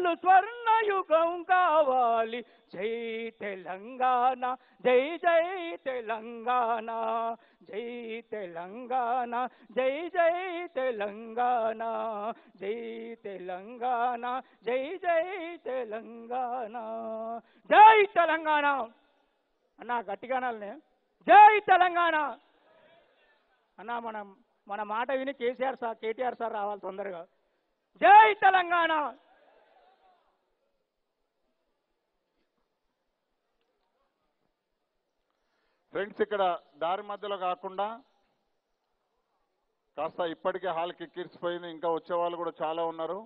మళ్ళు స్వర్ణయుగం కావాలి జై తెలంగాణ జై జై తెలంగాణ జై తెలంగాణ జై జై తెలంగాణ జై తెలంగాణ జై జై తెలంగాణ జై తెలంగాణ అన్నా గట్టిగా అనాలనే జై తెలంగాణ అన్నా మనం మన మాట విని కేసీఆర్ సార్ కేటీఆర్ సార్ రావాలి తొందరగా జై తెలంగాణ ఫ్రెండ్స్ ఇక్కడ దారి మధ్యలో కాకుండా కాస్త ఇప్పటికే హాల్కి ఎక్కిరిసిపోయింది ఇంకా వచ్చే వాళ్ళు కూడా చాలా ఉన్నారు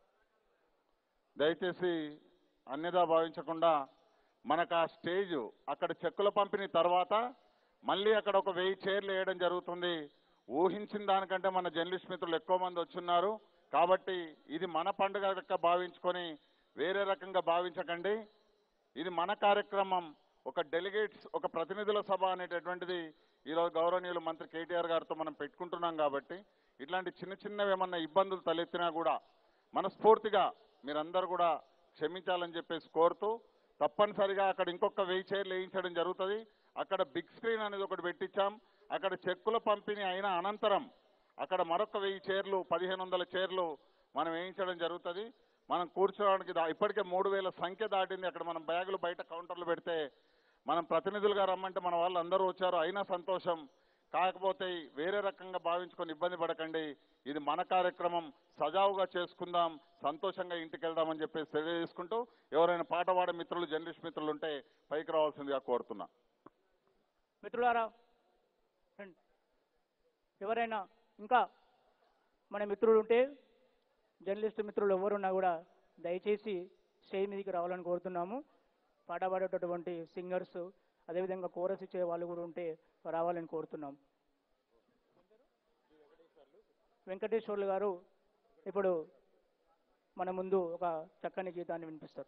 దయచేసి అన్యదా భావించకుండా మనకు ఆ స్టేజ్ అక్కడ చెక్కుల పంపిణీ తర్వాత మళ్ళీ అక్కడ ఒక వెయ్యి చైర్లు వేయడం జరుగుతుంది ఊహించిన దానికంటే మన జర్నలిస్ట్ మిత్రులు ఎక్కువ మంది వచ్చున్నారు కాబట్టి ఇది మన పండుగ లెక్క భావించుకొని వేరే రకంగా భావించకండి ఇది మన కార్యక్రమం ఒక డెలిగేట్స్ ఒక ప్రతినిధుల సభ అనేటటువంటిది ఈరోజు గౌరవనీయులు మంత్రి కేటీఆర్ గారితో మనం పెట్టుకుంటున్నాం కాబట్టి ఇట్లాంటి చిన్న చిన్నవి ఏమన్నా ఇబ్బందులు తలెత్తినా కూడా మనస్ఫూర్తిగా మీరందరూ కూడా క్షమించాలని చెప్పేసి కోరుతూ తప్పనిసరిగా అక్కడ ఇంకొక వెయ్యి చైర్లు వేయించడం జరుగుతుంది అక్కడ బిగ్ స్క్రీన్ అనేది ఒకటి పెట్టించాం అక్కడ చెక్కుల పంపిణీ అయిన అనంతరం అక్కడ మరొక వెయ్యి చైర్లు పదిహేను వందల చైర్లు మనం వేయించడం జరుగుతుంది మనం కూర్చోవడానికి దా- ఇప్పటికే మూడు వేల సంఖ్య దాటింది అక్కడ మనం బ్యాగులు బయట కౌంటర్లు పెడితే మనం ప్రతినిధులుగా రమ్మంటే మన వాళ్ళు అందరూ వచ్చారు అయినా సంతోషం కాకపోతే వేరే రకంగా భావించుకొని ఇబ్బంది పడకండి ఇది మన కార్యక్రమం సజావుగా చేసుకుందాం సంతోషంగా ఇంటికి వెళ్దామని చెప్పేసి తెలియజేసుకుంటూ ఎవరైనా పాట పాడే మిత్రులు జర్నలిస్ట్ మిత్రులు ఉంటే పైకి రావాల్సిందిగా కోరుతున్నా మిత్రులారా రండి. ఎవరైనా ఇంకా మన మిత్రులు ఉంటే జర్నలిస్ట్ మిత్రులు ఎవరున్నా కూడా దయచేసి స్టేజ్ మీదకి రావాలని కోరుతున్నాము పాట పాడేటటువంటి సింగర్స్ అదేవిధంగా కోరస్ ఇచ్చే వాళ్ళు కూడా ఉంటే రావాలని కోరుతున్నాం వెంకటేశ్వర్లు గారు ఇప్పుడు మన ముందు ఒక చక్కని గీతాన్ని వినిపిస్తారు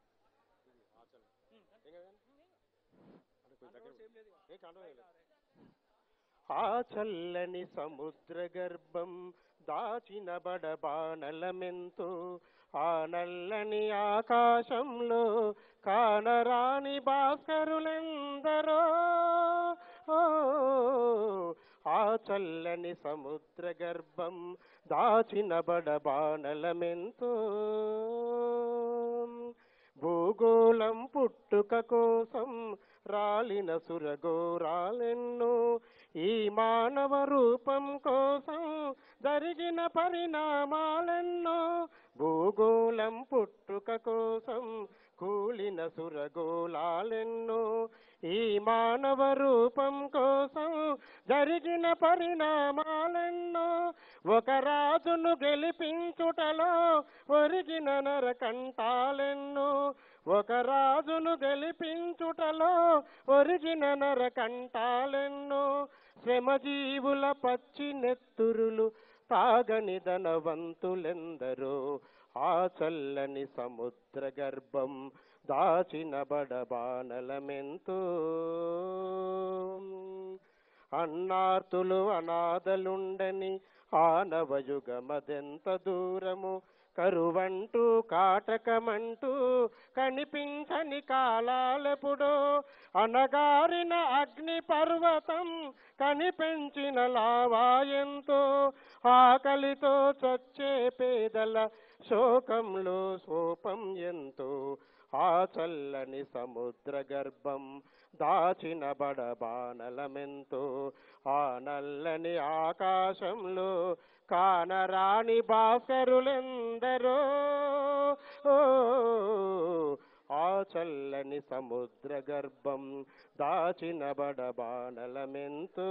ఆ చల్లని సముద్ర గర్భం దాచిన బడబానలమెంతో ఆ నల్లని ఆకాశంలో కానరాని భాస్కరులెందరో ఓ, ఆ చల్లని సముద్ర గర్భం దాచిన బడబానలమెంతో భూగోళం పుట్టుక కోసం రాలిన సురగోరాలెన్నో ఈ మానవ రూపం కోసం జరిగిన పరిణామాలెన్నో భూగోళం పుట్టుక కోసం కూలిన సురగోళాలెన్నో ఈ మానవ రూపం కోసం జరిగిన పరిణామాలెన్నో ఒక రాజును గెలిపించుటలో ఒరిగిన నరకంటాలెన్నో ఒక రాజును గెలిపించుటలో ఒరిగిన నరకంటాలెన్నో శ్రమజీవుల పచ్చి నెత్తురులు తాగని ధనవంతులెందరో ఆ చల్లని సముద్ర గర్భం దాచిన బడబానలమెంతో అన్నార్తులు అనాథలుండని ఆనవయుగమదెంత దూరము కరువంటూ కాటకమంటూ కనిపించని కాలాలెప్పుడో అనగారిన అగ్ని పర్వతం కనిపెంచిన లావాయంతో ఆకలితో చచ్చే పేదల శోకంలో శోపం ఎంతో ఆ చల్లని సముద్ర గర్భం దాచిన బడబానలమెంతో ఆ నల్లని ఆకాశంలో కానరాని భాస్కరులెందరో ఓ, ఆ చల్లని సముద్ర గర్భం దాచిన బడబానలమెంతో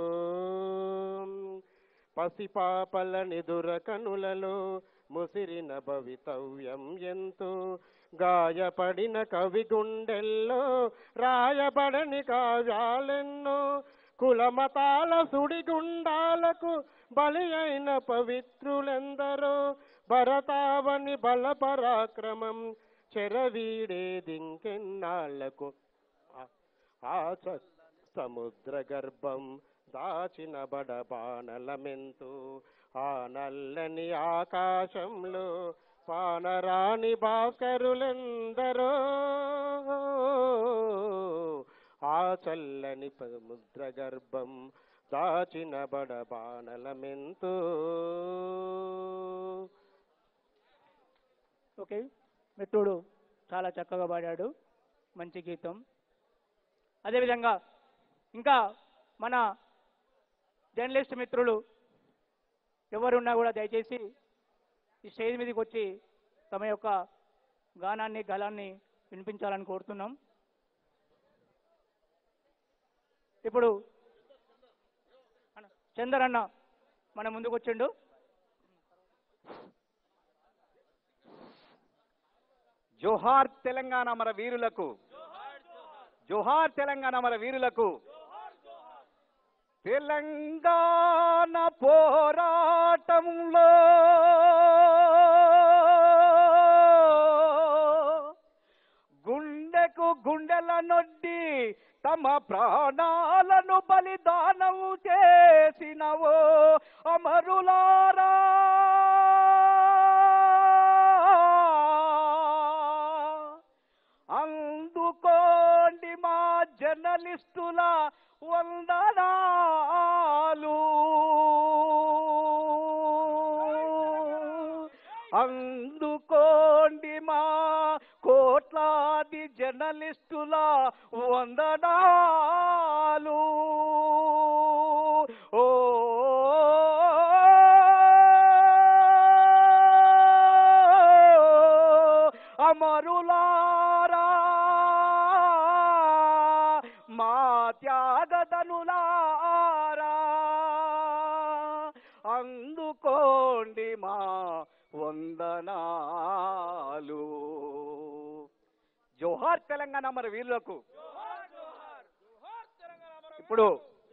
పసిపాపల నిదుర కనులలో ముసిరిన భవితవ్యం ఎంతో గాయపడిన కవి గుండెల్లో రాయబడని కావ్యాలెన్నో కులమతాల సుడిగుండాలకు బలి అయిన పవిత్రులెందరో భరతావని బల పరాక్రమం చెరవీడేదింకెన్నాళ్లకు ఆ- ఆ చ- సముద్ర గర్భం దాచిన బడబానలమెంతో ఆ నల్లని ఆకాశంలో పానరాణి భాస్కరులెందరో ఆ చల్లని సముద్ర గర్భం దాచిన బడబానలమెంతో ఓకే మిత్రుడు చాలా చక్కగా పాడాడు మంచి గీతం అదేవిధంగా ఇంకా మన జర్నలిస్ట్ మిత్రులు ఎవరున్నా కూడా దయచేసి ఈ స్టేజ్ మీదకి వచ్చి తమ యొక్క గానాన్ని గలాన్ని వినిపించాలని కోరుతున్నాం ఇప్పుడు అన్న, చందర్ అన్న మన ముందుకు వచ్చిండు జోహార్ తెలంగాణ మన వీరులకు జోహార్ తెలంగాణ మన వీరులకు తెలంగాణ పోరాటంలో గుండెకు గుండెల నొడ్డి తమ ప్రాణాలను బలిదానం చేసినవో అమరులారా అందుకోండి మా జర్నలిస్టుల వందనాలు అందుకోండి మా కోట్లాది జర్నలిస్టుల వందనాలు ఓ అమరులారా మా త్యాగదనులారా అందుకోండి మా వందనాలు జోహార్ తెలంగాణ మరి వీరులకు ఇప్పుడు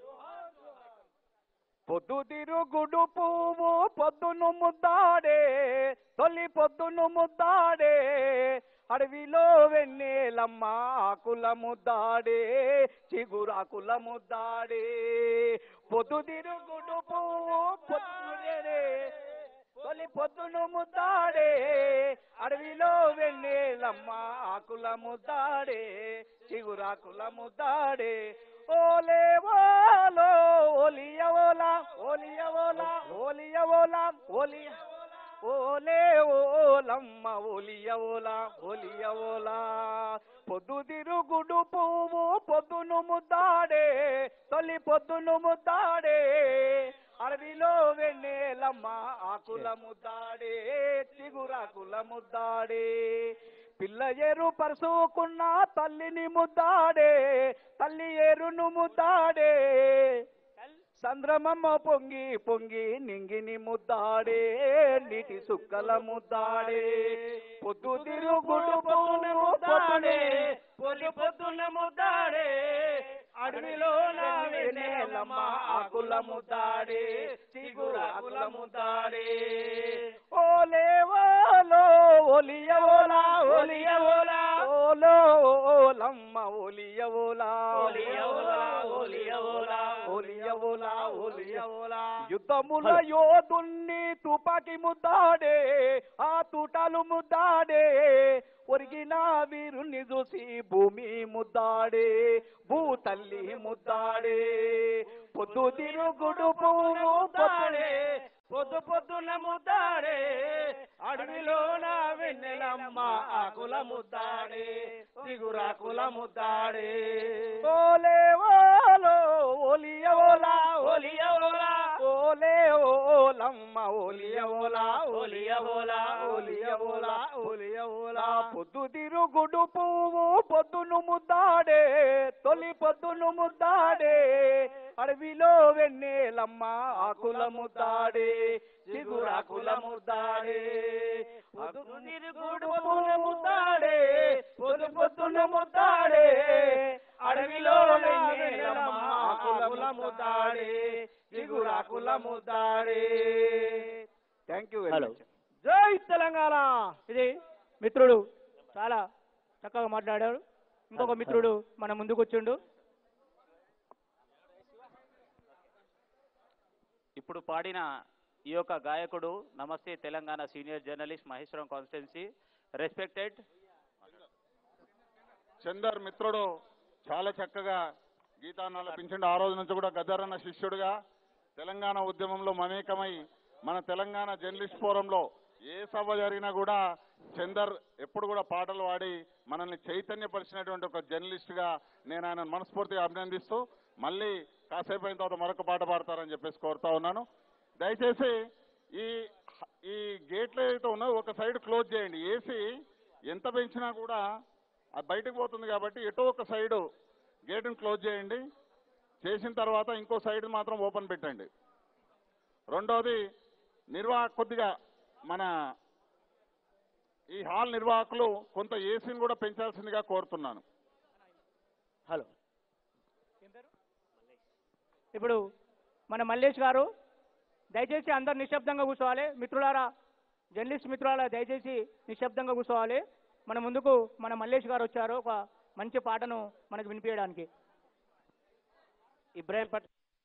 పొద్దు తిరుగుడు పువ్వు పొద్దును ముద్దాడే తొలి పొద్దును ముద్దాడే అడవిలో వెన్నెలమ్మ ఆకుల ముద్దాడే చిగురాకుల ముద్దాడే పొద్దు తిరుగుడు పువ్వు పొద్దునే తొలి పొద్దును ముద్దాడే అడవిలో వెన్నెలమ్మ ఆకుల ముద్దాడే చిగురాకుల ముద్దాడే ఓలే ఓలో ఓలియవోలా ఓలియవోలా ఓలియవోలా ఓలి ఓలే ఓలమ్మ ఓలియవోలా ఓలియవోలా పొద్దు తిరుగుడు పువ్వు పొద్దును ముద్దాడే తొలి పొద్దును ముద్దాడే అడవిలో వెన్నెలమ్మ ఆకుల ముద్దాడే చిగురాకుల ముద్దాడే పిల్ల ఏరు పరుసుకున్న తల్లిని ముద్దాడే తల్లి ఏరును ముద్దాడే సంద్రమమ్మ పొంగి పొంగి నింగిని ముద్దాడే నీటి సుక్కల ముద్దాడే పొద్దు తిరుగుడు పొద్దున ముద్దాడే పొలి పొద్దున ముద్దాడే అడవిలో వెన్నెలమ్మ ఆకుల ముద్దాడే చిగురాకుల ముద్దాడే ఓలే ఓలో ఒలియవోలా ఒలియవోలా ఓలో ఓలమ్మ ఒలియవోలా ఒలియవోలా ఒలియవోలా ఒలియవోలా ఒలియవోలా యుద్ధముల యోధుల్ని తుపాకి ముద్దాడే ఆ తూటాలు ముద్దాడే ఒరిగిన వీరుని చూసి భూమి ముద్దాడే భూ తల్లి ముద్దాడే పొద్దు తిరుగుడు పువ్వు ముద్దాడే పొద్దు పొద్దున ముద్దాడే అడవిలోన వెన్నెలమ్మ ఆకుల ముద్దాడే దిగురాకుల ముద్దాడే ఓలే ఓలో ఓలియవోలా ఓలియవోలా ఓలే ఓలమ్మ ఓలియవోలా ఓలియవోలా ఓలియవోలా ఓలియవోలా పొద్దు తిరుగుడు పువ్వు పొద్దును ముద్దాడే తొలి పొద్దును ముద్దాడే అడవిలో వెన్నెలమ్మ ఆకుల ముద్దాడే చిగురాకుల ముద్దాడే పొద్దు తిరుగుడు పువ్వు ముద్దాడే పొద్దు పొద్దున ముద్దాడే అడవిలో వెన్నెలమ్మ ఆకుల ముద్దాడే చిగురాకుల ముద్దాడే thank you very hello. Much జై తెలంగాణ ఇది మిత్రుడు చాలా చక్కగా మాట్లాడాడు ఇంకొక మిత్రుడు మన ముందుకు వచ్చిండు ఇప్పుడు పాడిన ఈ యొక్క గాయకుడు Namaste Telangana senior journalist Maheshwaram constituency respected Chander మిత్రుడు చాలా చక్కగా గీతాన్ని ఆలపించండి ఆ రోజు నుంచి కూడా గద్దరన్న శిష్యుడిగా తెలంగాణ ఉద్యమంలో మమేకమై మన తెలంగాణ జర్నలిస్ట్ ఫోరంలో ఏ సభ జరిగినా కూడా చందర్ ఎప్పుడు కూడా పాటలు పాడి మనల్ని చైతన్యపరిచినటువంటి ఒక జర్నలిస్ట్ గా నేను ఆయన మనస్ఫూర్తిగా అభినందిస్తూ మళ్ళీ కాసేపు అయిన తర్వాత మరొక పాట పాడతారని చెప్పేసి కోరుతా ఉన్నాను దయచేసి ఈ ఈ గేట్లు ఏదైతే ఉన్నాయో ఒక సైడ్ క్లోజ్ చేయండి ఏసీ ఎంత పెంచినా కూడా అది బయటకు పోతుంది కాబట్టి ఎటో ఒక సైడు గేటును క్లోజ్ చేయండి చేసిన తర్వాత ఇంకో సైడ్ మాత్రం ఓపెన్ పెట్టండి రెండోది నిర్వాహక కొద్దిగా మన ఈ హాల్ నిర్వాహకులు కొంత ఏసీని కూడా పెంచాల్సిందిగా కోరుతున్నాను హలో ఇప్పుడు మన మల్లేష్ గారు దయచేసి అందరు నిశ్శబ్దంగా కూర్చోవాలి మిత్రులారా జర్నలిస్ట్ మిత్రులారా దయచేసి నిశ్శబ్దంగా కూర్చోవాలి మన ముందుకు మన మల్లేష్ గారు వచ్చారు ఒక మంచి పాటను మనకు వినిపించడానికి ఇబ్రాహీం పట్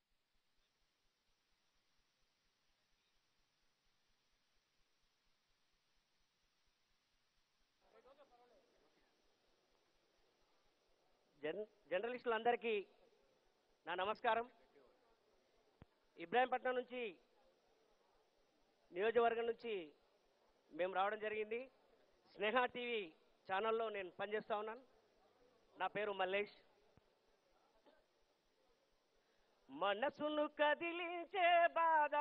జన్ జర్నలిస్టులందరికీ నా నమస్కారం ఇబ్రాహీంపట్నం నుంచి నియోజకవర్గం నుంచి మేము రావడం జరిగింది స్నేహ టీవీ ఛానల్లో నేను పనిచేస్తా ఉన్నాను నా పేరు మల్లేష్ మనసును కదిలించే బాధ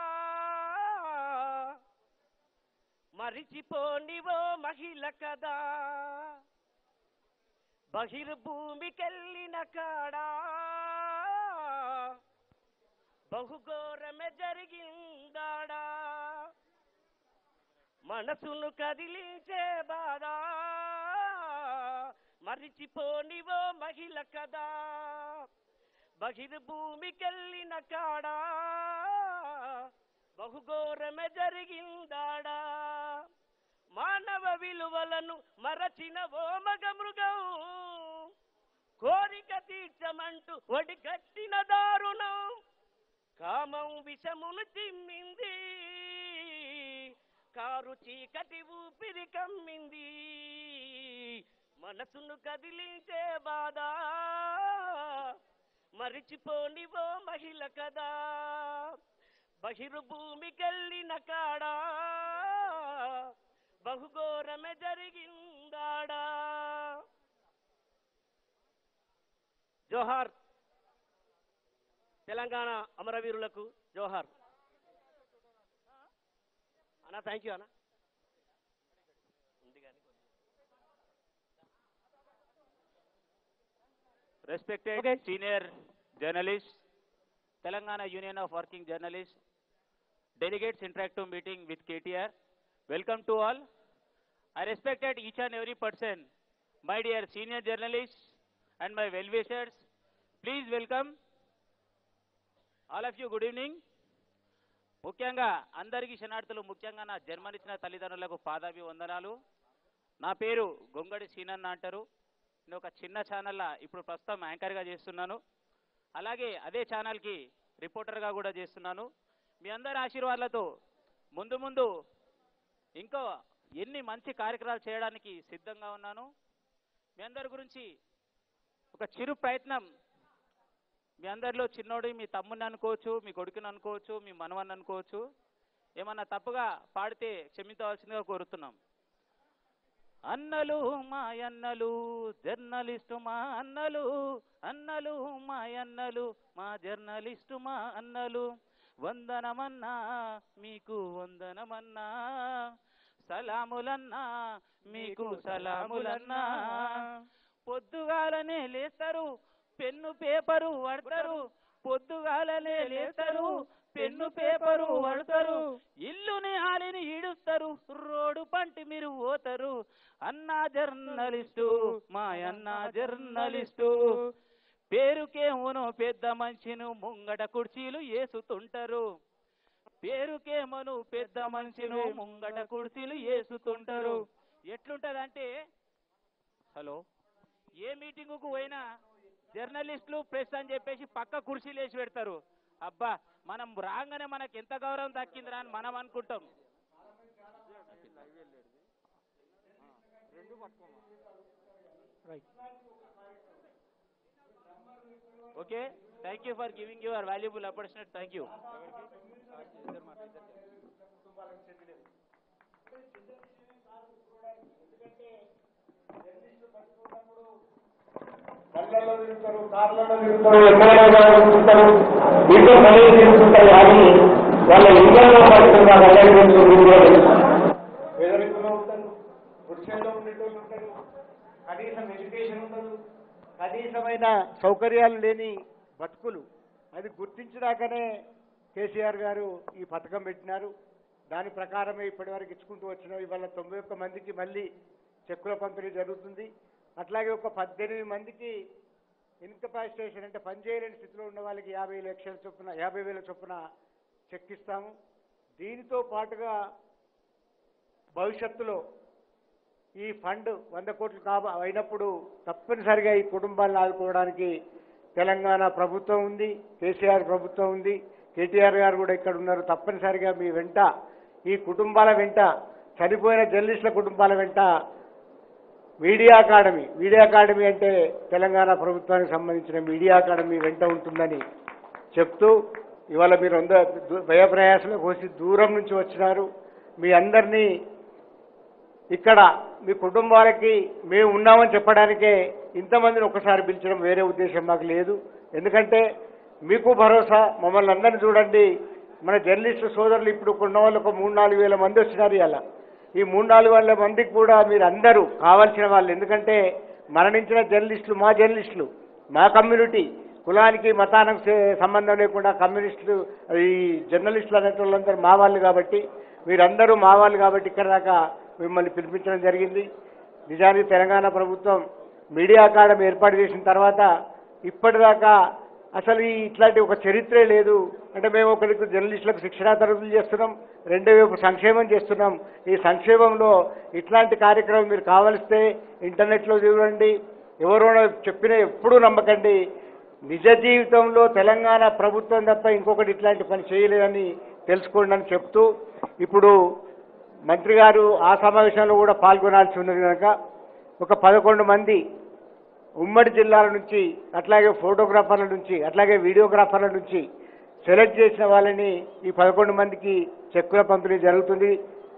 మరిచిపోనివో మహిళ కదా బహిర్భూమికెళ్ళిన కాడా బహుఘోరమే జరిగిందాడా మనసును కదిలించే బాధ మరిచిపోనివో మహిళ కదా బహిర్భూమికెళ్ళిన కాడా బహుఘోరమే జరిగిందాడా మానవ విలువలను మరచిన ఓ మగ మృగం కోరిక తీర్చమంటూ ఒడిగట్టిన దారుణం కామం విషమును చిమ్మింది కారు చీకటి ఊపిరి కమ్మింది మనసును కదిలించే బాధ మరిచిపోనివో మహిళ కదా బహిర్భూమికెళ్ళిన కాడా బహుఘోరమే జరిగిందాడా జోహార్ తెలంగాణ అమరవీరులకు జోహార్ అన్న థ్యాంక్ యూ అన్న ఉంది కానీ respected Okay. Senior journalist Telangana union of working journalist delegates interactive meeting with KTR. Welcome to all. I respected each and every person, my dear senior journalists and my well-wishers. Please welcome all of you. Good evening. ముఖ్యంగా అందరికీ శనార్థులు ముఖ్యంగా నా జన్మనిచ్చిన తల్లిదండ్రులకు పాదాభి వందనాలు నా పేరు గొంగడి సీనన్న అంటారు నేను ఒక చిన్న ఛానల్లా ఇప్పుడు ప్రస్తుతం యాంకర్గా చేస్తున్నాను అలాగే అదే ఛానల్కి రిపోర్టర్గా కూడా చేస్తున్నాను మీ అందరి ఆశీర్వాదాలతో ముందు ముందు ఇంకా ఎన్ని మంచి కార్యక్రమాలు చేయడానికి సిద్ధంగా ఉన్నాను మీ అందరి గురించి ఒక చిరు ప్రయత్నం మీ అందరిలో చిన్నోడి మీ తమ్ముని అనుకోవచ్చు మీ కొడుకుని అనుకోవచ్చు మీ మనవన్ని అనుకోవచ్చు ఏమన్నా తప్పుగా పాడితే క్షమించవలసిందిగా కోరుతున్నాం అన్నలు మా అన్నలు జర్నలిస్టు మా అన్నలు అన్నలు మా అన్నలు మా జర్నలిస్టు మా అన్నలు వందనమన్నా మీకు వందనమన్నా సలాములన్నా మీకు సలాములన్నా పొద్దుగాలనే లేస్తారు పెన్ను పేపరు పడతారు పొద్దుగాలనే లేస్తారు పెన్ను పేపరు పడతారు ఇల్లుని ఆలిని ఈడుస్తారు రోడ్డు పంటి మీరు పోతారు అన్నా జర్నలిస్టు మా అన్నా జర్నలిస్టు పేరుకేమోనో పెద్ద మనిషిను ముంగట కుర్చీలు వేసుతుంటారు పేరుకేమోను పెద్ద మనిషిను ముంగట కుర్చీలు వేసుతుంటారు ఎట్లుంటదంటే హలో ఏ మీటింగుకు పోయినా జర్నలిస్టులు ప్రెస్ అని చెప్పేసి పక్క కుర్చీలు వేసి పెడతారు అబ్బా మనం రాగానే మనకి ఎంత గౌరవం దక్కిందిరా అని మనం అనుకుంటాం right okay thank you for giving your valuable opportunity thank you కళ్ళల్లో తిరుగుతారు కార్లలో తిరుగుతారు ఎమ్మెల్యేగా తిరుగుతారు ఇంట్లో పని తిరుగుతుంటారు కానీ వాళ్ళ ఇళ్లలో పడుతున్న కళ్ళని పేదరికంలో ఉంటారు వృక్షంలో ఉండేటోళ్ళు ఉంటారు కనీసం ఎడ్యుకేషన్ ఉండదు కనీసమైన సౌకర్యాలు లేని బతుకులు అది గుర్తించినాకనే కేసీఆర్ గారు ఈ పథకం పెట్టినారు దాని ప్రకారమే ఇప్పటివరకు ఇచ్చుకుంటూ వచ్చినాం ఇవాళ తొంభై ఒక్క మందికి మళ్ళీ చెక్కుల పంపిణీ జరుగుతుంది అట్లాగే ఒక పద్దెనిమిది మందికి ఇన్కపాసిటేషన్ అంటే పనిచేయలేని స్థితిలో ఉన్న వాళ్ళకి యాభై లక్షల చొప్పున యాభై వేల చొప్పున చెక్ ఇస్తాము దీనితో పాటుగా భవిష్యత్తులో ఈ ఫండ్ వంద కోట్లు కాబ అయినప్పుడు తప్పనిసరిగా ఈ కుటుంబాలను ఆదుకోవడానికి తెలంగాణ ప్రభుత్వం ఉంది కేసీఆర్ ప్రభుత్వం ఉంది కేటీఆర్ గారు కూడా ఇక్కడ ఉన్నారు తప్పనిసరిగా మీ వెంట ఈ కుటుంబాల వెంట చనిపోయిన జర్నలిస్టుల కుటుంబాల వెంట మీడియా అకాడమీ మీడియా అకాడమీ అంటే తెలంగాణ ప్రభుత్వానికి సంబంధించిన మీడియా అకాడమీ వెంట ఉంటుందని చెప్తూ ఇవాళ మీరు అందరూ దు- భయప్రయాసలు కోసి దూరం నుంచి వచ్చినారు మీ అందరినీ ఇక్కడ మీ కుటుంబాలకి మేము ఉన్నామని చెప్పడానికే ఇంతమందిని ఒకసారి పిలిచడం వేరే ఉద్దేశం మాకు లేదు ఎందుకంటే మీకు భరోసా మమ్మల్ని అందరిని చూడండి మన జర్నలిస్టు సోదరులు ఇప్పుడు ఉన్న వాళ్ళు ఒక మూడు నాలుగు వేల మంది వచ్చినారు ఇలా ఈ మూడు నాలుగు వేల మందికి కూడా మీరు అందరూ కావాల్సిన వాళ్ళు ఎందుకంటే మరణించిన జర్నలిస్టులు మా జర్నలిస్టులు మా కమ్యూనిటీ కులానికి మతానికి సే- సంబంధం లేకుండా కమ్యూనిస్టులు ఈ జర్నలిస్టులు అనేటి వాళ్ళందరూ మా వాళ్ళు కాబట్టి మీరందరూ మా వాళ్ళు కాబట్టి ఇక్కడ దాకా మిమ్మల్ని పిలిపించడం జరిగింది నిజానికి తెలంగాణ ప్రభుత్వం మీడియా అకాడమీ ఏర్పాటు చేసిన తర్వాత ఇప్పటిదాకా అసలు ఈ ఇట్లాంటి ఒక చరిత్రే లేదు అంటే మేము ఒకరికి జర్నలిస్టులకు శిక్షణా తరగతులు చేస్తున్నాం రెండో వైపు సంక్షేమం చేస్తున్నాం ఈ సంక్షేమంలో ఇట్లాంటి కార్యక్రమం మీరు కావలిస్తే ఇంటర్నెట్లో చూడండి ఎవరో చెప్పినా ఎప్పుడూ నమ్మకండి నిజ జీవితంలో తెలంగాణ ప్రభుత్వం తప్ప ఇంకొకటి ఇట్లాంటి పని చేయలేదని తెలుసుకోండి అని చెప్తూ ఇప్పుడు మంత్రి గారు ఆ సమావేశంలో కూడా పాల్గొనాల్సి ఉన్నది కనుక ఒక పదకొండు మంది ఉమ్మడి జిల్లాల నుంచి అట్లాగే ఫోటోగ్రాఫర్ల నుంచి అట్లాగే వీడియోగ్రాఫర్ల నుంచి సెలెక్ట్ చేసిన వాళ్ళని ఈ పదకొండు మందికి చెక్కుల పంపిణీ జరుగుతుంది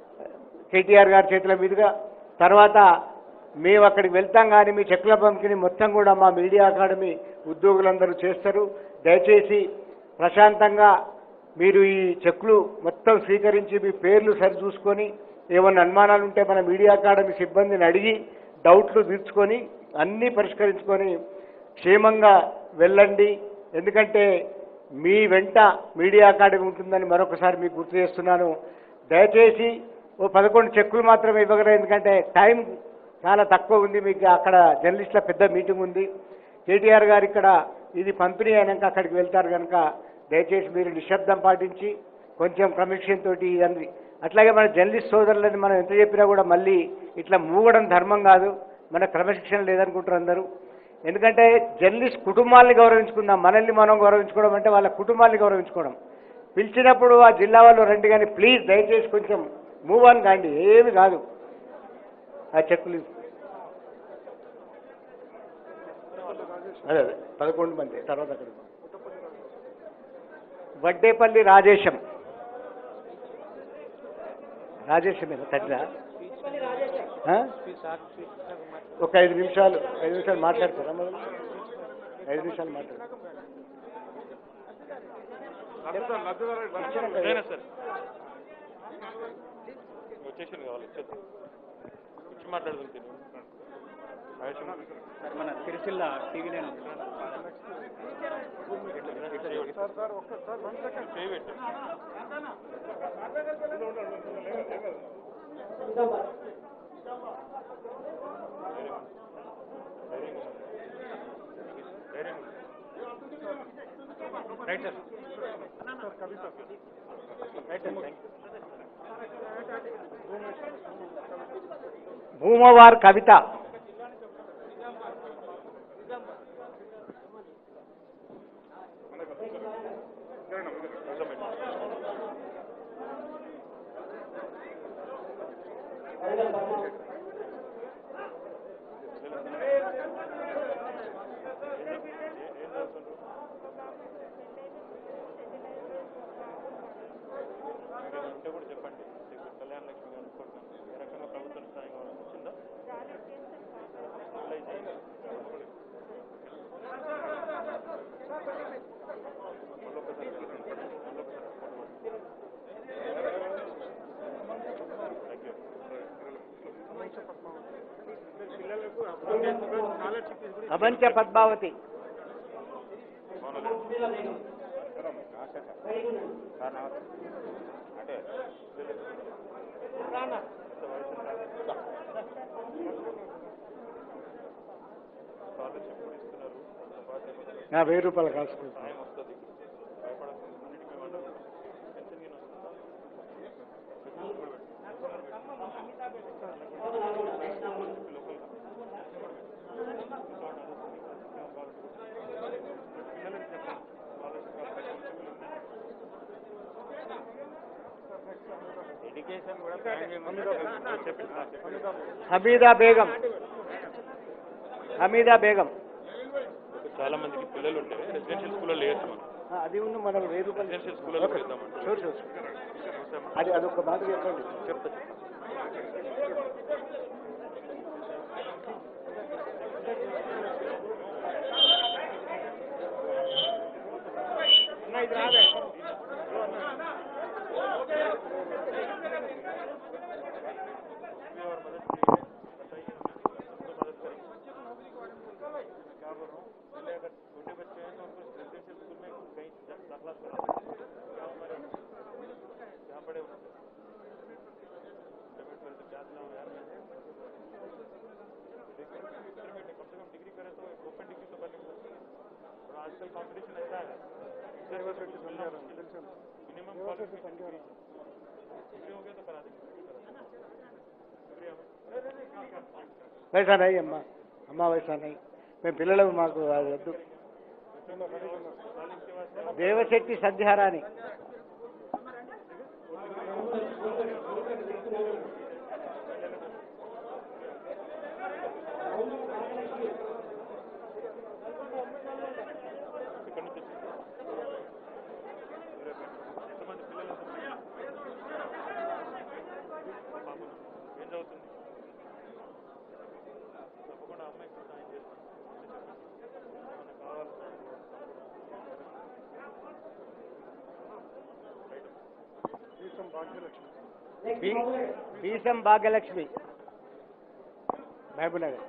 కేటీఆర్ గారి చేతుల మీదుగా తర్వాత మేము అక్కడికి వెళ్తాం కానీ మీ చెక్కుల పంపిణీ మొత్తం కూడా మా మీడియా అకాడమీ ఉద్యోగులందరూ చేస్తారు దయచేసి ప్రశాంతంగా మీరు ఈ చెక్కులు మొత్తం స్వీకరించి మీ పేర్లు సరి చూసుకొని ఏమన్నా అనుమానాలు ఉంటే మన మీడియా అకాడమీ సిబ్బందిని అడిగి డౌట్లు తీర్చుకొని అన్నీ పరిష్కరించుకొని క్షేమంగా వెళ్ళండి ఎందుకంటే మీ వెంట మీడియా అకాడమీ ఉంటుందని మరొకసారి మీకు గుర్తు చేస్తున్నాను దయచేసి ఓ పదకొండు చెక్కులు మాత్రమే ఇవ్వగలరు ఎందుకంటే టైం చాలా తక్కువ ఉంది మీకు అక్కడ జర్నలిస్టుల పెద్ద మీటింగ్ ఉంది కేటీఆర్ గారు ఇక్కడ ఇది పంపిణీ అయినాక అక్కడికి వెళ్తారు కనుక దయచేసి మీరు నిశ్శబ్దం పాటించి కొంచెం క్రమశిక్షణ తోటి ఇదండి అట్లాగే మన జర్నలిస్ట్ సోదరులని మనం ఎంత చెప్పినా కూడా మళ్ళీ ఇట్లా మూగడం ధర్మం కాదు మన క్రమశిక్షణ లేదనుకుంటారు అందరూ ఎందుకంటే జర్నలిస్ట్ కుటుంబాలని గౌరవించుకుందాం మనల్ని మనం గౌరవించుకోవడం అంటే వాళ్ళ కుటుంబాన్ని గౌరవించుకోవడం పిలిచినప్పుడు ఆ జిల్లా వాళ్ళు రండి కానీ ప్లీజ్ దయచేసి కొంచెం మూవ్ ఆన్ కాండి ఏమి కాదు ఆ చెక్కులు అదే అదే పదకొండు మంది తర్వాత అక్కడ వడ్డేపల్లి రాజేశం రాజేశమేనా తండ్రి ఒక ఐదు నిమిషాలు ఐదు నిమిషాలు మాట్లాడతారా మొదలు ఐదు నిమిషాలు మాట్లాడు సార్ వచ్చేసింది కావాలి వచ్చేద్దాం వచ్చి మాట్లాడుతుంది మన సిరిసిల్ల టీవీ నేను చేయబెట్టు రైట్ సార్ భూమవార్ కవిత కొంచెం ఉంటే కూడా చెప్పండి ఇక్కడ కళ్యాణ లక్ష్మి గారు కోరుతాను ఏ రకంగా ప్రభుత్వం సాయం కావాలి వచ్చిందా అప్లై చేయండి. మళ్ళొకసారి మళ్ళొకసారి థ్యాంక్ యూ ప్రపంచ పద్మావతి స్కాలర్షిప్ కూడా ఇస్తున్నారు అంత బాధ్యత నా వెయ్యి రూపాయలు కాసుకుంటాను సాయం వస్తుంది భయపడకుండా అన్నిటికీ మేము అండగా ఉంటాం. పెన్షన్ గిన వస్తుందా పెన్షన్ కూడా పెట్టు. పిల్లలకి చెప్పండి స్కాలర్షిప్ అప్లై ఎడ్యుకేషన్ కూడా చెప్పండి హమీదా బేగం హమీదా బేగం చాలా మందికి పిల్లలు ఉంటే రెసిడెన్షియల్ స్కూల్లో లేదు మనం ఆ, అది ఉన్న మనం వెయ్యి రూపాయలు రెసిడెన్షియల్ స్కూల్లో ఓకే. పెడదామంటే చూడు చూడు అది అదొక మాట చెప్పండి చెప్తా और मदद के लिए बताइए सबको मदद करेंगे क्या बोल रहा हूँ पहले अगर छोटे बच्चे हैं तो उनको रेजिडेंशियल स्कूल में कहीं जा- दाखिला करा क्या हमारे यहाँ पड़े हुए पेमेंट करे तो क्या दिलाऊं यार मैं देखिए इंटरमीडिएट कम से कम डिग्री करे तो ओपन डिग्री तो करनी पड़ती है और आजकल कंपटीशन ऐसा है मिनिमम क्वालिफिकेशन डिग्री डिग्री हो गया तो करा देंगे शुक्रिया వయసా నై అమ్మ అమ్మ వయసా నై మేము పిల్లలకు మాకు అది వద్దు దేవశక్తి సంధ్యారాణి ఇక్కడ నుంచి ఎంతమంది పిల్లలు పాపం ఏం చదువుతుంది తప్పకుండా అమ్మాయి ఇక్కడ సాయం చేస్తాను మనకు కావాలి బీ- బీసం భాగ్యలక్ష్మి మహబూబ్నగర్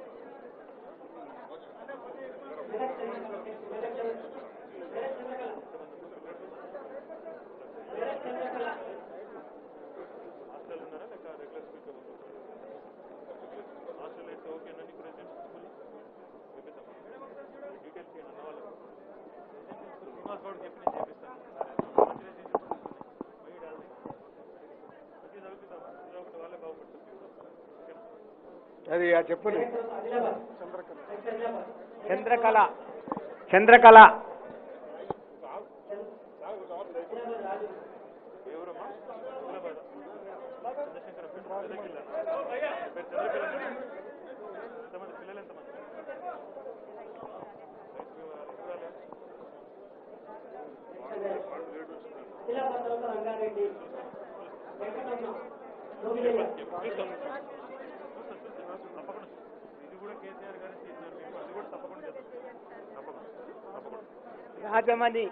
హాస్టల్ ఉన్నారా లేక రెగ్యులర్ స్కూల్కి హాస్టల్ అయితే ఓకే నన్ను ఇక్కడ రెసిడెన్షియల్ స్కూల్ చూపిస్తాం డీటెయిల్స్ ఇవ్వండి అన్న వాళ్ళకు రెసిడెన్షియల్ స్కూల్ శ్రీనివాస్ గౌడ్ చెప్పి నేను చేపిస్తాను మంచి రెసిడెన్షియల్ స్కూల్స్ ఉన్నాయి పోయి డాల్ని మంచిగా చదువుతాం ఏదో ఒకటి వాళ్ళే బాగుపడుతుంది ఓకేనా అది ఆ చెప్పండి చంద్రకళ చంద్రకళ ఎవరమ్మా హైదరాబాద్ చంద్రశేఖర్ పేరు మెదక్ జిల్లా పేరు చంద్రకళ ఎంతమంది పిల్లలు ఎంతమంది తప్పకుండా ఇది కూడా కేసీఆర్ గారు చేసినారు మేము అది కూడా తప్పకుండా చేస్తాం తప్పకుండా తప్పకుండా రాజమణి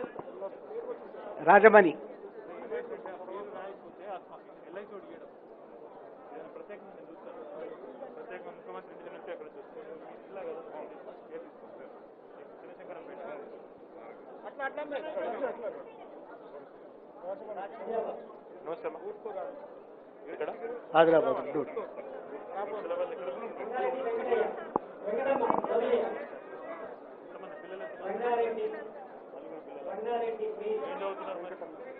రాజమణి పేరు రాయకపోతే ఎల్ఐసి ఒకటి ఇవ్వడం ఏదైనా ప్రత్యేకంగా నేను చూస్తాను ప్రత్యేకంగా ముఖ్యమంత్రి నిధి నుంచి అక్కడ చూస్తాను ఇట్లా కదా ఏ తీసుకుంటారు చంద్రశేఖరం పేట నమస్తే అమ్మా ఇక్కడ ఆదిలాబాద్ గుంటూరు సిలబస్ ఎక్కడ ఎంతమంది పిల్లలు ఎంతమంది నలుగురు పిల్లలు ఏం చదువుతున్నారు మరి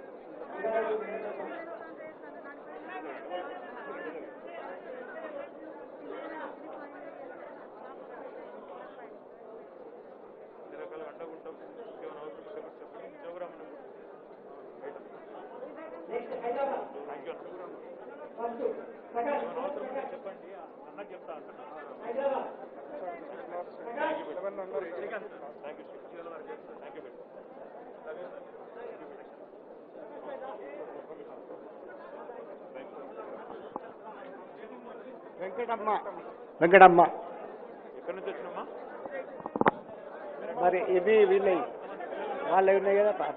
అన్ని రకాల అండగుంటాం ఇంకేమైనా అవసరం ఉంటే కూడా చెప్పండి ఉద్యోగం థ్యాంక్ యూ ఏమైనా అవసరం ఉంటే చెప్పండి అన్నకు చెప్తా అంటున్నా thank you Srikanth thank you thank you Venkatamma Venkatamma ఎక్కడి నుంచి వచ్చినామా మరి ఇవి వీళ్ళవి వాళ్ళవి ఉన్నాయి కదా పాప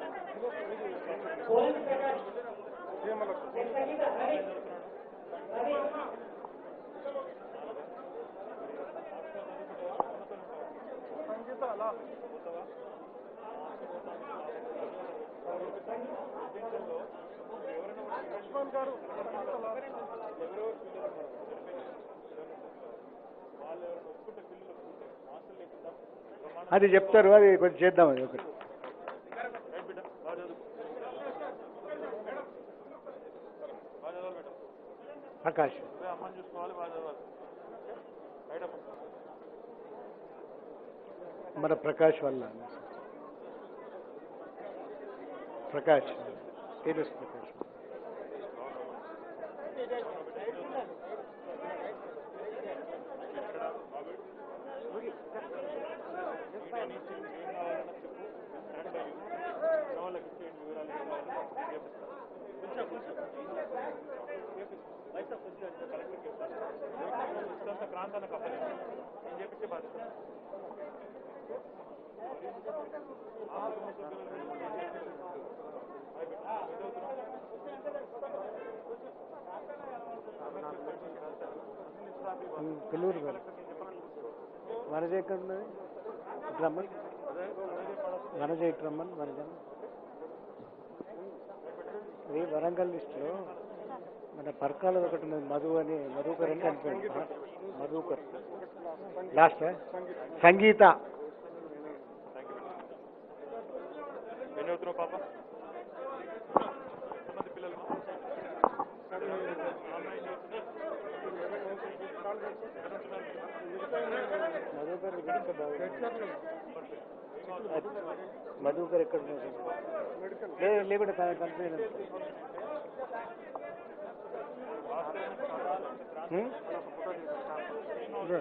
అది చెప్తారు అది కొంచెం చేద్దాం అది ఒకటి రైట్ బిడ్డ బాగా చదువు బాగా చదవాలి బిడ్డ ప్రకాష్ నువ్వే అమ్మని చూసుకోవాలి బాగా చదవాలి రైట్ అమ్మ మన ప్రకాష్ వల్ల ప్రకాష్ ఏరియస్ ప్రకాష్ వాళ్ళకి ఇచ్చేయండి వివరాలు ఏం కావాలో చేపిస్తాను కొంచెం కొంచెం బయట కొంచెం కలెక్టర్ చెప్తాను కొంత ప్రాంతానికి అప్పలేదు నేను చేపించే బాధ్యత పిల్లూరు గారు వనజ ఎక్కడ ఉన్నది ఇటు రమ్మని వనజ ఇటు రమ్మని వనజ ఇది వరంగల్ లిస్టులో మన పర్కాల ఒకటి ఉన్నది మధు అని మధుకర్ అని కనిపోయింది మధుకర్ లాస్ట్ సంగీత ఏం చదువుతున్నావు పాప ఎంతమంది పిల్లలు ఆన్లైన్ మధుకర్ ఇక్కడ బాగుంది. మధుకర్ ఎక్కడ ఉన్నది లేదు లేకుండా కనిపోయింది హ్మ్? ఇదే.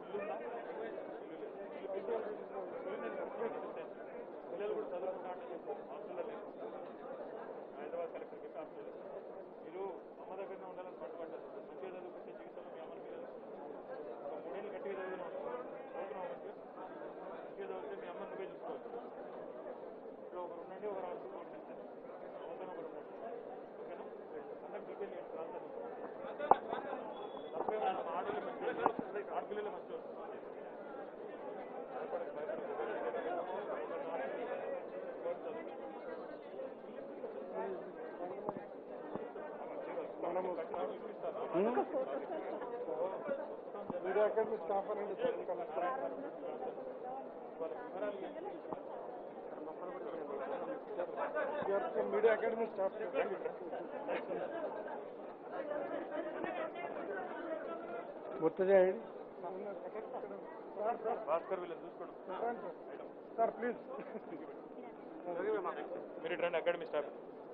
పిల్లలు కూడా చదువుకుంటా హాస్టల్లో లేదు హైదరాబాద్ కలెక్టర్ చెప్పి హాస్టల్ మీరు అమ్మ దగ్గరనే ఉండాలని పట్టుబడ్డారు మంచిగా చదువుకుంటే జీవితంలో మీ అమ్మని పిల్లలు ఒక మూడేళ్ళు గట్టిగా చదివినాం చదువుతున్నాం మంచిగా మంచిగా చదివితే మీ అమ్మని నువ్వే చూసుకోవచ్చు ఇప్పుడు ఒకరు ఉండండి ఒకరు అవసరం ఉండండి అవసరం ఒకరు ఉండండి ఓకేనా అందరికి డీటెయిల్ ఏంటి ప్రాంతాన్ని తప్పేమైనా ఆడపిల్లలు మంచిగా ఆడపిల్లలు మంచిగా భయపడకు భయపడకు హ్మ్? మీడియా అకాడమీ స్టాఫ్ గుర్తు చేయండి భాస్కర్ వీళ్ళని చూసుకోండి సార్ ప్లీజ్ మీరు ఇటు రండి అకాడమీ స్టాఫ్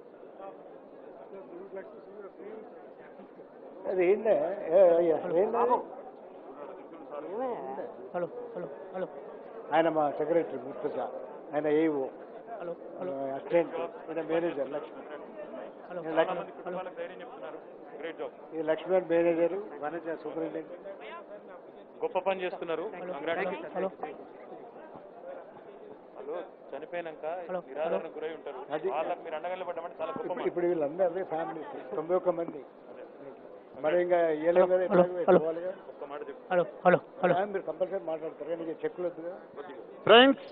అది ఏందే ఏ, అయ్యా, ఏంది అది? హలో హలో హలో ఆయన మా సెక్రటరీ ముర్తజ ఆయన ఏఓ హలో హలో అసిస్టెంట్ ఈయన మేనేజర్ లక్ష్మణ్ హలో ఈయన చాలా లక్ష్మణ్ మంది కుటుంబాలకు ధైర్యం చెప్తున్నారు గ్రేట్ జాబ్ ఈ లక్ష్మణ్ మేనేజర్ వనజ సూపరింటెండెంట్ గొప్ప పని చేస్తున్నారు Congrats. హలో వాళ్ళు చనిపోయినాక హలో. నిరాదరణ గురై ఉంటారు అది- వాళ్ళకి మీరు అండగా నిలబడ్డామంటే చాలా గొప్ప ఇప్పుడు మాట. ఇప్పుడు వీళ్ళందరూ ఫ్యామిలీ తొంభై ఒక్క మంది మరి ఇంకా ఇవ్వలేము కదా హలో, ఎట్లాగో హలో. పోవాలిగా. ఒక్క మాట చెప్పు హలో హలో హలో ఆ, మీరు కంపల్సరీ మాట్లాడతారు కానీ ఇక చెక్కులు వద్దు కదా ఫ్రెండ్స్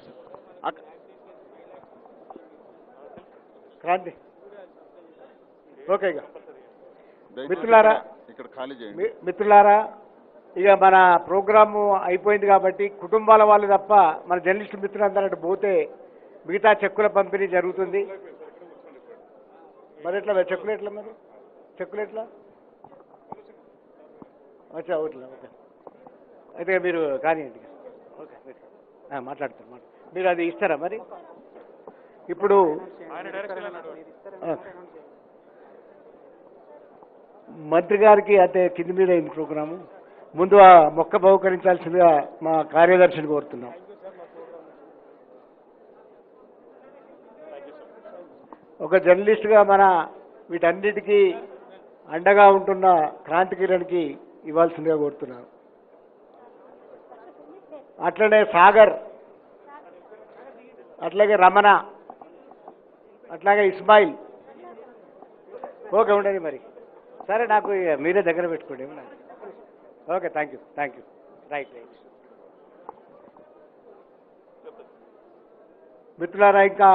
క్రాంతి ఓకే ఇక దయచేసి మిత్రులారా. ఇక్కడ- ఇక్కడ ఖాళీ చేయండి మీ- మిత్రులారా ఇక మన ప్రోగ్రాము అయిపోయింది కాబట్టి కుటుంబాల వాళ్ళు తప్ప మన జర్నలిస్ట్ మిత్రులందరూ అటు పోతే మిగతా చెక్కుల పంపిణీ జరుగుతుంది మరి ఎట్లా మరి చెక్కులు ఎట్లా మరి చెక్కులు ఎట్లా వచ్చా ఓట్లా ఓకే అయితే మీరు కానివ్వండి ఇక. ఓకే మీరు. ఆ, మాట్లాడతారు మాట మీరు అది ఇస్తారా మరి ఇప్పుడు ఆయన డైరెక్షన్ అన్నాడు ఆ. మంత్రి గారికి అంటే కింది మీద అయింది ప్రోగ్రాము ముందు ఆ మొక్క బహుకరించాల్సిందిగా మా కార్యదర్శిని కోరుతున్నాం ఒక జర్నలిస్ట్గా మన వీటన్నిటికీ అండగా ఉంటున్న క్రాంతి కిరణ్కి ఇవ్వాల్సిందిగా కోరుతున్నాను అట్లనే సాగర్ అట్లాగే రమణ అట్లాగే ఇస్మాయిల్ ఓకే ఉండేది మరి సరే నాకు ఇక మీరే దగ్గర పెట్టుకోండి ఏమన్నా okay thank you thank you right right మిత్రులారా ఇంకా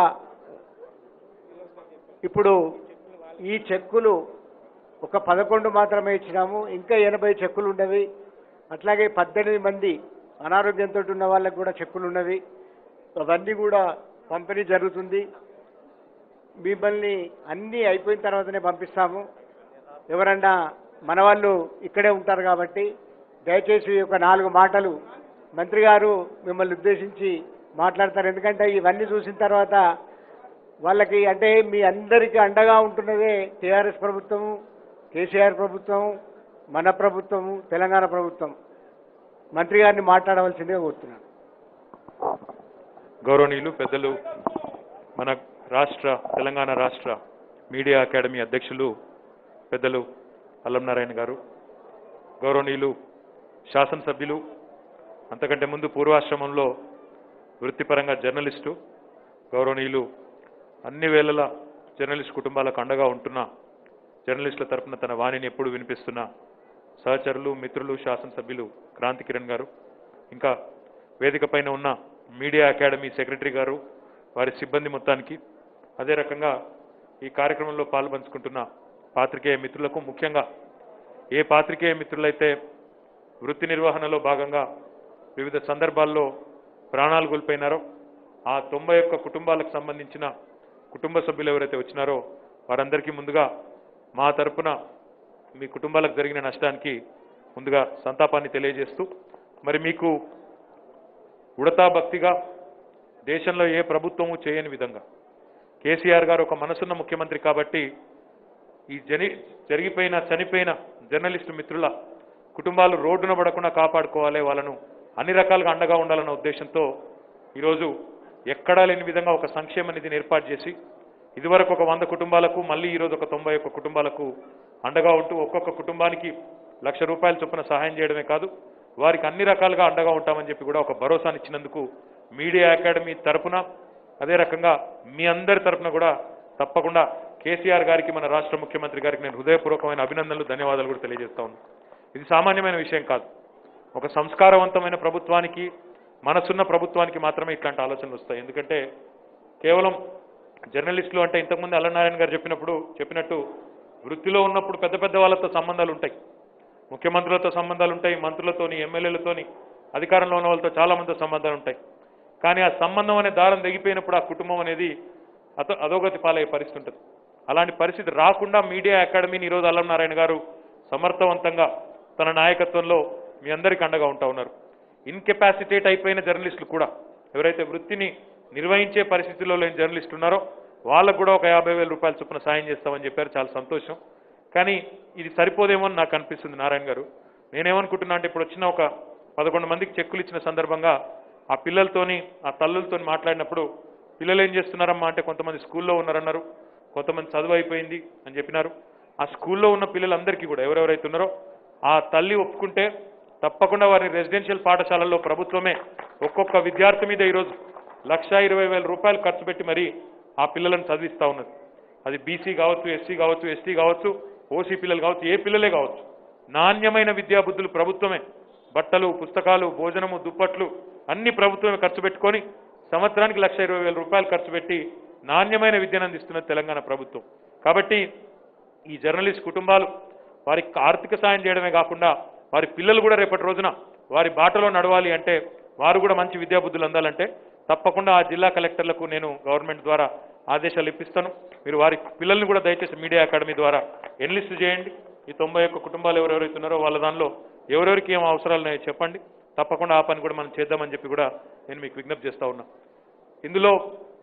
ఇప్పుడు ఈ చెక్కులు ఒక పదకొండు మాత్రమే ఇచ్చినాము ఇంకా ఎనభై చెక్కులు ఉన్నవి అట్లాగే పద్దెనిమిది మంది అనారోగ్యంతో ఉన్న వాళ్ళకి కూడా చెక్కులు ఉన్నవి అవన్నీ కూడా పంపిణీ జరుగుతుంది మిమ్మల్ని అన్నీ అయిపోయిన తర్వాతనే పంపిస్తాము ఎవరన్నా మన వాళ్ళు ఇక్కడే ఉంటారు కాబట్టి దయచేసి ఒక నాలుగు మాటలు మంత్రి గారు మిమ్మల్ని ఉద్దేశించి మాట్లాడతారు ఎందుకంటే ఇవన్నీ చూసిన తర్వాత వాళ్ళకి అంటే మీ అందరికీ అండగా ఉంటున్నదే టీఆర్ఎస్ ప్రభుత్వము కేసీఆర్ ప్రభుత్వం మన ప్రభుత్వము తెలంగాణ ప్రభుత్వం మంత్రి గారిని మాట్లాడవలసిందిగా కోరుతున్నాను గౌరవనీయులు పెద్దలు మన రాష్ట్ర తెలంగాణ రాష్ట్ర మీడియా అకాడమీ అధ్యక్షులు పెద్దలు అల్లం నారాయణ గారు గౌరవనీయులు శాసనసభ్యులు అంతకంటే ముందు పూర్వాశ్రమంలో వృత్తిపరంగా జర్నలిస్టు గౌరవనీయులు అన్ని వేళల జర్నలిస్ట్ కుటుంబాలకు అండగా ఉంటున్న జర్నలిస్టుల తరపున తన వాణిని ఎప్పుడు వినిపిస్తున్న సహచరులు మిత్రులు శాసనసభ్యులు క్రాంతి కిరణ్ గారు ఇంకా వేదిక పైన ఉన్న మీడియా అకాడమీ సెక్రటరీ గారు వారి సిబ్బంది మొత్తానికి అదే రకంగా ఈ కార్యక్రమంలో పాల్పంచుకుంటున్న పాత్రికేయ మిత్రులకు ముఖ్యంగా ఏ పాత్రికేయ మిత్రులైతే వృత్తి నిర్వహణలో భాగంగా వివిధ సందర్భాల్లో ప్రాణాలు కోల్పోయినారో ఆ తొంభై ఒక్క కుటుంబాలకు సంబంధించిన కుటుంబ సభ్యులు ఎవరైతే వచ్చినారో వారందరికీ ముందుగా మా తరపున మీ కుటుంబాలకు జరిగిన నష్టానికి ముందుగా సంతాపాన్ని తెలియజేస్తూ మరి మీకు ఉడతా భక్తిగా దేశంలో ఏ ప్రభుత్వము చేయని విధంగా కేసీఆర్ గారు ఒక మనసున్న ముఖ్యమంత్రి కాబట్టి ఈ జని జరిగిపోయిన చనిపోయిన జర్నలిస్టు మిత్రుల కుటుంబాలు రోడ్డున పడకుండా కాపాడుకోవాలి వాళ్ళను అన్ని రకాలుగా అండగా ఉండాలన్న ఉద్దేశంతో ఈరోజు ఎక్కడా లేని విధంగా ఒక సంక్షేమ నిధిని ఏర్పాటు చేసి ఇదివరకు ఒక వంద కుటుంబాలకు మళ్ళీ ఈరోజు ఒక తొంభై ఒక్క కుటుంబాలకు అండగా ఉంటూ ఒక్కొక్క కుటుంబానికి లక్ష రూపాయల చొప్పున సహాయం చేయడమే కాదు వారికి అన్ని రకాలుగా అండగా ఉంటామని చెప్పి కూడా ఒక భరోసానిచ్చినందుకు మీడియా అకాడమీ తరపున అదే రకంగా మీ అందరి తరపున కూడా తప్పకుండా కేసీఆర్ గారికి మన రాష్ట్ర ముఖ్యమంత్రి గారికి నేను హృదయపూర్వకమైన అభినందనలు ధన్యవాదాలు కూడా తెలియజేస్తా ఉన్నాను ఇది సామాన్యమైన విషయం కాదు ఒక సంస్కారవంతమైన ప్రభుత్వానికి మనసున్న ప్రభుత్వానికి మాత్రమే ఇట్లాంటి ఆలోచనలు వస్తాయి ఎందుకంటే కేవలం జర్నలిస్టులు అంటే ఇంతకుముందు అల్లనారాయణ గారు చెప్పినప్పుడు చెప్పినట్టు వృత్తిలో ఉన్నప్పుడు పెద్ద పెద్ద వాళ్ళతో సంబంధాలు ఉంటాయి ముఖ్యమంత్రులతో సంబంధాలు ఉంటాయి మంత్రులతోని ఎమ్మెల్యేలతోని అధికారంలో ఉన్న వాళ్ళతో చాలా మందితో సంబంధాలు ఉంటాయి కానీ ఆ సంబంధం అనే దారం తెగిపోయినప్పుడు ఆ కుటుంబం అనేది అత అధోగతి పాలయ్యే పరిస్థితి ఉంటుంది అలాంటి పరిస్థితి రాకుండా మీడియా అకాడమీని ఈరోజు అల్లం నారాయణ గారు సమర్థవంతంగా తన నాయకత్వంలో మీ అందరికీ అండగా ఉంటా ఉన్నారు ఇన్కెపాసిటేట్ అయిపోయిన జర్నలిస్టులు కూడా ఎవరైతే వృత్తిని నిర్వహించే పరిస్థితిలో లేని జర్నలిస్టులు ఉన్నారో వాళ్ళకు కూడా ఒక యాభై వేల రూపాయల చొప్పున సాయం చేస్తామని చెప్పారు చాలా సంతోషం కానీ ఇది సరిపోదేమో అని నాకు అనిపిస్తుంది నారాయణ గారు నేనేమనుకుంటున్నా అంటే ఇప్పుడు వచ్చిన ఒక పదకొండు మందికి చెక్కులు ఇచ్చిన సందర్భంగా ఆ పిల్లలతోని ఆ తల్లులతోని మాట్లాడినప్పుడు పిల్లలు ఏం చేస్తున్నారమ్మా అంటే కొంతమంది స్కూల్లో ఉన్నారన్నారు కొంతమంది చదువు అయిపోయింది అని చెప్పినారు ఆ స్కూల్లో ఉన్న పిల్లలందరికీ కూడా ఎవరెవరైతే ఉన్నారో ఆ తల్లి ఒప్పుకుంటే తప్పకుండా వారిని రెసిడెన్షియల్ పాఠశాలల్లో ప్రభుత్వమే ఒక్కొక్క విద్యార్థి మీద ఈరోజు లక్ష ఇరవై వేల రూపాయలు ఖర్చు పెట్టి మరి ఆ పిల్లలను చదివిస్తా ఉన్నది అది బీసీ కావచ్చు ఎస్సీ కావచ్చు ఎస్టీ కావచ్చు ఓసీ పిల్లలు కావచ్చు ఏ పిల్లలే కావచ్చు నాణ్యమైన విద్యా బుద్ధులు ప్రభుత్వమే బట్టలు పుస్తకాలు భోజనము దుప్పట్లు అన్ని ప్రభుత్వమే ఖర్చు పెట్టుకొని సంవత్సరానికి లక్ష ఇరవై వేల రూపాయలు ఖర్చు పెట్టి నాణ్యమైన విద్యను అందిస్తున్న తెలంగాణ ప్రభుత్వం కాబట్టి ఈ జర్నలిస్ట్ కుటుంబాలు వారికి ఆర్థిక సాయం చేయడమే కాకుండా వారి పిల్లలు కూడా రేపటి రోజున వారి బాటలో నడవాలి అంటే వారు కూడా మంచి విద్యాబుద్ధులు అందాలంటే తప్పకుండా ఆ జిల్లా కలెక్టర్లకు నేను గవర్నమెంట్ ద్వారా ఆదేశాలు ఇప్పిస్తాను మీరు వారి పిల్లల్ని కూడా దయచేసి మీడియా అకాడమీ ద్వారా ఎన్లిస్ట్ చేయండి ఈ తొంభై ఒక్క కుటుంబాలు ఎవరెవరైతే ఉన్నారో వాళ్ళ దానిలో ఎవరెవరికి ఏం అవసరాలు ఉన్నాయో చెప్పండి తప్పకుండా ఆ పని కూడా మనం చేద్దామని చెప్పి కూడా నేను మీకు విజ్ఞప్తి చేస్తా ఉన్నా ఇందులో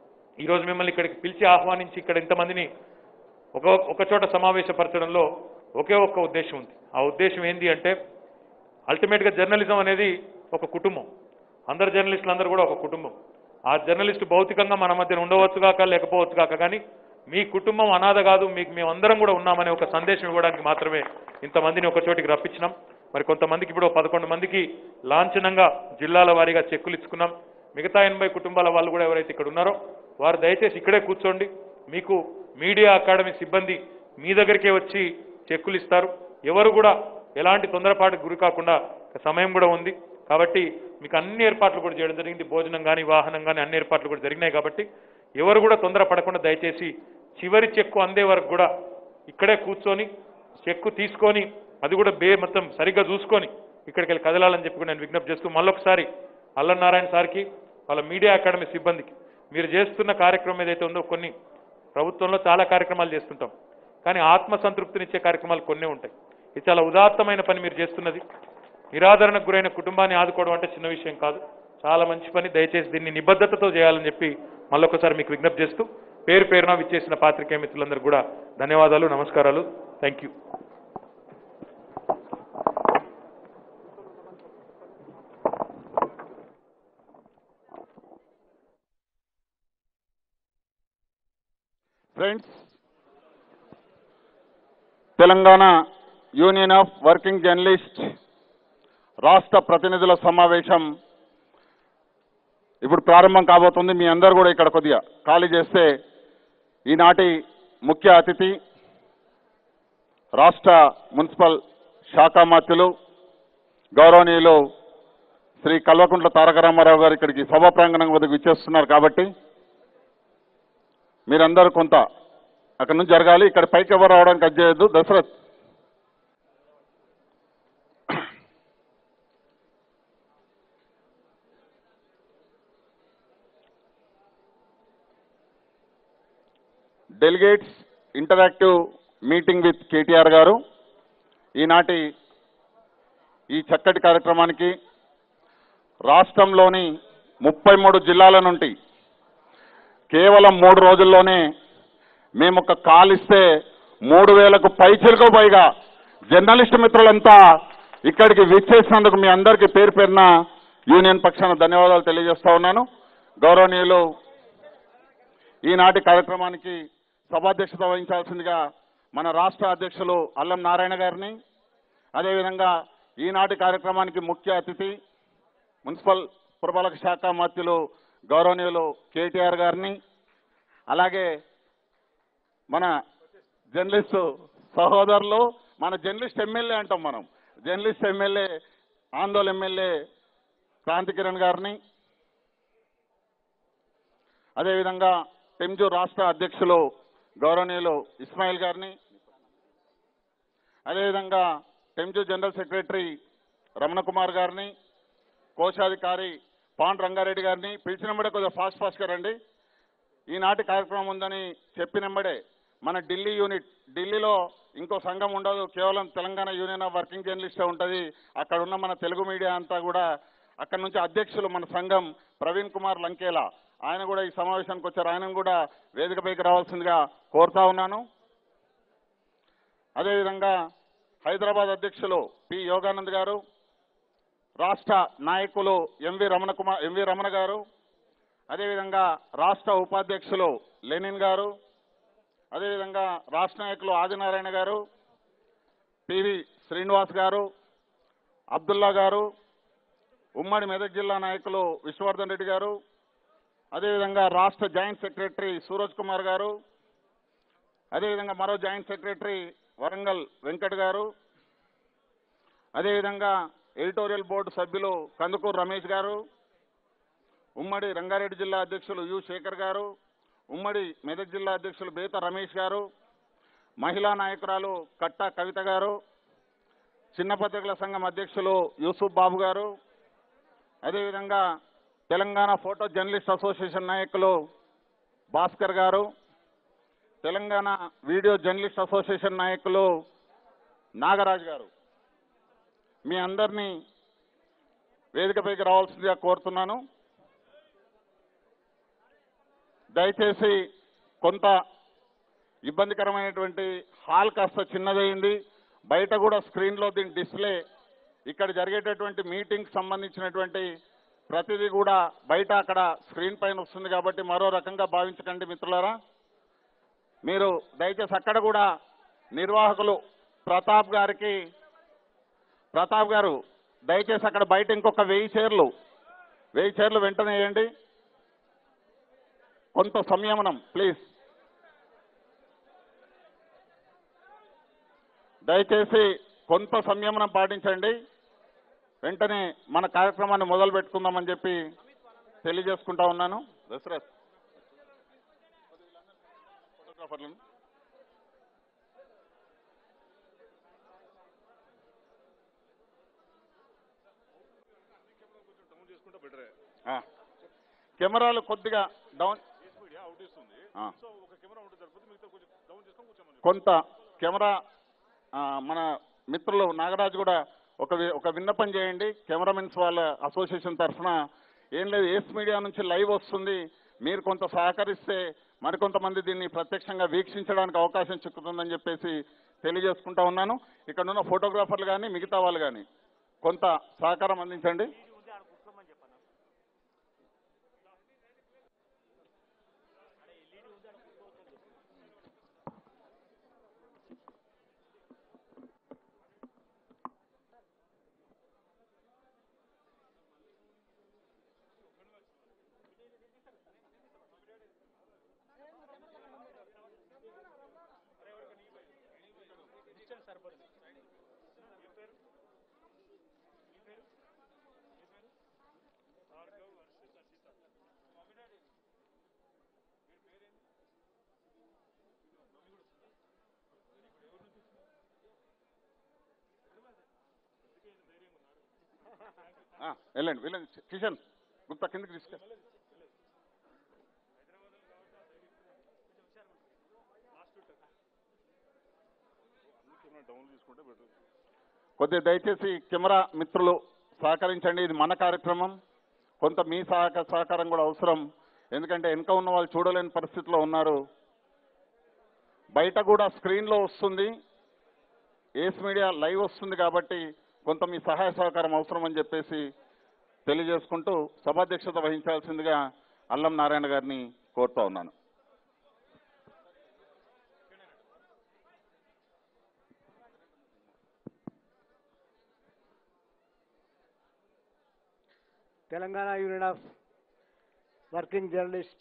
ఈరోజు మిమ్మల్ని ఇక్కడికి పిలిచి ఆహ్వానించి ఇక్కడ ఇంతమందిని ఒక ఒక చోట సమావేశపరచడంలో ఒకే ఒక్క ఉద్దేశం ఉంది ఆ ఉద్దేశం ఏంటి అంటే అల్టిమేట్గా జర్నలిజం అనేది ఒక కుటుంబం అందరు జర్నలిస్టులు అందరూ కూడా ఒక కుటుంబం ఆ జర్నలిస్టు భౌతికంగా మన మధ్యన ఉండవచ్చు కాక లేకపోవచ్చు కాక కానీ మీ కుటుంబం అనాథ కాదు మీకు మేమందరం కూడా ఉన్నామనే ఒక సందేశం ఇవ్వడానికి మాత్రమే ఇంతమందిని ఒక చోటికి రప్పించినాం మరి కొంతమందికి ఇప్పుడు పదకొండు మందికి లాంఛనంగా జిల్లాల వారీగా చెక్కులు ఇచ్చుకున్నాం మిగతా ఎనభై కుటుంబాల వాళ్ళు కూడా ఎవరైతే ఇక్కడ ఉన్నారో వారు దయచేసి ఇక్కడే కూర్చోండి మీకు మీడియా అకాడమీ సిబ్బంది మీ దగ్గరికే వచ్చి చెక్కులు ఇస్తారు ఎవరు కూడా ఎలాంటి తొందరపాటుకు గురి కాకుండా సమయం కూడా ఉంది కాబట్టి మీకు అన్ని ఏర్పాట్లు కూడా చేయడం జరిగింది భోజనం కానీ వాహనం కానీ అన్ని ఏర్పాట్లు కూడా జరిగినాయి కాబట్టి ఎవరు కూడా తొందరపడకుండా దయచేసి చివరి చెక్కు అందే వరకు కూడా ఇక్కడే కూర్చొని చెక్కు తీసుకొని అది కూడా బే మొత్తం సరిగ్గా చూసుకొని ఇక్కడికి వెళ్ళి కదలాలని చెప్పి కూడా నేను విజ్ఞప్తి చేస్తూ మళ్ళొకసారి అల్లనారాయణ సార్కి వాళ్ళ మీడియా అకాడమీ సిబ్బందికి మీరు చేస్తున్న కార్యక్రమం ఏదైతే ఉందో కొన్ని ప్రభుత్వంలో చాలా కార్యక్రమాలు చేస్తుంటాం కానీ ఆత్మ సంతృప్తినిచ్చే కార్యక్రమాలు కొన్నే ఉంటాయి ఇది చాలా ఉదాత్తమైన పని మీరు చేస్తున్నది నిరాదరణకు గురైన కుటుంబాన్ని ఆదుకోవడం అంటే చిన్న విషయం కాదు చాలా మంచి పని దయచేసి దీన్ని నిబద్ధతతో చేయాలని చెప్పి మళ్ళొకసారి మీకు విజ్ఞప్తి చేస్తూ పేరు పేరున విచ్చేసిన పాత్రికేయ మిత్రులందరూ కూడా ధన్యవాదాలు నమస్కారాలు thank you friends Telangana union of working journalist రాష్ట్ర ప్రతినిధుల సమావేశం ఇప్పుడు ప్రారంభం కాబోతుంది మీ అందరూ కూడా ఇక్కడ కొద్దిగా ఖాళీ చేస్తే ఈనాటి ముఖ్య అతిథి రాష్ట్ర మున్సిపల్ శాఖ మంత్రులు గౌరవనీయులు శ్రీ కల్వకుంట్ల తారక రామారావు గారు ఇక్కడికి సభా ప్రాంగణం వద్దకు విచ్చేస్తున్నారు కాబట్టి మీరందరూ కొంత అక్కడ నుంచి జరగాలి ఇక్కడ పైకి ఎవరు రావడానికి అది చేయొద్దు Dasharath delegates interactive meeting with KTR గారు ఈనాటి ఈ చక్కటి కార్యక్రమానికి రాష్ట్రంలోని ముప్పై మూడు జిల్లాల నుండి కేవలం మూడు రోజుల్లోనే మేము ఒక కాల్ ఇస్తే మూడు వేలకు పైచిలకు పైగా జర్నలిస్ట్ మిత్రులంతా ఇక్కడికి విచ్చేసినందుకు మీ అందరికీ పేరు పేరున యూనియన్ పక్షాన ధన్యవాదాలు తెలియజేస్తా ఉన్నాను గౌరవనీయులు ఈనాటి కార్యక్రమానికి సభాధ్యక్షత వహించాల్సిందిగా మన రాష్ట్ర అధ్యక్షులు అల్లం నారాయణ గారిని అదేవిధంగా ఈనాటి కార్యక్రమానికి ముఖ్య అతిథి మున్సిపల్ పురపాలక శాఖ మంత్రులు గౌరవనీయులు కేటీఆర్ గారిని అలాగే మన జర్నలిస్టు సహోదరులు మన జర్నలిస్ట్ ఎమ్మెల్యే అంటాం మనం జర్నలిస్ట్ ఎమ్మెల్యే ఆందోళన ఎమ్మెల్యే క్రాంతి కిరణ్ గారిని అదేవిధంగా టెంజు రాష్ట్ర అధ్యక్షులు గౌరవనీయులు ఇస్మాయిల్ గారిని అదేవిధంగా టెంజు జనరల్ సెక్రటరీ రమణ కుమార్ గారిని కోశాధికారి పాండ్ రంగారెడ్డి గారిని పిలిచినమ్మడే కొద్దిగా ఫాస్ట్ ఫాస్ట్గా రండి ఈనాటి కార్యక్రమం ఉందని చెప్పినమ్మడే మన ఢిల్లీ యూనిట్ ఢిల్లీలో ఇంకో సంఘం ఉండదు కేవలం తెలంగాణ యూనియన్ ఆఫ్ వర్కింగ్ జర్నలిస్టే ఉంటుంది అక్కడ ఉన్న మన తెలుగు మీడియా అంతా కూడా అక్కడ నుంచి అధ్యక్షులు మన సంఘం ప్రవీణ్ కుమార్ లంకేలా ఆయన కూడా ఈ సమావేశానికి వచ్చారు ఆయన కూడా వేదికపైకి రావాల్సిందిగా కోరుతా ఉన్నాను అదేవిధంగా హైదరాబాద్ అధ్యక్షులు పి యోగానంద్ గారు రాష్ట్ర నాయకులు ఎంవి రమణ కుమార్ ఎంవి రమణ గారు అదేవిధంగా రాష్ట్ర ఉపాధ్యక్షులు లెనిన్ గారు అదేవిధంగా రాష్ట్ర నాయకులు ఆదినారాయణ గారు పివి శ్రీనివాస్ గారు అబ్దుల్లా గారు ఉమ్మడి మెదక్ జిల్లా నాయకులు విష్ణువర్ధన్ రెడ్డి గారు అదేవిధంగా రాష్ట్ర జాయింట్ సెక్రటరీ సూరజ్ కుమార్ గారు అదేవిధంగా మరో జాయింట్ సెక్రటరీ వరంగల్ వెంకట్ గారు అదేవిధంగా ఎడిటోరియల్ బోర్డు సభ్యులు కందుకూరు రమేష్ గారు ఉమ్మడి రంగారెడ్డి జిల్లా అధ్యక్షులు యు శేఖర్ గారు ఉమ్మడి మెదక్ జిల్లా అధ్యక్షులు బేత రమేష్ గారు మహిళా నాయకురాలు కట్టా కవిత గారు చిన్న పత్రికల సంఘం అధ్యక్షులు యూసుఫ్ బాబు గారు అదేవిధంగా తెలంగాణ ఫోటో జర్నలిస్ట్ అసోసియేషన్ నాయకులు భాస్కర్ గారు తెలంగాణ వీడియో జర్నలిస్ట్ అసోసియేషన్ నాయకులు నాగరాజ్ గారు మీ అందరినీ వేదికపైకి రావాల్సిందిగా కోరుతున్నాను దయచేసి కొంత ఇబ్బందికరమైనటువంటి హాల్ కాస్త చిన్నదైంది బయట కూడా స్క్రీన్లో దీని డిస్ప్లే ఇక్కడ జరిగేటటువంటి మీటింగ్ సంబంధించినటువంటి ప్రతిదీ కూడా బయట అక్కడ స్క్రీన్ పైన వస్తుంది కాబట్టి మరో రకంగా భావించకండి మిత్రులారా మీరు దయచేసి అక్కడ కూడా నిర్వాహకులు ప్రతాప్ గారికి ప్రతాప్ గారు దయచేసి అక్కడ బయట ఇంకొక వెయ్యి చైర్లు వెయ్యి చైర్లు వెంటనే వేయండి కొంత సంయమనం ప్లీజ్ దయచేసి కొంత సంయమనం పాటించండి వెంటనే మన కార్యక్రమాన్ని మొదలు పెట్టుకుందామని చెప్పి తెలియజేసుకుంటా ఉన్నాను దసరత్ ఫోటోగ్రాఫర్లను డౌన్ చేసుకుంటే బెటరే ఆ. కెమెరాలు కొద్దిగా డౌన్ కేస్ మీడియా అవుట్ ఇస్తుంది ఆ. సో ఒక కెమెరా ఉంటే సరిపోతుంది మిగతా కొంచెం డౌన్ చేసుకొని కూర్చోమని కొంత కెమెరా ఆ, మన మిత్రులు నాగరాజు కూడా ఒక వి- ఒక విన్నపం చేయండి కెమెరామెన్స్ వాళ్ళ అసోసియేషన్ తరఫున ఏం లేదు ఏస్ మీడియా నుంచి లైవ్ వస్తుంది మీరు కొంత సహకరిస్తే మరికొంతమంది దీన్ని ప్రత్యక్షంగా వీక్షించడానికి అవకాశం చిక్కుతుందని చెప్పేసి తెలియజేసుకుంటా ఉన్నాను ఇక్కడ ఉన్న ఫోటోగ్రాఫర్లు కానీ మిగతా వాళ్ళు కానీ కొంత సహకారం అందించండి ఆ, వెళ్ళండి వెళ్ళండి కిషన్ గుప్తా కిందకి తీసుకెళ్ళి కెమెరా డౌన్ చేసుకుంటే బెటర్ కొద్దిగా దయచేసి కెమెరా మిత్రులు సహకరించండి ఇది మన కార్యక్రమం కొంత మీ సహక సహకారం కూడా అవసరం ఎందుకంటే వెనుక ఉన్న వాళ్ళు చూడలేని పరిస్థితిలో ఉన్నారు బయట కూడా స్క్రీన్లో వస్తుంది ఏస్ మీడియా లైవ్ వస్తుంది కాబట్టి కొంత మీ సహాయ సహకారం అవసరం అని చెప్పేసి తెలియజేసుకుంటూ సభాధ్యక్షత వహించాల్సిందిగా అల్లం నారాయణ గారిని కోరుతా ఉన్నాను Telangana union of working journalist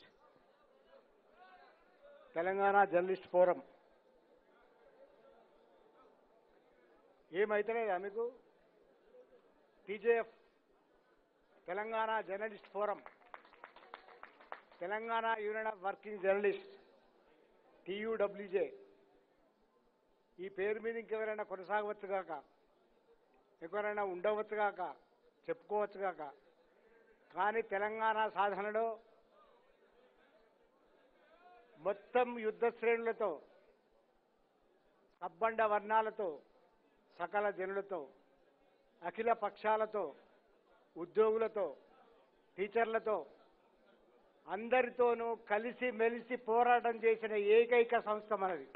Telangana journalist forum ఏమైతలేదా మీకు TJF Telangana journalist forum Telangana union of working journalist TUWJ ఈ పేరు మీద ఇంకెవరైనా కొనసాగవచ్చు గాక ఎవరైనా ఉండవచ్చు గాక చెప్పుకోవచ్చు గాక కానీ తెలంగాణ సాధనలో మొత్తం యుద్ధ శ్రేణులతో సబ్బండ వర్ణాలతో సకల జనులతో అఖిల పక్షాలతో ఉద్యోగులతో టీచర్లతో అందరితోనూ కలిసి మెలిసి పోరాటం చేసిన ఏకైక సంస్థ మనది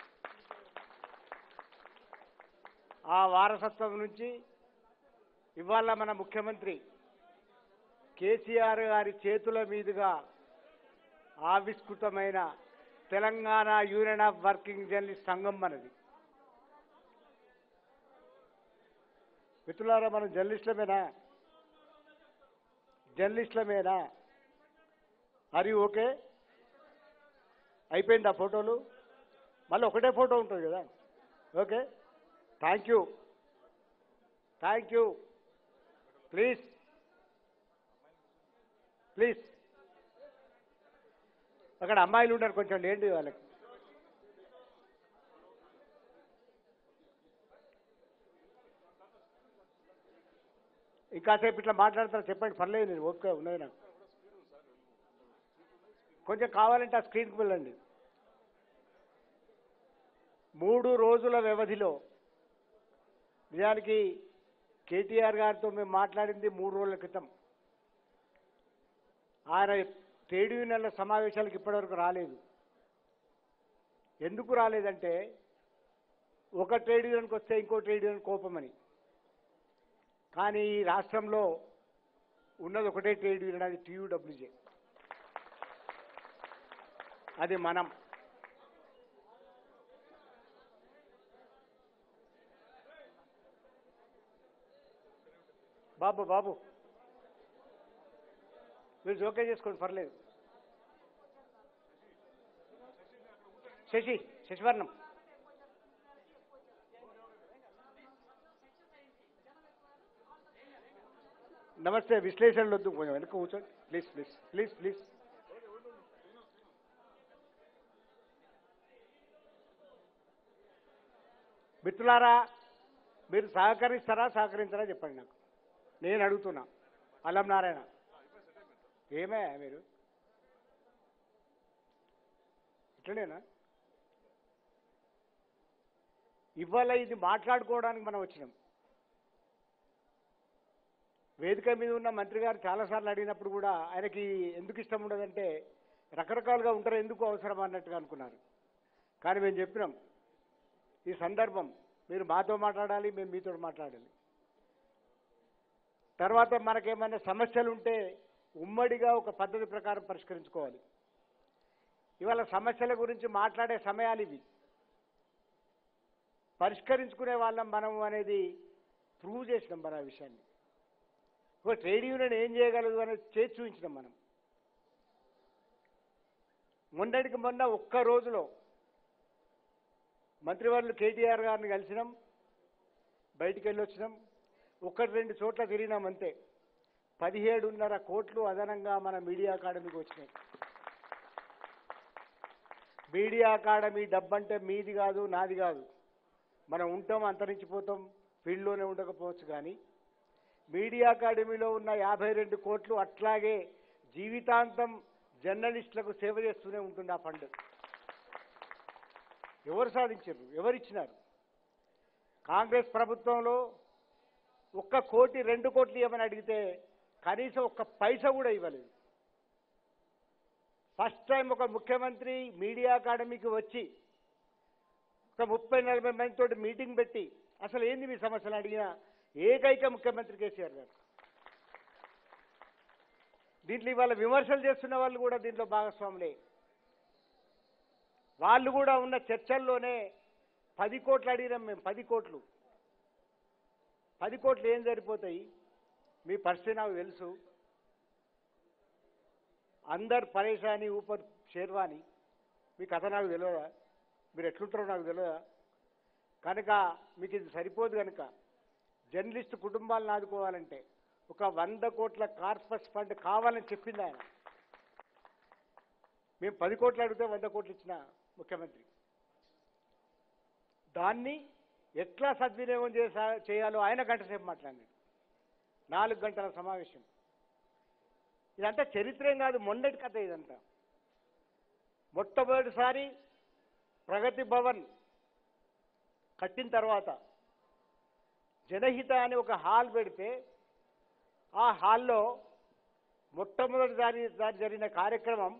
ఆ వారసత్వం నుంచి ఇవాళ మన ముఖ్యమంత్రి కేసీఆర్ గారి చేతుల మీదుగా ఆవిష్కృతమైన Telangana union of working journalist సంఘం మనది మిత్రులారా మనం జర్నలిస్టులమేనా జర్నలిస్టులమేనా అది ఓకే అయిపోయింది ఆ ఫోటోలు మళ్ళీ ఒకటే ఫోటో ఉంటుంది కదా okay thank you thank you please please అక్కడ అమ్మాయిలు ఉన్నారు కొంచెం లేండి వాళ్ళకి ఇంకాసేపు ఇట్లా మాట్లాడతారు చెప్పండి పర్లేదు నేను ఓకే ఉన్నది నాకు కొంచెం కావాలంటే ఆ స్క్రీన్కి వెళ్ళండి మూడు రోజుల వ్యవధిలో నిజానికి కేటీఆర్ గారితో మేము మాట్లాడింది మూడు రోజుల క్రితం ఆయన ట్రేడ్ యూనియన్ల సమావేశాలకు ఇప్పటివరకు రాలేదు ఎందుకు రాలేదంటే ఒక ట్రేడ్ యూనియన్కి వస్తే ఇంకో ట్రేడ్ యూనియన్ కోపమని కానీ ఈ రాష్ట్రంలో ఉన్నది ఒకటే ట్రేడ్ యూనియన్ అది టీయూడబ్ల్యూజే అది మనం బాబు బాబు మీరు జోక్యం చేసుకోండి పర్లేదు శశి శశివర్ణం నమస్తే విశ్లేషణలు వద్దు కొంచెం వెనక కూర్చోండి ప్లీజ్ ప్లీజ్ ప్లీజ్ ప్లీజ్ మిత్రులారా మీరు సహకరిస్తారా సహకరించారా చెప్పండి నాకు నేను అడుగుతున్నా అల్లం నారాయణ ఏమే మీరు ఇట్లనేనా ఇవాళ ఇది మాట్లాడుకోవడానికి మనం వచ్చినాం వేదిక మీద ఉన్న మంత్రి గారు చాలాసార్లు అడిగినప్పుడు కూడా ఆయనకి ఎందుకు ఇష్టం ఉండదంటే రకరకాలుగా ఉంటారు ఎందుకు అవసరం అన్నట్టుగా అనుకున్నారు కానీ మేము చెప్పినాం ఈ సందర్భం మీరు మాతో మాట్లాడాలి మేము మీతో మాట్లాడాలి తర్వాత మనకేమైనా సమస్యలు ఉంటే ఉమ్మడిగా ఒక పద్ధతి ప్రకారం పరిష్కరించుకోవాలి ఇవాళ సమస్యల గురించి మాట్లాడే సమయాలు ఇవి పరిష్కరించుకునే వాళ్ళం మనం అనేది ప్రూవ్ చేసినాం మన ఆ విషయాన్ని ఒక ట్రేడ్ యూనియన్ ఏం చేయగలదు అనేది చేసి చూపించినాం మనం మొన్నటికి మొన్న ఒక్క రోజులో మంత్రివర్యులు కేటీఆర్ గారిని కలిసినాం బయటికి వెళ్ళి వచ్చినాం ఒకటి రెండు చోట్ల తిరిగినాం అంతే పదిహేడున్నర కోట్లు అదనంగా మన మీడియా అకాడమీకి వచ్చినాయి మీడియా అకాడమీ డబ్బంటే మీది కాదు నాది కాదు మనం ఉంటాం అంతరించిపోతాం ఫీల్డ్లోనే ఉండకపోవచ్చు కానీ మీడియా అకాడమీలో ఉన్న యాభై రెండు కోట్లు అట్లాగే జీవితాంతం జర్నలిస్టులకు సేవ చేస్తూనే ఉంటుంది ఆ ఫండ్ ఎవరు సాధించారు ఎవరిచ్చినారు కాంగ్రెస్ ప్రభుత్వంలో ఒక్క కోటి రెండు కోట్లు ఇవ్వమని అడిగితే కనీసం ఒక్క పైసా కూడా ఇవ్వలేదు ఫస్ట్ టైం ఒక ముఖ్యమంత్రి మీడియా అకాడమీకి వచ్చి ఒక ముప్పై నలభై మందితో మీటింగ్ పెట్టి అసలు ఏంది మీ సమస్యలు అడిగిన ఏకైక ముఖ్యమంత్రి కేసీఆర్ గారు దీంట్లో ఇవాళ విమర్శలు చేస్తున్న వాళ్ళు కూడా దీంట్లో భాగస్వాములే వాళ్ళు కూడా ఉన్న చర్చల్లోనే పది కోట్లు అడిగినాం మేము పది కోట్లు పది కోట్లు ఏం సరిపోతాయి మీ పరిస్థితి నాకు తెలుసు అందరు పరేషాని ఊపర్ షేర్వాని మీ కథ నాకు తెలియదా మీరు ఎట్లుంటారో నాకు తెలియదా కనుక మీకు ఇది సరిపోదు కనుక జర్నలిస్ట్ కుటుంబాలను ఆదుకోవాలంటే ఒక వంద కోట్ల కార్పస్ ఫండ్ కావాలని చెప్పింది ఆయన మేము పది కోట్లు అడిగితే వంద కోట్లు ఇచ్చిన ముఖ్యమంత్రి దాన్ని ఎట్లా సద్వినియోగం చేసా చేయాలో ఆయన గంట సేపు మాట్లాడినాడు నాలుగు గంటల సమావేశం ఇదంతా చరిత్రేం కాదు మొన్నటి కథ ఇదంతా మొట్టమొదటిసారి ప్రగతి భవన్ కట్టిన తర్వాత జనహిత అని ఒక హాల్ పెడితే ఆ హాల్లో మొట్టమొదటిసారి దారి జరిగిన కార్యక్రమం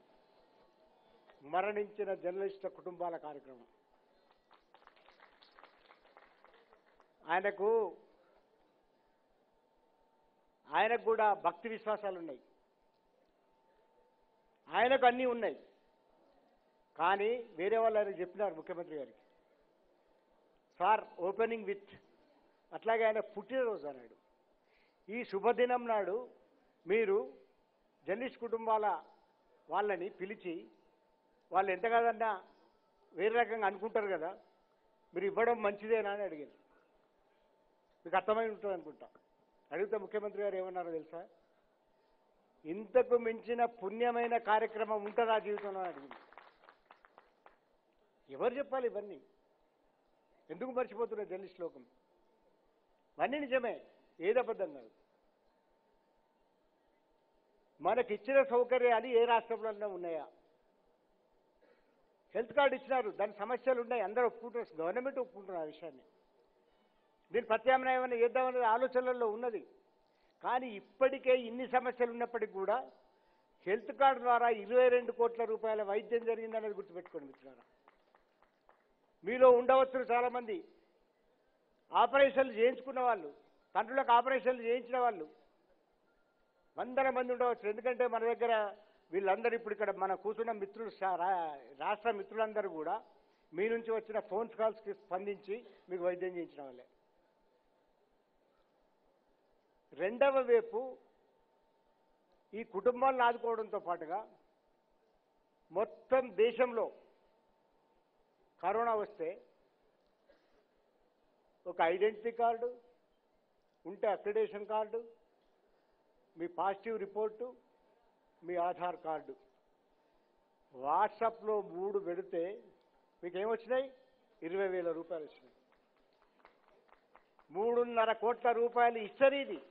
మరణించిన జర్నలిస్టుల కుటుంబాల కార్యక్రమం ఆయనకు ఆయనకు కూడా భక్తి విశ్వాసాలు ఉన్నాయి ఆయనకు అన్నీ ఉన్నాయి కానీ వేరే వాళ్ళు ఆయన చెప్పినారు ముఖ్యమంత్రి గారికి సార్ ఓపెనింగ్ విత్ అట్లాగే ఆయన పుట్టినరోజు అన్నాడు ఈ శుభదినం నాడు మీరు జర్నలిస్ట్ కుటుంబాల వాళ్ళని పిలిచి వాళ్ళు ఎంత కాదన్నా వేరే రకంగా అనుకుంటారు కదా మీరు ఇవ్వడం మంచిదేనా అని అడిగారు మీకు అర్థమై ఉంటుంది అనుకుంటా అడిగితే ముఖ్యమంత్రి గారు ఏమన్నారో తెలుసా ఇంతకు మించిన పుణ్యమైన కార్యక్రమం ఉంటుందా జీవితంలో అని అడిగింది ఎవరు చెప్పాలి ఇవన్నీ ఎందుకు మర్చిపోతున్నారు జర్నలిస్ట్ లోకం ఇవన్నీ నిజమే ఏది అబద్ధం కాదు మనకిచ్చిన సౌకర్యాలు ఏ రాష్ట్రంలో ఉన్నాయా హెల్త్ కార్డు ఇచ్చినారు దాని సమస్యలు ఉన్నాయి అందరూ ఒప్పుకుంటున్నారు గవర్నమెంట్ ఒప్పుకుంటున్నారు ఆ విషయాన్ని దీని ప్రత్యామ్నాయం ఏమైనా చేద్దామనేది ఆలోచనలలో ఉన్నది కానీ ఇప్పటికే ఇన్ని సమస్యలు ఉన్నప్పటికీ కూడా హెల్త్ కార్డు ద్వారా ఇరవై రెండు కోట్ల రూపాయల వైద్యం జరిగిందనేది గుర్తుపెట్టుకోండి మిత్రులారా మీలో ఉండవచ్చు చాలామంది ఆపరేషన్లు చేయించుకున్న వాళ్ళు తండ్రులకు ఆపరేషన్లు చేయించిన వాళ్ళు వందల మంది ఉండవచ్చు ఎందుకంటే మన దగ్గర వీళ్ళందరూ ఇప్పుడు ఇక్కడ మన కూర్చున్న మిత్రులు శా- రా- రాష్ట్ర మిత్రులందరూ కూడా మీ నుంచి వచ్చిన ఫోన్ కాల్స్కి స్పందించి మీకు వైద్యం చేయించిన వాళ్ళే రెండవ వైపు ఈ కుటుంబాలను ఆదుకోవడంతో పాటుగా మొత్తం దేశంలో కరోనా వస్తే ఒక ఐడెంటిటీ కార్డు ఉంటే అక్రిడేషన్ కార్డు మీ పాజిటివ్ రిపోర్టు మీ ఆధార్ కార్డు వాట్సాప్లో మూడు పెడితే మీకు ఏమొచ్చినాయి ఇరవై వేల రూపాయలు వచ్చినాయి మూడున్నర కోట్ల రూపాయలు ఇస్తారు ఇది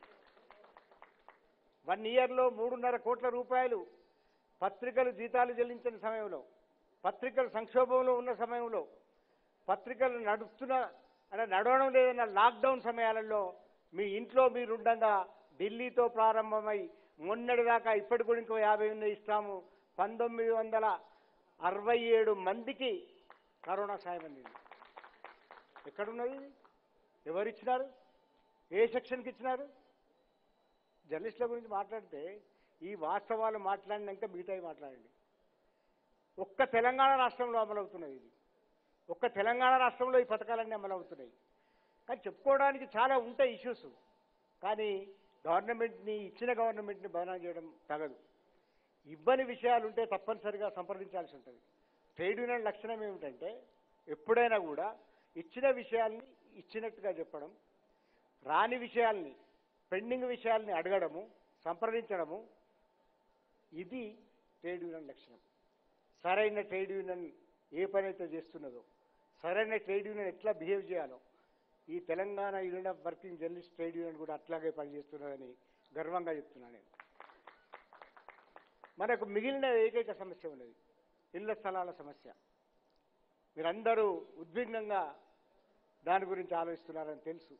వన్ ఇయర్లో మూడున్నర కోట్ల రూపాయలు పత్రికలు జీతాలు చెల్లించిన సమయంలో పత్రికలు సంక్షోభంలో ఉన్న సమయంలో పత్రికలు నడుస్తున్న అంటే నడవడం లేదన్న లాక్డౌన్ సమయాలలో మీ ఇంట్లో మీరుండగా ఢిల్లీతో ప్రారంభమై మొన్నటిదాకా ఇప్పటి కూడా ఇంకో యాభై ఉన్నాయి ఇస్తాము పంతొమ్మిది వందల అరవై ఏడు మందికి కరోనా సాయం అందింది ఎక్కడున్నది ఇది? ఎవరు ఇచ్చినారు ఏ సెక్షన్కి ఇచ్చినారు జర్నలిస్టుల గురించి మాట్లాడితే ఈ వాస్తవాలు మాట్లాడినాక మిగతాయి మాట్లాడండి ఒక్క తెలంగాణ రాష్ట్రంలో అమలవుతున్నది ఇది ఒక్క తెలంగాణ రాష్ట్రంలో ఈ పథకాలన్నీ అమలవుతున్నాయి కానీ చెప్పుకోవడానికి చాలా ఉంటాయి ఇష్యూస్ కానీ గవర్నమెంట్ని ఇచ్చిన గవర్నమెంట్ని బదనాం చేయడం తగదు ఇవ్వని విషయాలు ఉంటే తప్పనిసరిగా సంప్రదించాల్సి ఉంటుంది ట్రేడ్ యూనియన్ లక్షణం ఏమిటంటే ఎప్పుడైనా కూడా ఇచ్చిన విషయాల్ని ఇచ్చినట్టుగా చెప్పడం రాని విషయాల్ని పెండింగ్ విషయాల్ని అడగడము సంప్రదించడము ఇది ట్రేడ్ యూనియన్ లక్షణం సరైన ట్రేడ్ యూనియన్ ఏ పని అయితే చేస్తున్నదో సరైన ట్రేడ్ యూనియన్ ఎట్లా బిహేవ్ చేయాలో ఈ Telangana union of working journalist trade union కూడా అట్లాగే పనిచేస్తున్నదని గర్వంగా చెప్తున్నాను నేను మనకు మిగిలిన ఏకైక సమస్య ఉన్నది ఇళ్ల స్థలాల సమస్య మీరందరూ ఉద్విగ్నంగా దాని గురించి ఆలోచిస్తున్నారని తెలుసు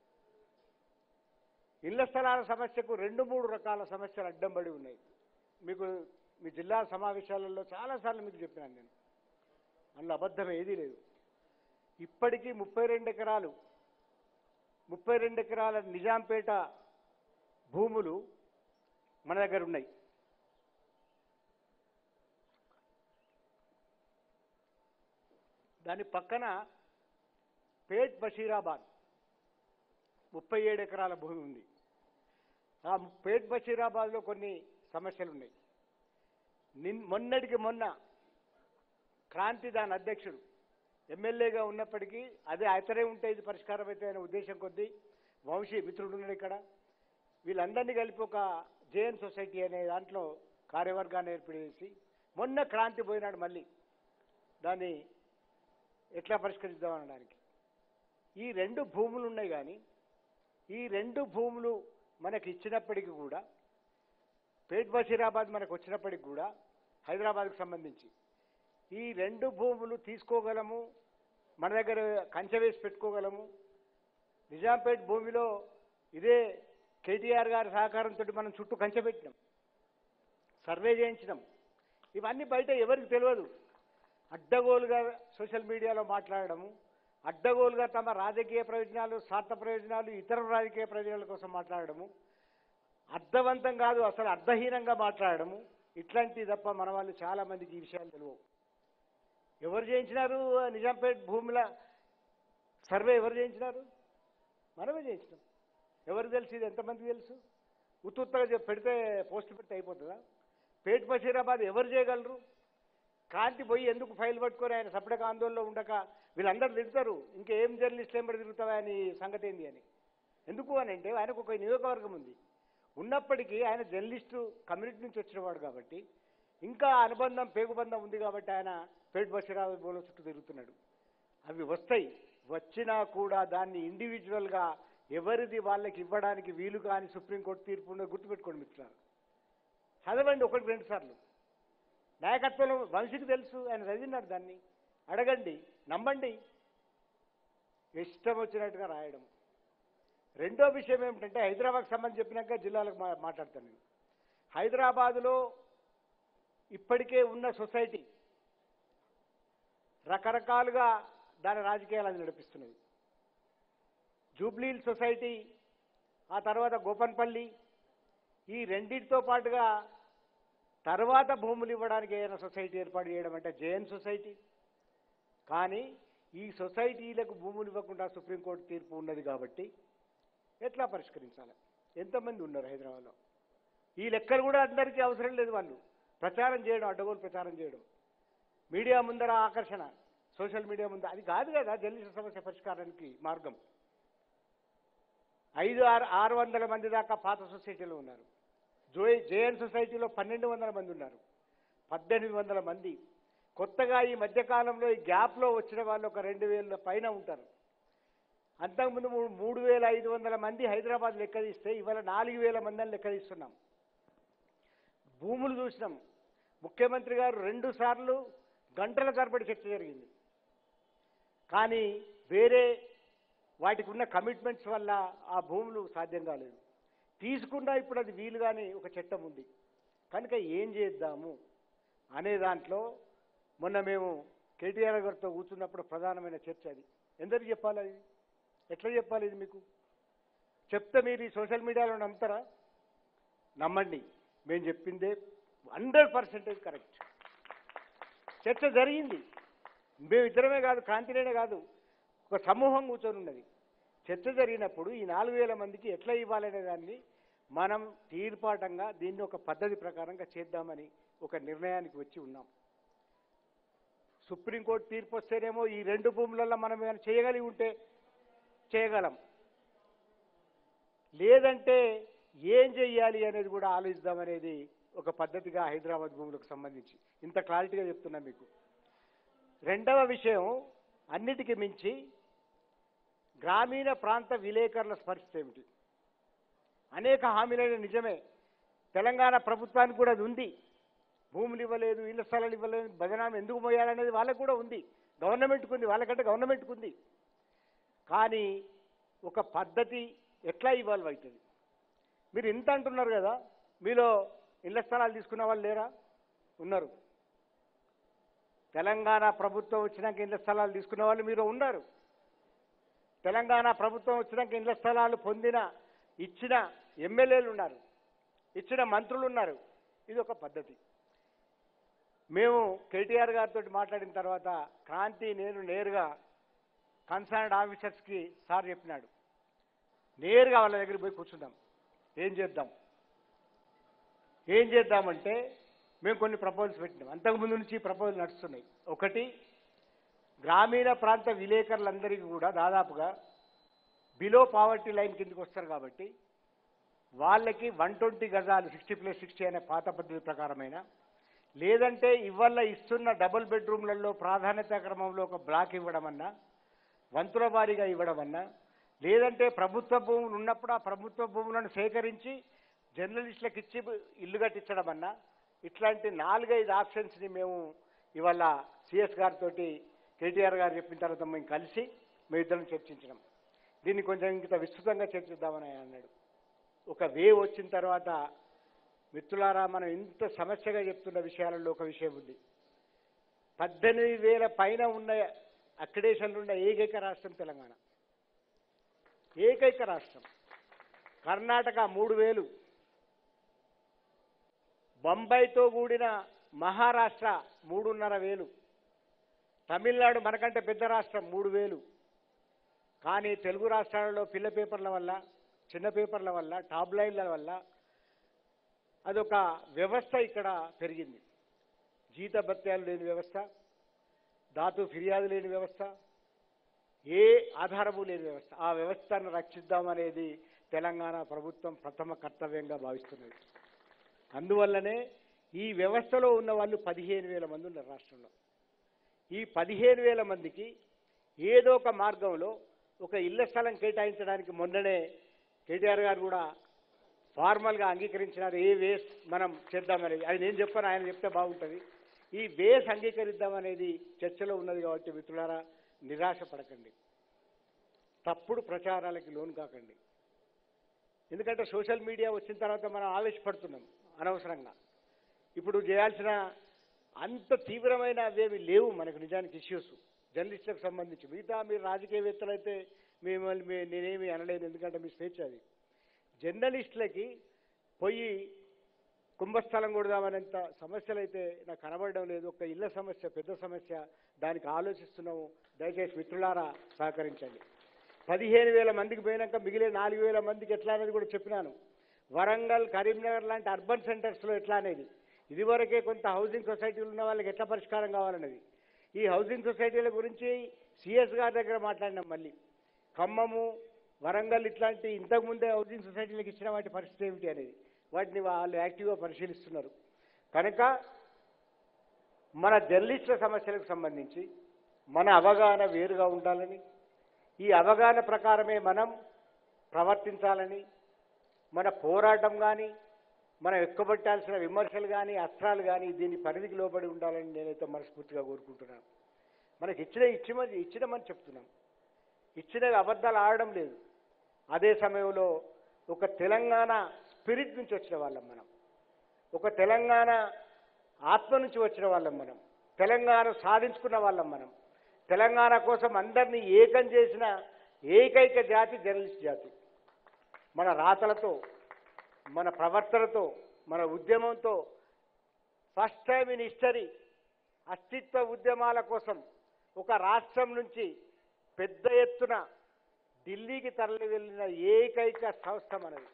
ఇళ్ల స్థలాల సమస్యకు రెండు మూడు రకాల సమస్యలు అడ్డం పడి ఉన్నాయి మీకు మీ జిల్లా సమావేశాలలో చాలాసార్లు మీకు చెప్పినాను నేను అందులో అబద్ధం ఏదీ లేదు ఇప్పటికీ ముప్పై రెండు ఎకరాలు ముప్పై రెండు ఎకరాల నిజాంపేట భూములు మన దగ్గర ఉన్నాయి దాని పక్కన పేట్ బషీరాబాద్ ముప్పై ఏడు ఎకరాల భూమి ఉంది ఆ పేట్ బషీరాబాద్లో కొన్ని సమస్యలు ఉన్నాయి నిన్ మొన్నటికి మొన్న క్రాంతి దాని అధ్యక్షుడు ఎమ్మెల్యేగా ఉన్నప్పటికీ అదే అతనే ఉంటే ఇది పరిష్కారం అయితే అనే ఉద్దేశం కొద్దీ వంశీ మిత్రుడు ఉన్నాడు ఇక్కడ వీళ్ళందరినీ కలిపి ఒక జేఎన్ సొసైటీ అనే దాంట్లో కార్యవర్గాన్ని ఏర్పాటు చేసి మొన్న క్రాంతి పోయినాడు మళ్ళీ దాన్ని ఎట్లా పరిష్కరిద్దాం అనడానికి ఈ రెండు భూములు ఉన్నాయి కానీ ఈ రెండు భూములు మనకి ఇచ్చినప్పటికీ కూడా పేట్ బషీరాబాద్ మనకు వచ్చినప్పటికి కూడా హైదరాబాద్కు సంబంధించి ఈ రెండు భూములు తీసుకోగలము మన దగ్గర కంచె వేసి పెట్టుకోగలము నిజాంపేట్ భూమిలో ఇదే కేటీఆర్ గారి సహకారంతో మనం చుట్టూ కంచె పెట్టినాం సర్వే చేయించినాం ఇవన్నీ బయట ఎవరికి తెలియదు అడ్డగోలుగా సోషల్ మీడియాలో మాట్లాడడము అడ్డగోలుగా తమ రాజకీయ ప్రయోజనాలు స్వార్థ ప్రయోజనాలు ఇతర రాజకీయ ప్రయోజనాల కోసం మాట్లాడడము అర్థవంతం కాదు అసలు అర్థహీనంగా మాట్లాడడము ఇట్లాంటివి తప్ప మన వాళ్ళు చాలా మందికి ఈ విషయాలు తెలియవు ఎవరు చేయించినారు ఆ నిజాంపేట్ భూముల సర్వే ఎవరు చేయించినారు మనమే చేయించినాం ఎవరు తెలుసు ఇది ఎంతమందికి తెలుసు ఉత్తుత్తగా చెప్పి పెడితే పోస్ట్ పెడితే అయిపోతుందా పేట్ బషీరాబాద్ ఎవరు చేయగలరు కాంతి పోయి ఎందుకు ఫైల్ పట్టుకొని ఆయన సపరేక ఆందోళనలో ఉండక వీళ్ళందరూ తిడతారు ఇంకేం జర్నలిస్టులు ఏం తిరుగుతావా అని సంగతి ఏంది అని ఎందుకు అని అంటే ఆయనకు ఒక నియోజకవర్గం ఉంది ఉన్నప్పటికీ ఆయన జర్నలిస్టు కమ్యూనిటీ నుంచి వచ్చినవాడు కాబట్టి ఇంకా అనుబంధం పేగుబంధం ఉంది కాబట్టి ఆయన పేట్ బషీరాబాద్ బోలో చుట్టూ తిరుగుతున్నాడు అవి వస్తాయి వచ్చినా కూడా దాన్ని ఇండివిజువల్గా ఎవరిది వాళ్ళకి ఇవ్వడానికి వీలు కాని సుప్రీంకోర్టు తీర్పు ఉన్నది గుర్తుపెట్టుకోండి మిత్రులారా చదవండి ఒకటి రెండు సార్లు నాయకత్వంలో వంశీకి తెలుసు ఆయన చదివినాడు దాన్ని అడగండి నమ్మండి ఇష్టం వచ్చినట్టుగా రాయడం రెండో విషయం ఏమిటంటే హైదరాబాద్కి సంబంధించి చెప్పినాక జిల్లాలకు మా మాట్లాడతాను నేను హైదరాబాదులో ఇప్పటికే ఉన్న సొసైటీ రకరకాలుగా దాని రాజకీయాలు అది నడిపిస్తున్నది జూబ్లీల్ సొసైటీ ఆ తర్వాత గోపన్పల్లి ఈ రెండింటితో పాటుగా తర్వాత భూములు ఇవ్వడానికి ఏదైనా సొసైటీ ఏర్పాటు చేయడం అంటే జేఎన్ సొసైటీ కానీ ఈ సొసైటీలకు భూములు ఇవ్వకుండా సుప్రీంకోర్టు తీర్పు ఉన్నది కాబట్టి ఎట్లా పరిష్కరించాలి ఎంతమంది ఉన్నారు హైదరాబాద్లో ఈ లెక్కలు కూడా అందరికీ అవసరం లేదు వాళ్ళు ప్రచారం చేయడం అడ్డగోలు ప్రచారం చేయడం మీడియా ముందర ఆకర్షణ సోషల్ మీడియా ముందర అది కాదు కదా జర్నలిస్ట్ సమస్య పరిష్కారానికి మార్గం ఐదు ఆరు ఆరు వందల మంది దాకా పాత సొసైటీలో ఉన్నారు జో జేఎన్ సొసైటీలో పన్నెండు వందల మంది ఉన్నారు పద్దెనిమిది వందల మంది కొత్తగా ఈ మధ్యకాలంలో ఈ గ్యాప్లో వచ్చిన వాళ్ళు ఒక రెండు వేల పైన ఉంటారు అంతకుముందు మూ- మూడు వేల ఐదు వందల మంది హైదరాబాద్ లెక్క తీస్తే ఇవాళ నాలుగు వేల మందిని లెక్క తీస్తున్నాం భూములు చూసినాం ముఖ్యమంత్రి గారు రెండు సార్లు గంటల తరబడి చర్చ జరిగింది కానీ వేరే వాటికి ఉన్న కమిట్మెంట్స్ వల్ల ఆ భూములు సాధ్యం కాలేదు తీసుకున్నా ఇప్పుడు అది వీలు కానీ ఒక చట్టం ఉంది కనుక ఏం చేద్దాము అనే దాంట్లో మొన్న మేము కేటీఆర్ గారితో కూర్చున్నప్పుడు ప్రధానమైన చర్చ అది ఎందరికి చెప్పాలి అది ఎట్లా చెప్పాలి ఇది మీకు చెప్తే మీరు ఈ సోషల్ మీడియాలో నమ్ముతారా నమ్మండి మేము చెప్పిందే హండ్రెడ్ పర్సెంటేజ్ కరెక్ట్ చర్చ జరిగింది మేము ఇద్దరమే కాదు కాంతినేనే కాదు ఒక సమూహం కూర్చొని ఉన్నది చర్చ జరిగినప్పుడు ఈ నాలుగు వేల మందికి ఎట్లా ఇవ్వాలనే దాన్ని మనం తీర్పాటంగా దీన్ని ఒక పద్ధతి ప్రకారంగా చేద్దామని ఒక నిర్ణయానికి వచ్చి ఉన్నాం సుప్రీంకోర్టు తీర్పు వస్తేనేమో ఈ రెండు భూములలో మనం ఏమైనా చేయగలిగి ఉంటే చేయగలం లేదంటే ఏం చెయ్యాలి అనేది కూడా ఆలోచిద్దామనేది ఒక పద్ధతిగా హైదరాబాద్ భూములకు సంబంధించి ఇంత క్లారిటీగా చెప్తున్నా మీకు రెండవ విషయం అన్నిటికీ మించి గ్రామీణ ప్రాంత విలేకరుల పరిస్థితి ఏమిటి అనేక హామీలైన నిజమే తెలంగాణ ప్రభుత్వానికి కూడా అది ఉంది భూములు ఇవ్వలేదు ఇళ్ల స్థలాలు ఇవ్వలేదు బదనాం ఎందుకు మోయాలనేది వాళ్ళకు కూడా ఉంది గవర్నమెంట్కి ఉంది వాళ్ళకంటే గవర్నమెంట్కి ఉంది కానీ ఒక పద్ధతి ఎట్లా ఇవాల్వ్ అవుతుంది మీరు ఇంత అంటున్నారు కదా మీలో ఇళ్ల స్థలాలు తీసుకున్న వాళ్ళు లేరా ఉన్నారు తెలంగాణ ప్రభుత్వం వచ్చినాక ఇళ్ల స్థలాలు తీసుకున్న వాళ్ళు మీరు ఉన్నారు తెలంగాణ ప్రభుత్వం వచ్చినాక ఇళ్ల స్థలాలు పొందిన ఇచ్చిన ఎమ్మెల్యేలు ఉన్నారు ఇచ్చిన మంత్రులు ఉన్నారు ఇది ఒక పద్ధతి మేము కేటీఆర్ గారితో మాట్లాడిన తర్వాత క్రాంతి నేను నేరుగా కన్సర్న్డ్ ఆఫీసర్స్కి సార్ చెప్పినాడు నేరుగా వాళ్ళ దగ్గరికి పోయి కూర్చుందాం ఏం చేద్దాం ఏం చేద్దామంటే మేము కొన్ని ప్రపోజల్స్ పెట్టినాం అంతకుముందు నుంచి ప్రపోజల్ నడుస్తున్నాయి ఒకటి గ్రామీణ ప్రాంత విలేకరులందరికీ కూడా దాదాపుగా బిలో పావర్టీ లైన్ కిందకి వస్తారు కాబట్టి వాళ్ళకి వన్ ట్వంటీ గజాలు సిక్స్టీ ప్లస్ సిక్స్టీ అనే పాత పద్ధతి ప్రకారమైన లేదంటే ఇవాళ ఇస్తున్న డబుల్ బెడ్రూమ్లలో ప్రాధాన్యత క్రమంలో ఒక బ్లాక్ ఇవ్వడం అన్నా వంతుల వారీగా ఇవ్వడం అన్నా లేదంటే ప్రభుత్వ భూములు ఉన్నప్పుడు ఆ ప్రభుత్వ భూములను సేకరించి జర్నలిస్టులకు ఇచ్చి ఇల్లు కట్టించడం అన్నా ఇట్లాంటి నాలుగైదు ఆప్షన్స్ని మేము ఇవాళ సిఎస్ గారితో కేటీఆర్ గారు చెప్పిన తర్వాత మేము కలిసి మేము ఇద్దరం చర్చించినాం దీన్ని కొంచెం ఇంత విస్తృతంగా చర్చిద్దామని ఆయన అన్నాడు ఒక వే వచ్చిన తర్వాత మిత్రులారా మనం ఇంత సమస్యగా చెప్తున్న విషయాలలో ఒక విషయం ఉంది పద్దెనిమిది వేల పైన ఉన్న అక్రిడేషన్లు ఉన్న ఏకైక రాష్ట్రం తెలంగాణ ఏకైక రాష్ట్రం కర్ణాటక మూడు వేలు బొంబాయితో కూడిన మహారాష్ట్ర మూడున్నర వేలు తమిళనాడు మనకంటే పెద్ద రాష్ట్రం మూడు వేలు కానీ తెలుగు రాష్ట్రాలలో పిల్ల పేపర్ల వల్ల చిన్న పేపర్ల వల్ల టాప్ లైన్ల వల్ల అదొక వ్యవస్థ ఇక్కడ పెరిగింది జీత భత్యాలు లేని వ్యవస్థ దాతు ఫిర్యాదు లేని వ్యవస్థ ఏ ఆధారము లేని వ్యవస్థ ఆ వ్యవస్థను రక్షిద్దామనేది తెలంగాణ ప్రభుత్వం ప్రథమ కర్తవ్యంగా భావిస్తున్నది అందువల్లనే ఈ వ్యవస్థలో ఉన్న వాళ్ళు పదిహేను వేల మంది ఉన్నారు రాష్ట్రంలో ఈ పదిహేను వేల మందికి ఏదో ఒక మార్గంలో ఒక ఇళ్ల స్థలం కేటాయించడానికి మొన్ననే కేటీఆర్ గారు కూడా ఫార్మల్గా అంగీకరించినారు ఏ వేస్ మనం చేద్దామనేది అది నేను చెప్పాను ఆయన చెప్తే బాగుంటుంది ఈ వేస్ అంగీకరిద్దామనేది చర్చలో ఉన్నది కాబట్టి మిత్రులారా నిరాశ పడకండి తప్పుడు ప్రచారాలకి లోను కాకండి ఎందుకంటే సోషల్ మీడియా వచ్చిన తర్వాత మనం ఆవేశపడుతున్నాం అనవసరంగా ఇప్పుడు చేయాల్సిన అంత తీవ్రమైన అవేవి లేవు మనకు నిజానికి ఇష్యూస్ జర్నలిస్టులకు సంబంధించి మిగతా మీరు రాజకీయవేత్తలైతే మిమ్మల్ని మీ- నేనేమి అనలేను ఎందుకంటే మీ స్వేచ్ఛ అది జర్నలిస్టులకి పోయి కుంభస్థలం కొడదామనేంత సమస్యలు అయితే నాకు కనబడడం లేదు ఒక ఇళ్ళ సమస్య పెద్ద సమస్య దానికి ఆలోచిస్తున్నాము దయచేసి మిత్రులారా సహకరించండి పదిహేను వేల మందికి పోయినాక మిగిలిన నాలుగు వేల మందికి ఎట్లా అనేది కూడా చెప్పినాను వరంగల్ కరీంనగర్ లాంటి అర్బన్ సెంటర్స్లో ఎట్లా అనేది ఇదివరకే కొంత హౌసింగ్ సొసైటీలు ఉన్న వాళ్ళకి ఎట్లా పరిష్కారం కావాలన్నది ఈ హౌసింగ్ సొసైటీల గురించి సిఎస్ గారి దగ్గర మాట్లాడినాం మళ్ళీ ఖమ్మము వరంగల్ ఇట్లాంటి ఇంతకుముందే హౌసింగ్ సొసైటీలకు ఇచ్చిన వాటి పరిస్థితి ఏమిటి అనేది వాటిని వాళ్ళు యాక్టివ్గా పరిశీలిస్తున్నారు కనుక మన జర్నలిస్టుల సమస్యలకు సంబంధించి మన అవగాహన వేరుగా ఉండాలని ఈ అవగాహన ప్రకారమే మనం ప్రవర్తించాలని మన పోరాటం కానీ మనం ఎక్కబట్టాల్సిన విమర్శలు కానీ అస్త్రాలు కానీ దీని పరిధికి లోబడి ఉండాలని నేనైతే మనస్ఫూర్తిగా కోరుకుంటున్నాను మనకి ఇచ్చిన ఇచ్చిమని ఇచ్చినమని చెప్తున్నాం ఇచ్చినవి అబద్ధాలు ఆడడం లేదు అదే సమయంలో ఒక తెలంగాణ స్పిరిట్ నుంచి వచ్చిన వాళ్ళం మనం ఒక తెలంగాణ ఆత్మ నుంచి వచ్చిన వాళ్ళం మనం తెలంగాణ సాధించుకున్న వాళ్ళం మనం తెలంగాణ కోసం అందరినీ ఏకం చేసిన ఏకైక జాతి జర్నలిస్ట్ జాతి మన రాతలతో మన ప్రవర్తనతో మన ఉద్యమంతో ఫస్ట్ టైం ఇన్ హిస్టరీ అస్తిత్వ ఉద్యమాల కోసం ఒక రాష్ట్రం నుంచి పెద్ద ఎత్తున ఢిల్లీకి తరలి వెళ్ళిన ఏకైక సంస్థ మనది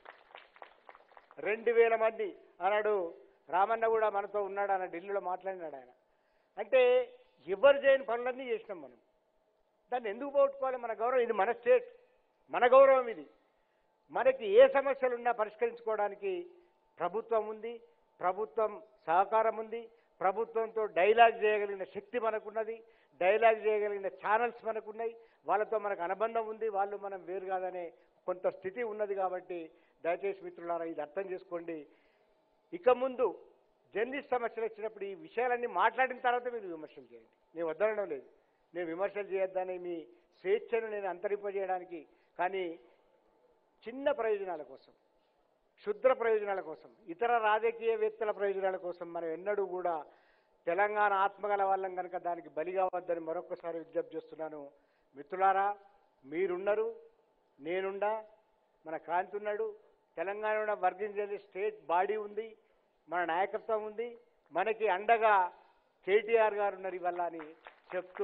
రెండు వేల మంది అన్నాడు రామన్న కూడా మనతో ఉన్నాడు అన్న ఢిల్లీలో మాట్లాడినాడు ఆయన అంటే ఎవరు చేయని పనులన్నీ చేసినాం మనం దాన్ని ఎందుకు పోగొట్టుకోవాలి మన గౌరవం ఇది మన స్టేట్ మన గౌరవం ఇది మనకి ఏ సమస్యలు ఉన్నా పరిష్కరించుకోవడానికి ప్రభుత్వం ఉంది ప్రభుత్వం సహకారం ఉంది ప్రభుత్వంతో డైలాగ్ చేయగలిగిన శక్తి మనకున్నది డైలాగ్ చేయగలిగిన ఛానల్స్ మనకున్నాయి వాళ్ళతో మనకు అనుబంధం ఉంది వాళ్ళు మనం వేరు కాదనే కొంత స్థితి ఉన్నది కాబట్టి దయచేసి మిత్రులారా ఇది అర్థం చేసుకోండి ఇక ముందు జర్నలిస్ట్ సమస్యలు వచ్చినప్పుడు ఈ విషయాలన్నీ మాట్లాడిన తర్వాత మీరు విమర్శలు చేయండి నేను వద్దనడం లేదు నేను విమర్శలు చేయొద్దని మీ స్వేచ్ఛను నేను అంతరింపజేయడానికి కానీ చిన్న ప్రయోజనాల కోసం క్షుద్ర ప్రయోజనాల కోసం ఇతర రాజకీయవేత్తల ప్రయోజనాల కోసం మనం ఎన్నడూ కూడా తెలంగాణ ఆత్మగల వాళ్ళం కనుక దానికి బలి కావద్దని మరొకసారి విజ్ఞప్తి చేస్తున్నాను మిత్రులారా మీరున్నారు నేనుండా మన క్రాంతి ఉన్నాడు Telangana working journalist state body ఉంది మన నాయకత్వం ఉంది మనకి అండగా కేటీఆర్ గారు ఉన్నారు ఇవల్ల అని చెప్తూ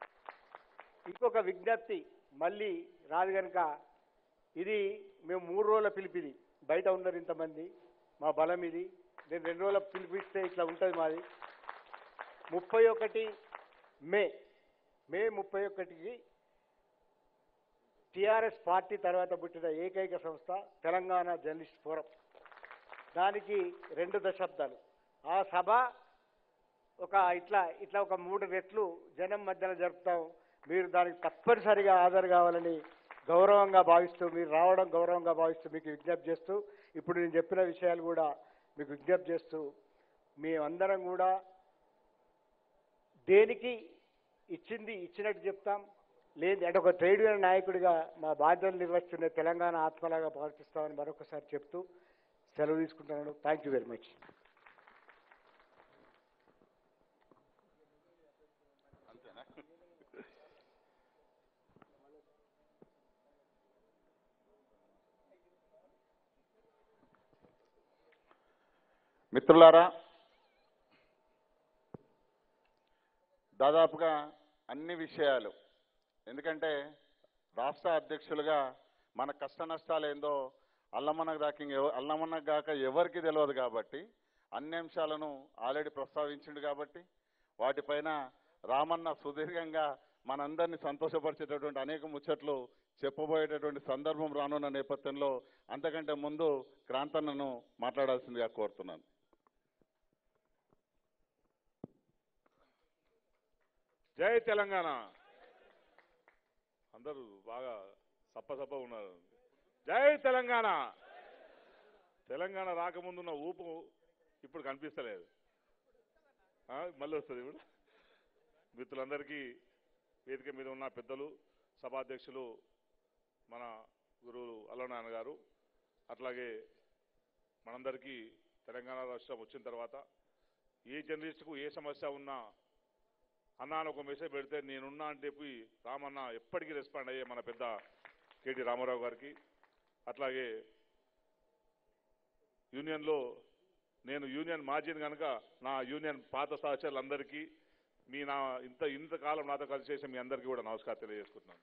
ఇంకొక విజ్ఞప్తి మళ్ళీ రాదు కనుక ఇది మేము మూడు రోజుల పిలిపిది బయట ఉన్నారు ఇంతమంది మా బలం ఇది నేను రెండు రోజుల పిలిపిస్తే ఇట్లా ఉంటుంది మాది ముప్పై ఒకటి మే మే ముప్పై ఒకటికి టిఆర్ఎస్ పార్టీ తర్వాత పుట్టిన ఏకైక సంస్థ తెలంగాణ జర్నలిస్ట్ ఫోరం దానికి రెండు దశాబ్దాలు ఆ సభ ఒక ఇట్లా ఇట్లా ఒక మూడు రెట్లు జనం మధ్యన జరుపుతాం మీరు దానికి తప్పనిసరిగా హాజరు కావాలని గౌరవంగా భావిస్తూ మీరు రావడం గౌరవంగా భావిస్తూ మీకు విజ్ఞప్తి చేస్తూ ఇప్పుడు నేను చెప్పిన విషయాలు కూడా మీకు విజ్ఞప్తి చేస్తూ మేమందరం కూడా దేనికి ఇచ్చింది ఇచ్చినట్టు చెప్తాం లేదు అంటే ఒక ట్రేడ్ యూనియన్ నాయకుడిగా మా బాధ్యతలు నిర్వహిస్తున్న తెలంగాణ ఆత్మలాగా ప్రవర్తిస్తామని మరొకసారి చెప్తూ సెలవు తీసుకుంటున్నాను థ్యాంక్ యూ వెరీ మచ్ అంతేనా మిత్రులారా దాదాపుగా అన్ని విషయాలు ఎందుకంటే రాష్ట్ర అధ్యక్షులుగా మన కష్ట నష్టాలు ఏందో అల్లమన్నకు దాకా ఇంకెవ- అల్లమన్నకు దాకా ఎవరికి తెలియదు కాబట్టి అన్ని అంశాలను ఆల్రెడీ ప్రస్తావించిండు కాబట్టి వాటిపైన రామన్న సుదీర్ఘంగా మనందరినీ సంతోషపరిచేటటువంటి అనేక ముచ్చట్లు చెప్పబోయేటటువంటి సందర్భం రానున్న నేపథ్యంలో అంతకంటే ముందు క్రాంతన్నను మాట్లాడాల్సిందిగా కోరుతున్నాను జై తెలంగాణ అందరూ బాగా సప్పసప్ప ఉన్నారు జై తెలంగాణ తెలంగాణ రాకముందున్న ఊపు ఇప్పుడు కనిపిస్తలేదు ఆ, మళ్ళీ వస్తుంది ఇప్పుడు మిత్రులందరికీ వేదిక మీద ఉన్న పెద్దలు సభాధ్యక్షులు మన గురువులు అల్లనారాయణ గారు అట్లాగే మనందరికీ తెలంగాణ రాష్ట్రం వచ్చిన తర్వాత ఏ జర్నలిస్టుకు ఏ సమస్య ఉన్నా అన్న అని ఒక మెసేజ్ పెడితే నేనున్నా అని చెప్పి రామన్న ఎప్పటికీ రెస్పాండ్ అయ్యే మన పెద్ద కేటీ రామారావు గారికి అట్లాగే యూనియన్లో నేను యూనియన్ మార్జిన్ కనుక నా యూనియన్ పాత సహచరులందరికీ మీ నా ఇంత ఇంతకాలం నాతో కలిసి చేసిన మీ అందరికీ కూడా నమస్కారం తెలియజేసుకుంటున్నాను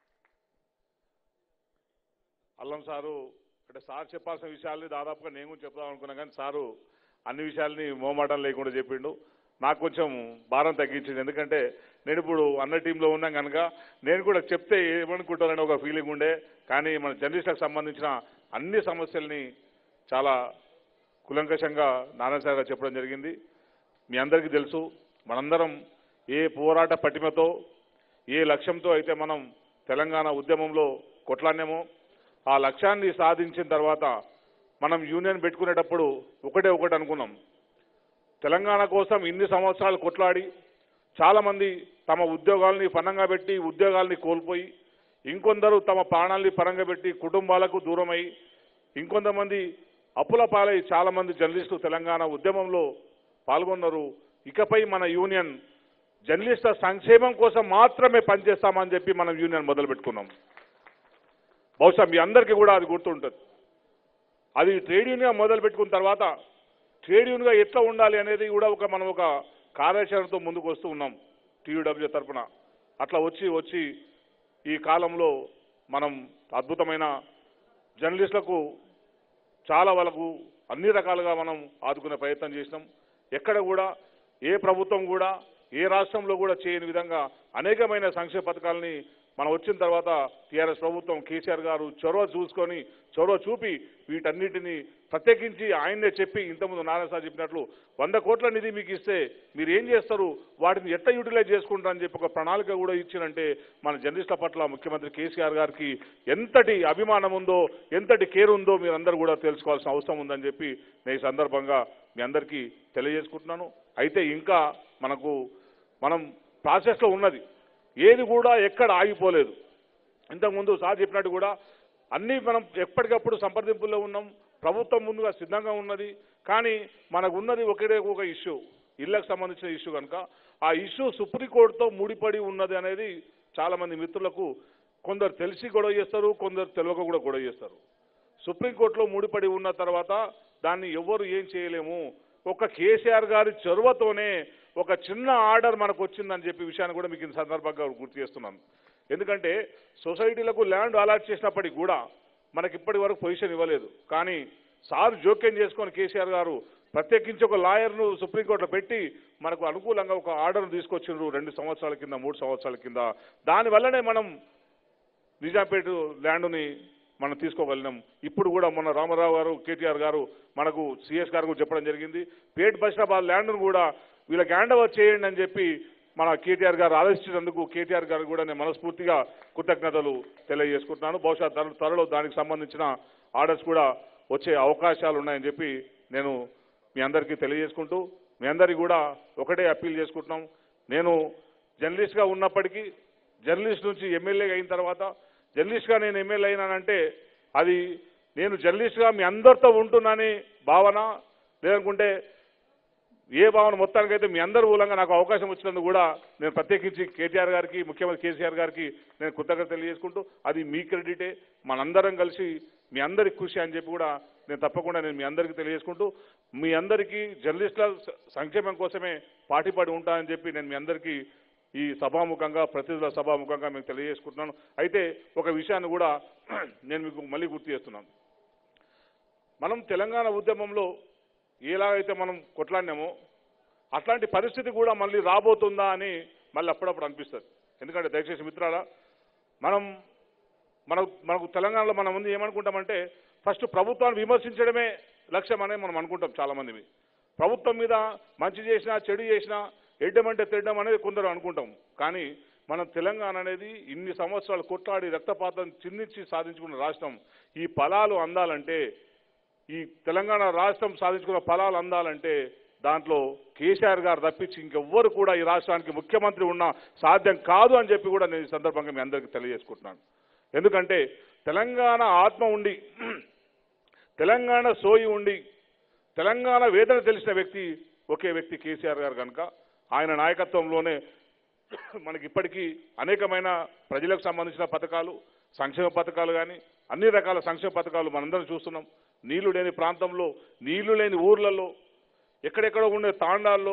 అల్లం సారు అంటే సార్ చెప్పాల్సిన విషయాల్ని దాదాపుగా నేను కూడా చెప్దాం అనుకున్నా కానీ సారు అన్ని విషయాల్ని మోమాటం లేకుండా చెప్పిండు నాకు కొంచెం భారం తగ్గించింది ఎందుకంటే నేను ఇప్పుడు అన్న టీంలో ఉన్నాం కనుక నేను కూడా చెప్తే ఏమనుకుంటారని ఒక ఫీలింగ్ ఉండే కానీ మన జర్నలిస్టులకు సంబంధించిన అన్ని సమస్యల్ని చాలా కులంకషంగా నారాయణ గారు చెప్పడం జరిగింది మీ అందరికీ తెలుసు మనందరం ఏ పోరాట పటిమతో ఏ లక్ష్యంతో అయితే మనం తెలంగాణ ఉద్యమంలో కొట్లాడినామో ఆ లక్ష్యాన్ని సాధించిన తర్వాత మనం యూనియన్ పెట్టుకునేటప్పుడు ఒకటే ఒకటి అనుకున్నాం తెలంగాణ కోసం ఇన్ని సంవత్సరాలు కొట్లాడి చాలామంది తమ ఉద్యోగాల్ని పనంగా పెట్టి ఉద్యోగాల్ని కోల్పోయి ఇంకొందరు తమ ప్రాణాల్ని పరంగా పెట్టి కుటుంబాలకు దూరమై ఇంకొంతమంది అప్పుల పాలై చాలామంది జర్నలిస్టులు తెలంగాణ ఉద్యమంలో పాల్గొన్నారు ఇకపై మన యూనియన్ జర్నలిస్టుల సంక్షేమం కోసం మాత్రమే పనిచేస్తామని చెప్పి మనం యూనియన్ మొదలు పెట్టుకున్నాం బహుశా మీ అందరికీ కూడా అది గుర్తుంటుంది అది ట్రేడ్ యూనియన్ మొదలు పెట్టుకున్న తర్వాత ట్రేడ్ యూనియన్గా ఎట్లా ఉండాలి అనేది కూడా ఒక మనం ఒక కార్యాచరణతో ముందుకు వస్తూ ఉన్నాం టీయూడబ్ల్యూ తరపున అట్లా వచ్చి వచ్చి ఈ కాలంలో మనం అద్భుతమైన జర్నలిస్టులకు చాలా వాళ్ళకు అన్ని రకాలుగా మనం ఆదుకునే ప్రయత్నం చేసినాం ఎక్కడ కూడా ఏ ప్రభుత్వం కూడా ఏ రాష్ట్రంలో కూడా చేయని విధంగా అనేకమైన సంక్షేమ పథకాలని మనం వచ్చిన తర్వాత టీఆర్ఎస్ ప్రభుత్వం కేసీఆర్ గారు చొరవ చూసుకొని చొరవ చూపి వీటన్నిటిని ప్రత్యేకించి ఆయన్నే చెప్పి ఇంతకుముందు నారాయణ సార్ చెప్పినట్లు వంద కోట్ల నిధి మీకు ఇస్తే మీరు ఏం చేస్తారు వాటిని ఎట్లా యూటిలైజ్ చేసుకుంటారని చెప్పి ఒక ప్రణాళిక కూడా ఇచ్చినంటే మన జర్నలిస్టుల పట్ల ముఖ్యమంత్రి కేసీఆర్ గారికి ఎంతటి అభిమానం ఉందో ఎంతటి కేర్ ఉందో మీరందరూ కూడా తెలుసుకోవాల్సిన అవసరం ఉందని చెప్పి నేను ఈ సందర్భంగా మీ అందరికీ తెలియజేసుకుంటున్నాను అయితే ఇంకా మనకు మనం ప్రాసెస్లో ఉన్నది ఏది కూడా ఎక్కడ ఆగిపోలేదు ఇంతకుముందు సార్ చెప్పినట్టు కూడా అన్నీ మనం ఎప్పటికప్పుడు సంప్రదింపుల్లో ఉన్నాం ప్రభుత్వం ముందుగా సిద్ధంగా ఉన్నది కానీ మనకు ఉన్నది ఒకటే ఒక ఇష్యూ ఇళ్లకు సంబంధించిన ఇష్యూ కనుక ఆ ఇష్యూ సుప్రీంకోర్టుతో ముడిపడి ఉన్నది అనేది చాలా మంది మిత్రులకు కొందరు తెలిసి గొడవ చేస్తారు కొందరు తెలియక కూడా గొడవ చేస్తారు సుప్రీంకోర్టులో ముడిపడి ఉన్న తర్వాత దాన్ని ఎవరు ఏం చేయలేము ఒక కేసీఆర్ గారి చొరవతోనే ఒక చిన్న ఆర్డర్ మనకు వచ్చిందని చెప్పి విషయాన్ని కూడా మీకు ఈ సందర్భంగా గుర్తు చేస్తున్నాను ఎందుకంటే సొసైటీలకు ల్యాండ్ అలాట్ చేసినప్పటికి కూడా మనకి ఇప్పటి వరకు పొజిషన్ ఇవ్వలేదు కానీ సార్ జోక్యం చేసుకొని కేసీఆర్ గారు ప్రత్యేకించి ఒక లాయర్ను సుప్రీంకోర్టులో పెట్టి మనకు అనుకూలంగా ఒక ఆర్డర్ తీసుకొచ్చిండ్రు రెండు సంవత్సరాల కింద మూడు సంవత్సరాల కింద దానివల్లనే మనం నిజాంపేట ల్యాండ్ని మనం తీసుకోగలిగినాం ఇప్పుడు కూడా మొన్న రామారావు గారు కేటీఆర్ గారు మనకు సిఎస్ గారు కూడా చెప్పడం జరిగింది పేట్ బషీరాబాద్ ల్యాండ్ను కూడా వీళ్ళకి హ్యాండ్ ఓవర్ చేయండి అని చెప్పి మన కేటీఆర్ గారు ఆలోచించినందుకు కేటీఆర్ గారు కూడా నేను మనస్ఫూర్తిగా కృతజ్ఞతలు తెలియజేసుకుంటున్నాను బహుశా త్వర- త్వరలో దానికి సంబంధించిన ఆర్డర్స్ కూడా వచ్చే అవకాశాలు ఉన్నాయని చెప్పి నేను మీ అందరికీ తెలియజేసుకుంటూ మీ అందరికీ కూడా ఒకటే అప్పీల్ చేసుకుంటున్నాం నేను జర్నలిస్ట్గా ఉన్నప్పటికీ జర్నలిస్ట్ నుంచి ఎమ్మెల్యేగా అయిన తర్వాత జర్నలిస్ట్గా నేను ఎమ్మెల్యే అయినానంటే అది నేను జర్నలిస్ట్గా మీ అందరితో ఉంటున్నాని భావన లేదనుకుంటే ఏ భావన మొత్తానికైతే మీ అందరి మూలంగా నాకు అవకాశం వచ్చినందుకు కూడా నేను ప్రత్యేకించి కేటీఆర్ గారికి ముఖ్యమంత్రి కేసీఆర్ గారికి నేను కృతజ్ఞత తెలియజేసుకుంటూ అది మీ క్రెడిటే మనందరం కలిసి మీ అందరి కృషి అని చెప్పి కూడా నేను తప్పకుండా నేను మీ అందరికీ తెలియజేసుకుంటూ మీ అందరికీ జర్నలిస్టుల స- సంక్షేమం కోసమే పాటుపడి ఉంటానని చెప్పి నేను మీ అందరికీ ఈ సభాముఖంగా ప్రతినిధుల సభాముఖంగా మీకు తెలియజేసుకుంటున్నాను అయితే ఒక విషయాన్ని కూడా నేను మీకు మళ్ళీ గుర్తు చేస్తున్నాను మనం తెలంగాణ ఉద్యమంలో ఎలాగైతే మనం కొట్లాడినామో అట్లాంటి పరిస్థితి కూడా మళ్ళీ రాబోతుందా అని మళ్ళీ అప్పుడప్పుడు అనిపిస్తుంది ఎందుకంటే దయచేసి మిత్రాలా మనం మన మనకు తెలంగాణలో మన ముందు ఏమనుకుంటామంటే ఫస్ట్ ప్రభుత్వాన్ని విమర్శించడమే లక్ష్యం అనేది మనం అనుకుంటాం చాలా మంది ప్రభుత్వం మీద మంచి చేసినా చెడు చేసినా ఎడ్డమంటే తిడ్డం అనేది కొందరు అనుకుంటాం కానీ మన తెలంగాణ అనేది ఇన్ని సంవత్సరాలు కొట్లాడి రక్తపాతం చిందించి సాధించుకున్న రాష్ట్రం ఈ ఫలాలు అందాలంటే ఈ తెలంగాణ రాష్ట్రం సాధించుకున్న ఫలాలు అందాలంటే దాంట్లో కేసీఆర్ గారు తప్పించి ఇంకెవ్వరు కూడా ఈ రాష్ట్రానికి ముఖ్యమంత్రి ఉన్నా సాధ్యం కాదు అని చెప్పి కూడా నేను ఈ సందర్భంగా మీ అందరికీ తెలియజేసుకుంటున్నాను ఎందుకంటే తెలంగాణ ఆత్మ ఉండి తెలంగాణ సోయి ఉండి తెలంగాణ వేదన తెలిసిన వ్యక్తి ఒకే వ్యక్తి కేసీఆర్ గారు కనుక ఆయన నాయకత్వంలోనే మనకి ఇప్పటికీ అనేకమైన ప్రజలకు సంబంధించిన పథకాలు సంక్షేమ పథకాలు కానీ అన్ని రకాల సంక్షేమ పథకాలు మనందరం చూస్తున్నాం నీళ్లు లేని ప్రాంతంలో నీళ్లు లేని ఊర్లలో ఎక్కడెక్కడ ఉండే తాండాల్లో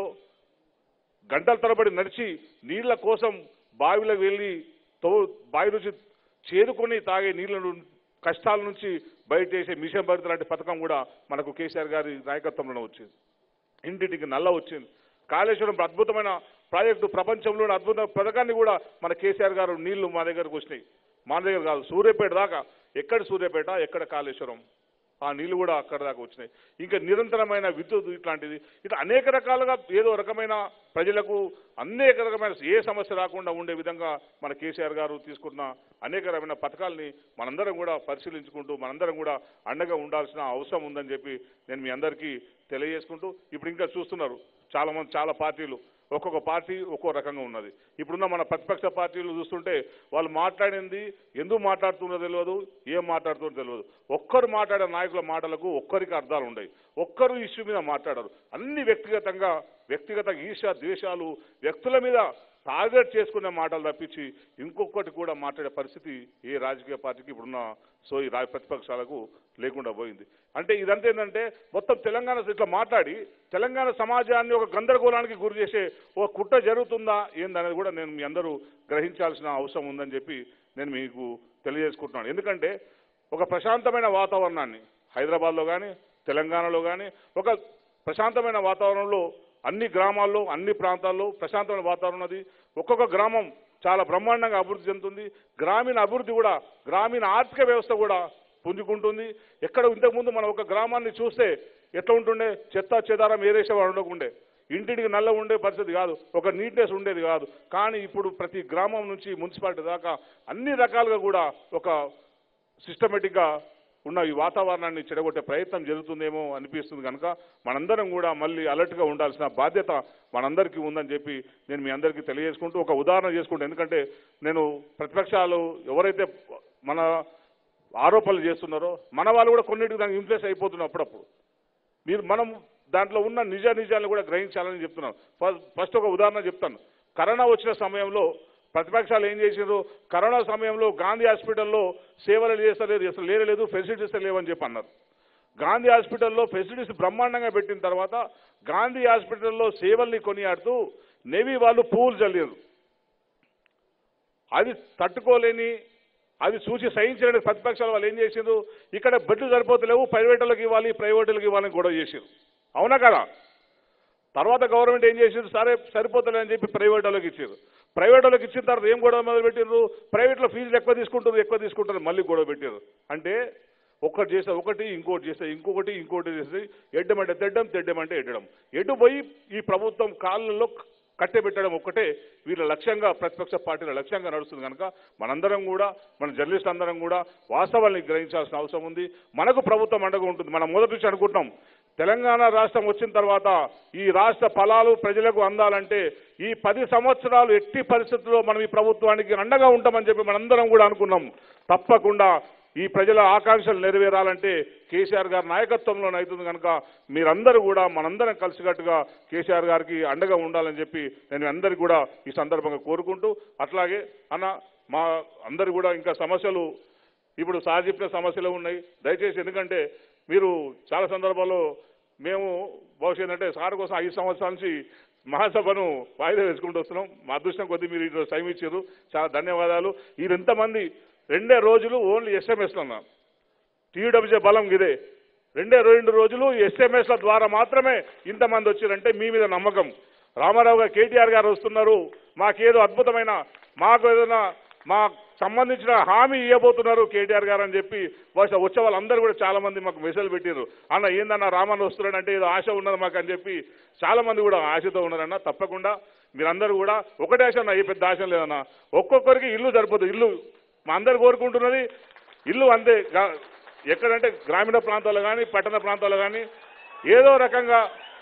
గంటల తరబడి నడిచి నీళ్ల కోసం బావిలకు వెళ్ళి తో బావి నుంచి చేరుకొని తాగే నీళ్ళ ను- కష్టాల నుంచి బయట చేసే మిషన్ భరిత లాంటి పథకం కూడా మనకు కేసీఆర్ గారి నాయకత్వంలోనే వచ్చింది ఇంటింటికి నల్ల వచ్చింది కాళేశ్వరం అద్భుతమైన ప్రాజెక్టు ప్రపంచంలోని అద్భుతమైన పథకాన్ని కూడా మన కేసీఆర్ గారు నీళ్లు మా దగ్గరకు వచ్చినాయి మన దగ్గర కాదు సూర్యాపేట దాకా ఎక్కడ సూర్యాపేట ఎక్కడ కాళేశ్వరం ఆ నీళ్లు కూడా అక్కడ దాకా వచ్చినాయి ఇంకా నిరంతరమైన విద్యుత్ ఇట్లాంటిది ఇట్లా అనేక రకాలుగా ఏదో రకమైన ప్రజలకు అనేక రకమైన ఏ సమస్య రాకుండా ఉండే విధంగా మన కేసీఆర్ గారు తీసుకున్న అనేక రకమైన పథకాల్ని మనందరం కూడా పరిశీలించుకుంటూ మనందరం కూడా అండగా ఉండాల్సిన అవసరం ఉందని చెప్పి నేను మీ అందరికీ తెలియజేసుకుంటూ ఇప్పుడు ఇంకా చూస్తున్నారు చాలా మంది చాలా పార్టీలు ఒక్కొక్క పార్టీ ఒక్కో రకంగా ఉన్నది ఇప్పుడున్న మన ప్రతిపక్ష పార్టీలు చూస్తుంటే వాళ్ళు మాట్లాడింది ఎందుకు మాట్లాడుతున్నదో తెలియదు ఏం మాట్లాడుతుందో తెలియదు ఒక్కరు మాట్లాడే నాయకుల మాటలకు ఒక్కరికి అర్థాలు ఉండవు ఒక్కరు ఇష్యూ మీద మాట్లాడరు అన్ని వ్యక్తిగతంగా వ్యక్తిగత ఈర్ష ద్వేషాలు వ్యక్తుల మీద టార్గెట్ చేసుకునే మాటలు తప్పించి ఇంకొకటి కూడా మాట్లాడే పరిస్థితి ఏ రాజకీయ పార్టీకి ఇప్పుడున్న సో ఈ రాజ ప్రతిపక్షాలకు లేకుండా పోయింది అంటే ఇదంతా ఏంటంటే మొత్తం తెలంగాణ ఇట్లా మాట్లాడి తెలంగాణ సమాజాన్ని ఒక గందరగోళానికి గురి చేసే ఒక కుట్ర జరుగుతుందా ఏందనేది కూడా నేను మీ అందరూ గ్రహించాల్సిన అవసరం ఉందని చెప్పి నేను మీకు తెలియజేసుకుంటున్నాను ఎందుకంటే ఒక ప్రశాంతమైన వాతావరణాన్ని హైదరాబాద్లో కానీ తెలంగాణలో కానీ ఒక ప్రశాంతమైన వాతావరణంలో అన్ని గ్రామాల్లో అన్ని ప్రాంతాల్లో ప్రశాంతమైన వాతావరణం ఉన్నది ఒక్కొక్క గ్రామం చాలా బ్రహ్మాండంగా అభివృద్ధి చెందుతుంది గ్రామీణ అభివృద్ధి కూడా గ్రామీణ ఆర్థిక వ్యవస్థ కూడా పుంజుకుంటుంది ఎక్కడ ఇంతకుముందు మనం ఒక గ్రామాన్ని చూస్తే ఎట్లా ఉంటుండే చెత్త చెదారం ఏరేసేవాడు ఉండకుండే ఇంటింటికి నల్ల ఉండే పరిస్థితి కాదు ఒక నీట్నెస్ ఉండేది కాదు కానీ ఇప్పుడు ప్రతి గ్రామం నుంచి మున్సిపాలిటీ దాకా అన్ని రకాలుగా కూడా ఒక సిస్టమేటిక్గా ఉన్న ఈ వాతావరణాన్ని చెడగొట్టే ప్రయత్నం జరుగుతుందేమో అనిపిస్తుంది కనుక మనందరం కూడా మళ్ళీ అలర్ట్గా ఉండాల్సిన బాధ్యత మనందరికీ ఉందని చెప్పి నేను మీ అందరికీ తెలియజేసుకుంటూ ఒక ఉదాహరణ చేసుకుంటూ ఎందుకంటే నేను ప్రతిపక్షాలు ఎవరైతే మన ఆరోపణలు చేస్తున్నారో మన వాళ్ళు కూడా కొన్నిటికి దానికి ఇన్ఫ్లుయెన్స్ అయిపోతున్నారు అప్పుడప్పుడు మీరు మనం దాంట్లో ఉన్న నిజ నిజాలను కూడా గ్రహించాలని చెప్తున్నాను ఫస్ట్ ఫస్ట్ ఒక ఉదాహరణ చెప్తాను కరోనా వచ్చిన సమయంలో ప్రతిపక్షాలు ఏం చేసారు కరోనా సమయంలో గాంధీ హాస్పిటల్లో సేవలు చేస్తలేదు అసలు లేరలేదు ఫెసిలిటీస్ లేవని చెప్పి అన్నారు గాంధీ హాస్పిటల్లో ఫెసిలిటీస్ బ్రహ్మాండంగా పెట్టిన తర్వాత గాంధీ హాస్పిటల్లో సేవల్ని కొనియాడుతూ నేవీ వాళ్ళు పువ్వులు చల్లారు అది తట్టుకోలేని అది చూసి సహించలేని ప్రతిపక్షాలు వాళ్ళు ఏం చేసిండ్రు ఇక్కడ బెడ్లు సరిపోతలేవు ప్రైవేటులకు ఇవ్వాలి ప్రైవేటులకు ఇవ్వాలని గొడవ చేసారు అవునా కదా తర్వాత గవర్నమెంట్ ఏం చేసిండ్రు సరే సరిపోతలేదని చెప్పి ప్రైవేట్ వాళ్ళకి ఇచ్చారు ప్రైవేట్ వాళ్ళకి ఇచ్చిన తర్వాత ఏం గొడవ మొదలు పెట్టిండ్రు ప్రైవేట్లో ఫీజులు ఎక్కువ తీసుకుంటారు ఎక్కువ తీసుకుంటారు మళ్ళీ గొడవ పెట్టారు అంటే ఒకటి చేస్తే ఒకటి ఇంకోటి చేస్తే ఇంకొకటి ఇంకోటి చేస్తే ఎడ్డమంటే తెడ్డం తెడ్డమంటే ఎడ్డడం ఎటు పోయి ఈ ప్రభుత్వం కాళ్ళల్లో కట్టెబెట్టడం ఒక్కటే వీళ్ళ లక్ష్యంగా ప్రతిపక్ష పార్టీల లక్ష్యంగా నడుస్తుంది కనుక మనందరం కూడా మన జర్నలిస్ట్ అందరం కూడా వాస్తవాల్ని గ్రహించాల్సిన అవసరం ఉంది మనకు ప్రభుత్వం అండగా ఉంటుంది మనం మొదటి నుంచి అనుకుంటున్నాం తెలంగాణ రాష్ట్రం వచ్చిన తర్వాత ఈ రాష్ట్ర ఫలాలు ప్రజలకు అందాలంటే ఈ పది సంవత్సరాలు ఎట్టి పరిస్థితుల్లో మనం ఈ ప్రభుత్వానికి అండగా ఉంటామని చెప్పి మనందరం కూడా అనుకున్నాం తప్పకుండా ఈ ప్రజల ఆకాంక్షలు నెరవేరాలంటే కేసీఆర్ గారి నాయకత్వంలోనే అవుతుంది కనుక మీరందరూ కూడా మనందరం కలిసికట్టుగా కేసీఆర్ గారికి అండగా ఉండాలని చెప్పి నేను అందరికీ కూడా ఈ సందర్భంగా కోరుకుంటూ అట్లాగే అన్న మా అందరు కూడా ఇంకా సమస్యలు ఇప్పుడు సార్ చెప్పిన సమస్యలు ఉన్నాయి దయచేసి ఎందుకంటే మీరు చాలా సందర్భాల్లో మేము బహుశా ఏంటంటే సార్ కోసం ఐదు సంవత్సరాల నుంచి మహాసభను వాయిదా వేసుకుంటూ వస్తున్నాం మా అదృష్టం కొద్దీ మీరు ఈరోజు టైం ఇచ్చారు చాలా ధన్యవాదాలు మీరు ఎంతమంది రెండే రోజులు ఓన్లీ ఎస్ఎంఎస్లో ఉన్నారు టీడబ్ల్యూజే బలం ఇదే రెండే రెండు రోజులు ఎస్ఎంఎస్ల ద్వారా మాత్రమే ఇంతమంది వచ్చారంటే మీ మీద నమ్మకం రామారావు గారు కేటీఆర్ గారు వస్తున్నారు మాకేదో అద్భుతమైన మాకు ఏదైనా మా సంబంధించిన హామీ ఇవ్వబోతున్నారు కేటీఆర్ గారు అని చెప్పి బహుశా వచ్చే వాళ్ళందరూ కూడా చాలా మంది మాకు మెసేజ్ పెట్టారు అన్న ఏందన్న రామన్న వస్తున్నాడు అంటే ఏదో ఆశ ఉన్నది మాకు అని చెప్పి చాలా మంది కూడా ఆశతో ఉన్నారన్న తప్పకుండా మీరందరూ కూడా ఒకటే ఆశ అన్న ఏ పెద్ద ఆశ లేదన్న ఒక్కొక్కరికి ఇల్లు సరిపోతుంది ఇల్లు మా అందరు కోరుకుంటున్నది ఇల్లు అంతే గా- ఎక్కడంటే గ్రామీణ ప్రాంతాల్లో కానీ పట్టణ ప్రాంతాల్లో కానీ ఏదో రకంగా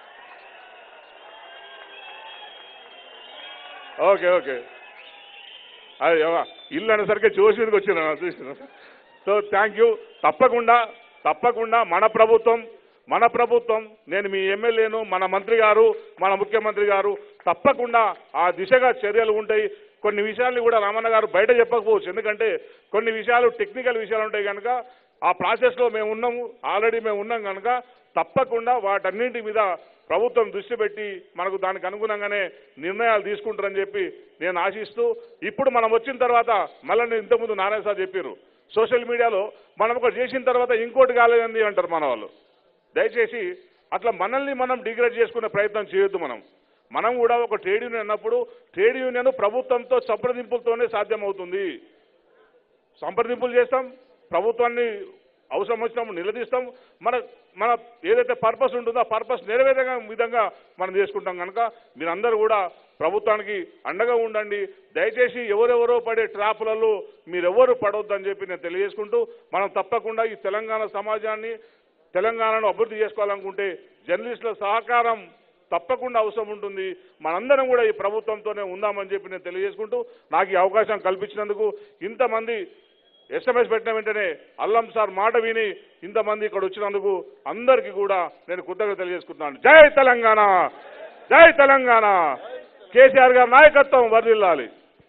ఓకే ఓకే అది ఎవ- ఇల్లు అనేసరికి చూసి వచ్చిన చూసిన సో థ్యాంక్ యూ తప్పకుండా తప్పకుండా మన ప్రభుత్వం మన ప్రభుత్వం నేను మీ ఎమ్మెల్యేను మన మంత్రి గారు మన ముఖ్యమంత్రి గారు తప్పకుండా ఆ దిశగా చర్యలు ఉంటాయి కొన్ని విషయాల్ని కూడా రామన్న గారు బయట చెప్పకపోవచ్చు ఎందుకంటే కొన్ని విషయాలు టెక్నికల్ విషయాలు ఉంటాయి కనుక ఆ ప్రాసెస్లో మేము ఉన్నాము ఆల్రెడీ మేము ఉన్నాం కనుక తప్పకుండా వాటన్నింటి మీద ప్రభుత్వం దృష్టి పెట్టి మనకు దానికి అనుగుణంగానే నిర్ణయాలు తీసుకుంటారని చెప్పి నేను ఆశిస్తూ ఇప్పుడు మనం వచ్చిన తర్వాత మళ్ళీ నేను ఇంతకుముందు నారాయణ సార్ చెప్పారు సోషల్ మీడియాలో మనం ఒకటి చేసిన తర్వాత ఇంకోటి కాలేదండి అంటారు మన వాళ్ళు దయచేసి అట్లా మనల్ని మనం డిగ్రేడ్ చేసుకునే ప్రయత్నం చేయొద్దు మనం మనం కూడా ఒక ట్రేడ్ యూనియన్ అన్నప్పుడు ట్రేడ్ యూనియన్ ప్రభుత్వంతో సంప్రదింపులతోనే సాధ్యమవుతుంది సంప్రదింపులు చేస్తాం ప్రభుత్వాన్ని అవసరం వచ్చినప్పుడు నిలదీస్తాం మన మన ఏదైతే పర్పస్ ఉంటుందో ఆ పర్పస్ నెరవేరే విధంగా మనం చేసుకుంటాం కనుక మీరందరూ కూడా ప్రభుత్వానికి అండగా ఉండండి దయచేసి ఎవరెవరో పడే ట్రాపులలో మీరెవరు పడవద్దని చెప్పి నేను తెలియజేసుకుంటూ మనం తప్పకుండా ఈ తెలంగాణ సమాజాన్ని తెలంగాణను అభివృద్ధి చేసుకోవాలనుకుంటే జర్నలిస్టుల సహకారం తప్పకుండా అవసరం ఉంటుంది మనందరం కూడా ఈ ప్రభుత్వంతోనే ఉందామని చెప్పి నేను తెలియజేసుకుంటూ నాకు ఈ అవకాశం కల్పించినందుకు ఇంతమంది ఎస్ఎంఎస్ పెట్టిన వెంటనే అల్లం సార్ మాట విని ఇంతమంది ఇక్కడ వచ్చినందుకు అందరికీ కూడా నేను కృతజ్ఞత తెలియజేసుకుంటున్నాను జై తెలంగాణ జై తెలంగాణ కేసీఆర్ గారి నాయకత్వం వర్ధిల్లాలి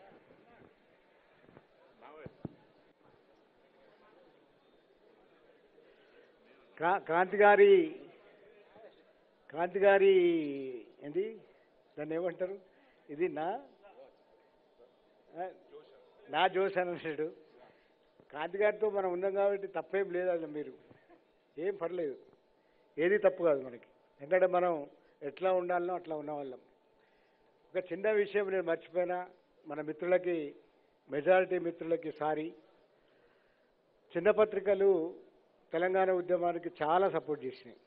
క్రా- క్రాంతి గారి క్రాంతి గారి ఏంది దాన్ని ఏమంటారు ఇది నా ఆ, నా జోష్ అన్నాడు క్రాంతి గారితో మనం ఉన్నాం కాబట్టి తప్పేం లేదు అది మీరు ఏం పర్లేదు ఏది తప్పు కాదు మనకి ఎందుకంటే మనం ఎట్లా ఉండాలనో అట్లా ఉన్న వాళ్ళం ఒక చిన్న విషయం నేను మర్చిపోయినా మన మిత్రులకి మెజారిటీ మిత్రులకి సారీ చిన్న పత్రికలు తెలంగాణ ఉద్యమానికి చాలా సపోర్ట్ చేసినాయి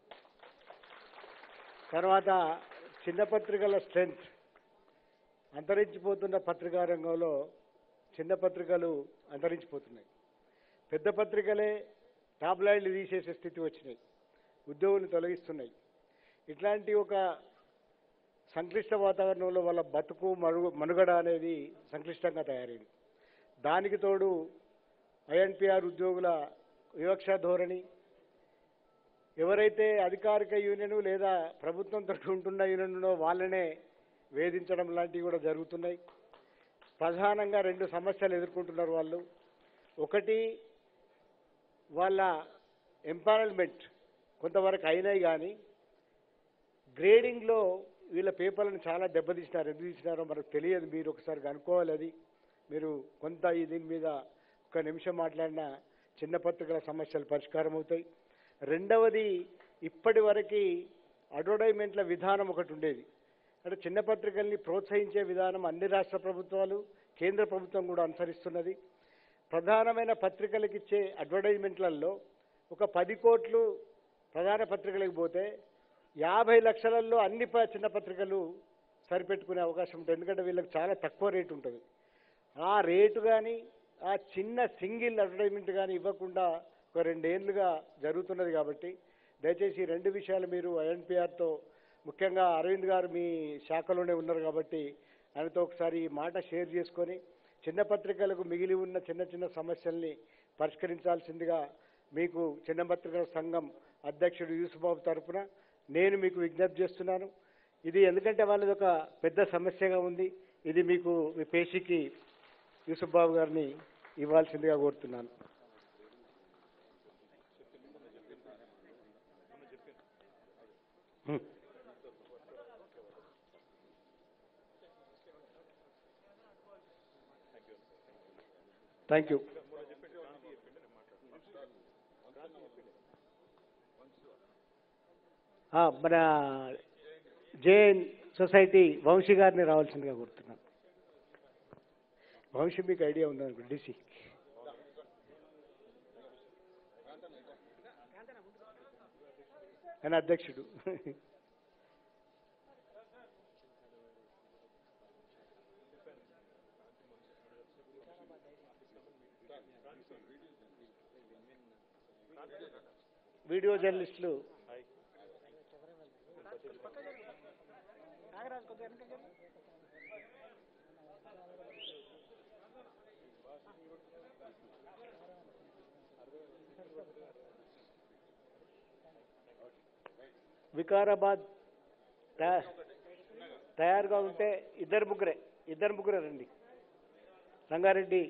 తర్వాత చిన్న పత్రికల స్ట్రెంగ్త్ అంతరించిపోతున్న పత్రికా రంగంలో చిన్న పత్రికలు అంతరించిపోతున్నాయి పెద్ద పత్రికలే టాబ్లాయిడ్లు తీసేసే స్థితి వచ్చినాయి ఉద్యోగులు తొలగిస్తున్నాయి ఇట్లాంటి ఒక సంక్లిష్ట వాతావరణంలో వాళ్ళ బతుకు మరుగు మనుగడ అనేది సంక్లిష్టంగా తయారైంది దానికి తోడు ఐఎన్పిఆర్ ఉద్యోగుల వివక్ష ధోరణి ఎవరైతే అధికారిక యూనియన్ లేదా ప్రభుత్వంతో ఉంటున్న యూనియన్లో వాళ్ళనే వేధించడం లాంటివి కూడా జరుగుతున్నాయి ప్రధానంగా రెండు సమస్యలు ఎదుర్కొంటున్నారు వాళ్ళు ఒకటి వాళ్ళ ఎంపానల్మెంట్ కొంతవరకు అయినాయి కానీ గ్రేడింగ్లో వీళ్ళ పేపర్లను చాలా దెబ్బతీసినారు ఎందుకు తీసినారో మనకు తెలియదు మీరు ఒకసారి కనుక్కోవాలి అది మీరు కొంత ఈ దీని మీద ఒక నిమిషం మాట్లాడిన చిన్న పత్రికల సమస్యలు పరిష్కారం అవుతాయి రెండవది ఇప్పటి వరకు అడ్వర్టైజ్మెంట్ల విధానం ఒకటి ఉండేది అంటే చిన్న పత్రికల్ని ప్రోత్సహించే విధానం అన్ని రాష్ట్ర ప్రభుత్వాలు కేంద్ర ప్రభుత్వం కూడా అనుసరిస్తున్నది ప్రధానమైన పత్రికలకు ఇచ్చే అడ్వర్టైజ్మెంట్లలో ఒక పది కోట్లు ప్రధాన పత్రికలకు పోతే యాభై లక్షలలో అన్ని ప- చిన్న పత్రికలు సరిపెట్టుకునే అవకాశం ఉంటుంది ఎందుకంటే వీళ్ళకి చాలా తక్కువ రేటు ఉంటుంది ఆ రేటు కానీ ఆ చిన్న సింగిల్ అడ్వర్టైజ్మెంట్ కానీ ఇవ్వకుండా ఒక రెండేళ్లుగా జరుగుతున్నది కాబట్టి దయచేసి ఈ రెండు విషయాలు మీరు ఐఎన్పిఆర్తో ముఖ్యంగా అరవింద్ గారు మీ శాఖలోనే ఉన్నారు కాబట్టి ఆయనతో ఒకసారి ఈ మాట షేర్ చేసుకొని చిన్న పత్రికలకు మిగిలి ఉన్న చిన్న చిన్న సమస్యల్ని పరిష్కరించాల్సిందిగా మీకు చిన్న పత్రికల సంఘం అధ్యక్షుడు యూసుఫ్ బాబు తరపున నేను మీకు విజ్ఞప్తి చేస్తున్నాను ఇది ఎందుకంటే వాళ్ళది ఒక పెద్ద సమస్యగా ఉంది ఇది మీకు మీ పేషికి యూసుఫ్ బాబు గారిని ఇవ్వాల్సిందిగా కోరుతున్నాను హ్మ్. థ్యాంక్ యూ ఆ, మన జేఎన్ సొసైటీ వంశీ గారిని రావాల్సిందిగా కోరుతున్నాను వంశీ మీకు ఐడియా ఉందనుకో డిసి ఆయన అధ్యక్షుడు వీడియో జర్నలిస్టులు వికారాబాద్ తయా- తయారుగా ఉంటే ఇద్దరు ముగ్గురే ఇద్దరు ముగ్గురే రండి రంగారెడ్డి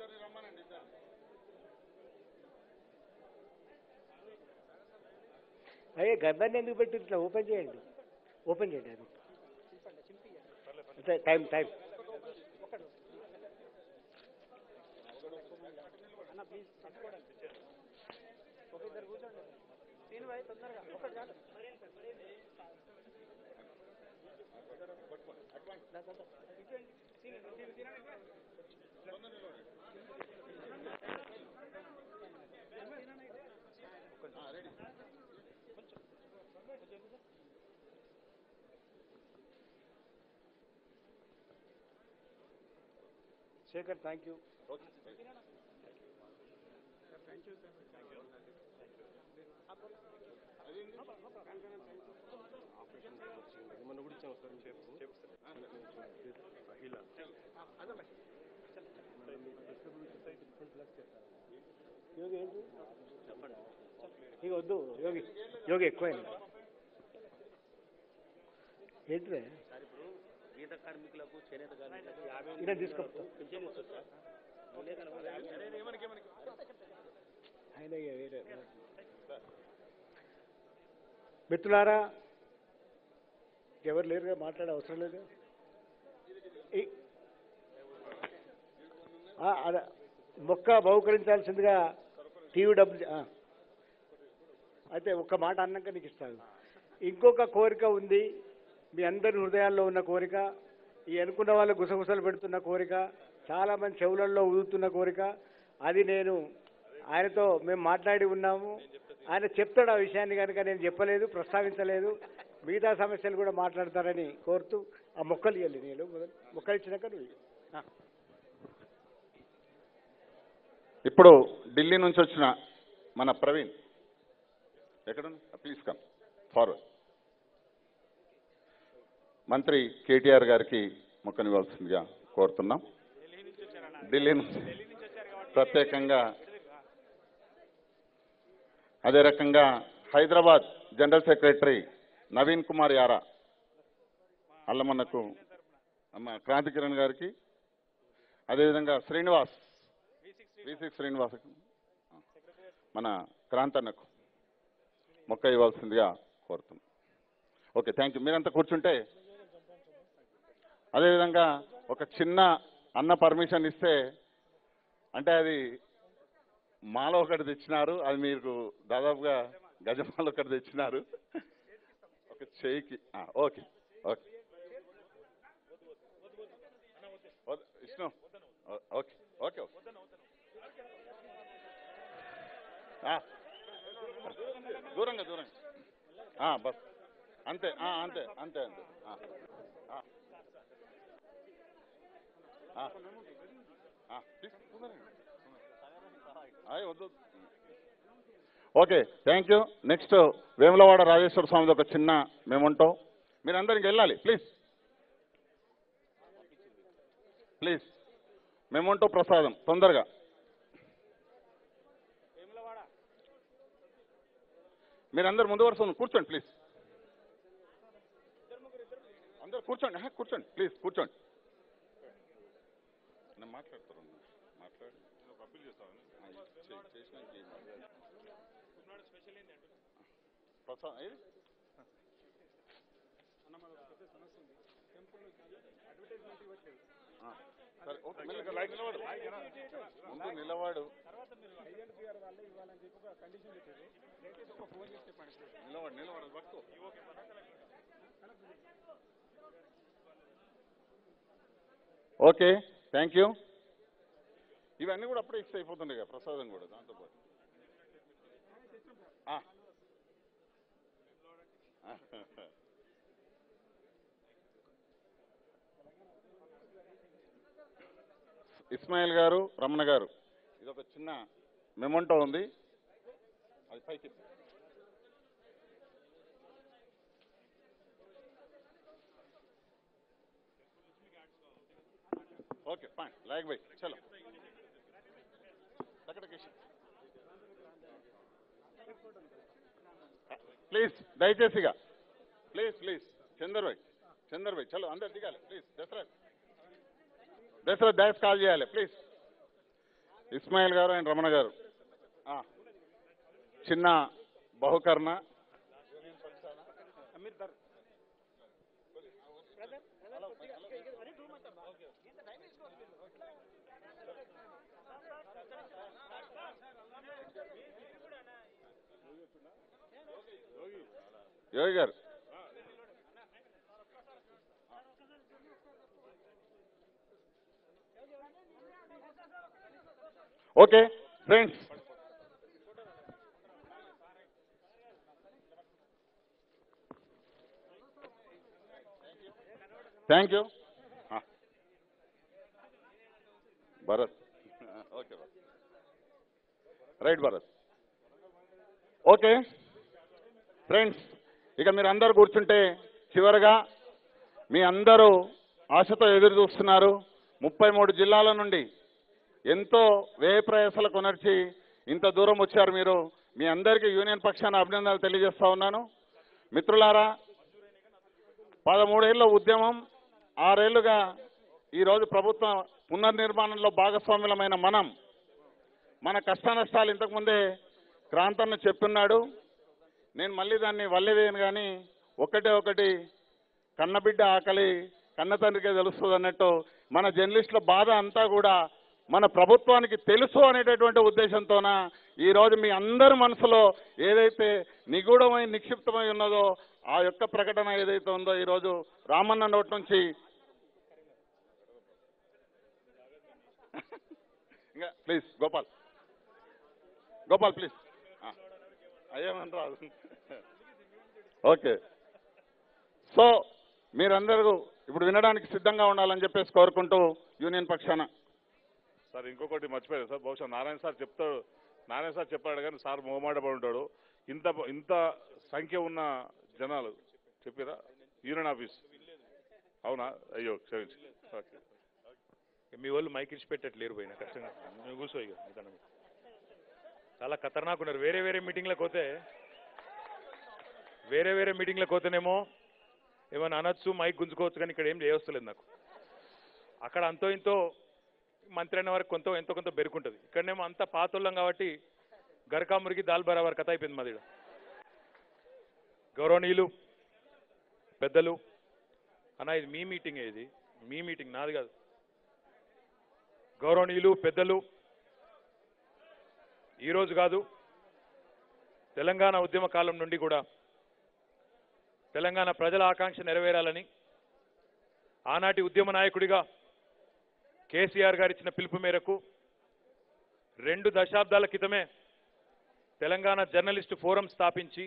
అయ్యే గర్భాన్ని ఎందుకు పెట్టి ఇట్లా ఓపెన్ చేయండి ఓపెన్ చేయండి అది అంతే time time Shekhar thank you Yogi ఏంటి ఇక వద్దు యోగి యోగి ఎక్కువైంది ఏంటిదే గీత కార్మికులకు చేనేత కార్మికులకు యాభై ఇలా తీసుకొస్తా పింఛన్ ఇస్తారు సార్ ఆయన ఇక వేరే మిత్రులారా ఎవరు లేరుగా మాట్లాడే అవసరం లేదు ఈ- ఆ, అద- మొక్క బహుకరించాల్సిందిగా టీయూడబ్ల్యూ అయితే ఒక్క మాట అన్నాక నీకు ఇస్తాను ఇంకొక కోరిక ఉంది మీ అందరి హృదయాల్లో ఉన్న కోరిక ఈ అనుకున్న వాళ్ళు గుసగుసలు పెడుతున్న కోరిక చాలా మంది చెవులలో ఊదుతున్న కోరిక అది నేను ఆయనతో మేము మాట్లాడి ఉన్నాము ఆయన చెప్తాడు ఆ విషయాన్ని కనుక నేను చెప్పలేదు ప్రస్తావించలేదు మిగతా సమస్యలు కూడా మాట్లాడతారని కోరుతూ ఆ మొక్కలు ఇవ్వాలి నేను మొదలు మొక్కలు ఇచ్చినాక నువ్వు ఇయ్యి. ఆ. ఇప్పుడు ఢిల్లీ నుంచి వచ్చిన మన ప్రవీణ్ ఎక్కడ ప్లీజ్ కమ్ ఫార్వర్డ్ మంత్రి కేటీఆర్ గారికి మొక్కనివ్వాల్సిందిగా కోరుతున్నాం ఢిల్లీ నుంచి ప్రత్యేకంగా అదే రకంగా హైదరాబాద్ జనరల్ సెక్రటరీ నవీన్ కుమార్ యారా అల్లమన్నకు అమ్మ క్రాంతి కిరణ్ గారికి అదేవిధంగా శ్రీనివాస్ వి సిక్స్ శ్రీనివాస్ మన క్రాంతన్నకు మొక్క ఇవ్వాల్సిందిగా కోరుతున్నాం ఓకే థ్యాంక్ యూ మీరంతా కూర్చుంటే అదేవిధంగా ఒక చిన్న అన్న పర్మిషన్ ఇస్తే అంటే అది మాల ఒకటి తెచ్చినారు అది మీరు దాదాపుగా గజమాల ఒకటి తెచ్చినారు ఒక చేయికి ఆ, ఓకే ఓకే వద్దు, విష్ణు ఓ- ఓకే ఓకే ఓకే ఆ, దూరంగా దూరంగా ఆ, బస్ అంతే ఆ, అంతే అంతే అంతే ఆ, ఆ. ఆ. ఆ, తీసుకో, తొందరగా. ఆయ్, వద్దు okay thank you next Vemulawada Rajeshwara స్వామిది ఒక చిన్న మేముంటాం మీరందరూ ఇంక వెళ్ళాలి ప్లీజ్ ప్లీజ్ మేముంటూ ప్రసాదం తొందరగా మీరందరూ ముందు వరుస ఉంది. కూర్చోండి ప్లీజ్ అందరూ కూర్చోండి ఆహా, కూర్చోండి ప్లీజ్ కూర్చోండి నేను మాట్లాడతాను మాట్లాడి నేను ఒక అప్పీల్ చేస్తాను చేసినాక చేయండి. ప్రసాదం ఏది ఆ, సరే ఓకే మెల్లగా లైట్ నిలబడు ముందు నిలవాడు నిలబడు నిలబడు పట్టుకో ఓకే థ్యాంక్ యూ ఇవన్నీ కూడా అప్పుడే ఇస్తే అయిపోతుండే కదా ప్రసాదం కూడా దాంతో పాటు ఆ. ఇస్మాయిల్ గారు రమణ గారు ఇది ఒక చిన్న మెమంటో ఉంది అది పైకి ఓకే ఫైన్ లాగ్ బై చలో ప్లీజ్ దయచేసిగా ప్లీజ్ ప్లీజ్ చందర్ భాయ్ చందర్ భాయ్ చలో అందరు దిగాలి ప్లీజ్ దశరథ్ దశరథ్ డాష్ కాల్ చేయాలి ప్లీజ్ ఇస్మాయిల్ గారు అండ్ రమణ గారు ఆ. చిన్న బహుకరణ యోగి గారు okay friends thank you Bharat okay right Bharat okay friends ఇక మీరు అందరు కూర్చుంటే చివరగా మీ అందరూ ఆశతో ఎదురు చూస్తున్నారు ముప్పై మూడు జిల్లాల నుండి ఎంతో వ్యయ ప్రయాసాలు కొనర్చి ఇంత దూరం వచ్చారు మీరు మీ అందరికీ యూనియన్ పక్షాన అభినందనలు తెలియజేస్తా ఉన్నాను మిత్రులారా పదమూడేళ్ల ఉద్యమం ఆరేళ్లుగా ఈరోజు ప్రభుత్వ పునర్నిర్మాణంలో భాగస్వాములమైన మనం మన కష్ట నష్టాలు ఇంతకుముందే క్రాంతన్న చెప్పున్నాడు నేను మళ్ళీ దాన్ని వల్లివేయను కానీ ఒకటే ఒకటి కన్నబిడ్డ ఆకలి కన్న తండ్రికే తెలుస్తుంది అన్నట్టు మన జర్నలిస్టుల బాధ అంతా కూడా మన ప్రభుత్వానికి తెలుసు అనేటటువంటి ఉద్దేశంతోన ఈరోజు మీ అందరి మనసులో ఏదైతే నిగూఢమై నిక్షిప్తమై ఉన్నదో ఆ యొక్క ప్రకటన ఏదైతే ఉందో ఈరోజు రామన్న నోటి నుంచి ఇంకా ప్లీజ్ గోపాల్ గోపాల్ ప్లీజ్ అయ్యేమని రాదు ఓకే సో మీరందరూ ఇప్పుడు వినడానికి సిద్ధంగా ఉండాలని చెప్పేసి కోరుకుంటూ యూనియన్ పక్షాన సార్ ఇంకొకటి మర్చిపోయారు సార్ బహుశా నారాయణ సార్ చెప్తాడు నారాయణ సార్ చెప్పాడు కానీ సార్ మొహమాట పడి ఉంటాడు ఇంత ఇంత సంఖ్య ఉన్న జనాలు చెప్పారా యూనియన్ ఆఫీస్ అవునా అయ్యో క్షమించి ఓకే మీ వాళ్ళు మైక్ ఇచ్చి పెట్టట్లేరు పోయినా కష్టంగా నువ్వు కూర్చో ఇక నిదానంగా. చాలా ఖతర్నాక్ ఉన్నారు వేరే వేరే మీటింగ్లకు పోతే వేరే వేరే మీటింగ్లకు పోతేనేమో ఏమైనా అనొచ్చు మైక్ గుంజుకోవచ్చు కానీ ఇక్కడ ఏం చేయవస్తలేదు నాకు అక్కడ అంతో ఇంతో మంత్రి అయిన వరకు కొంత ఎంతో కొంత బెరుకుంటుంది ఇక్కడనేమో అంత పాతోళ్ళం కాబట్టి గరకా మురిగి దాల్ బరాబర్ కథ అయిపోయింది మాది ఈడ. గౌరవనీయులు పెద్దలు అన్న ఇది మీ మీటింగ్ ఇది మీ మీటింగ్ నాది కాదు గౌరవనీయులు పెద్దలు ఈరోజు కాదు తెలంగాణ ఉద్యమ కాలం నుండి కూడా తెలంగాణ ప్రజల ఆకాంక్ష నెరవేరాలని ఆనాటి ఉద్యమ నాయకుడిగా కేసీఆర్ గారు ఇచ్చిన పిలుపు మేరకు రెండు దశాబ్దాల క్రితమే తెలంగాణ జర్నలిస్టు ఫోరం స్థాపించి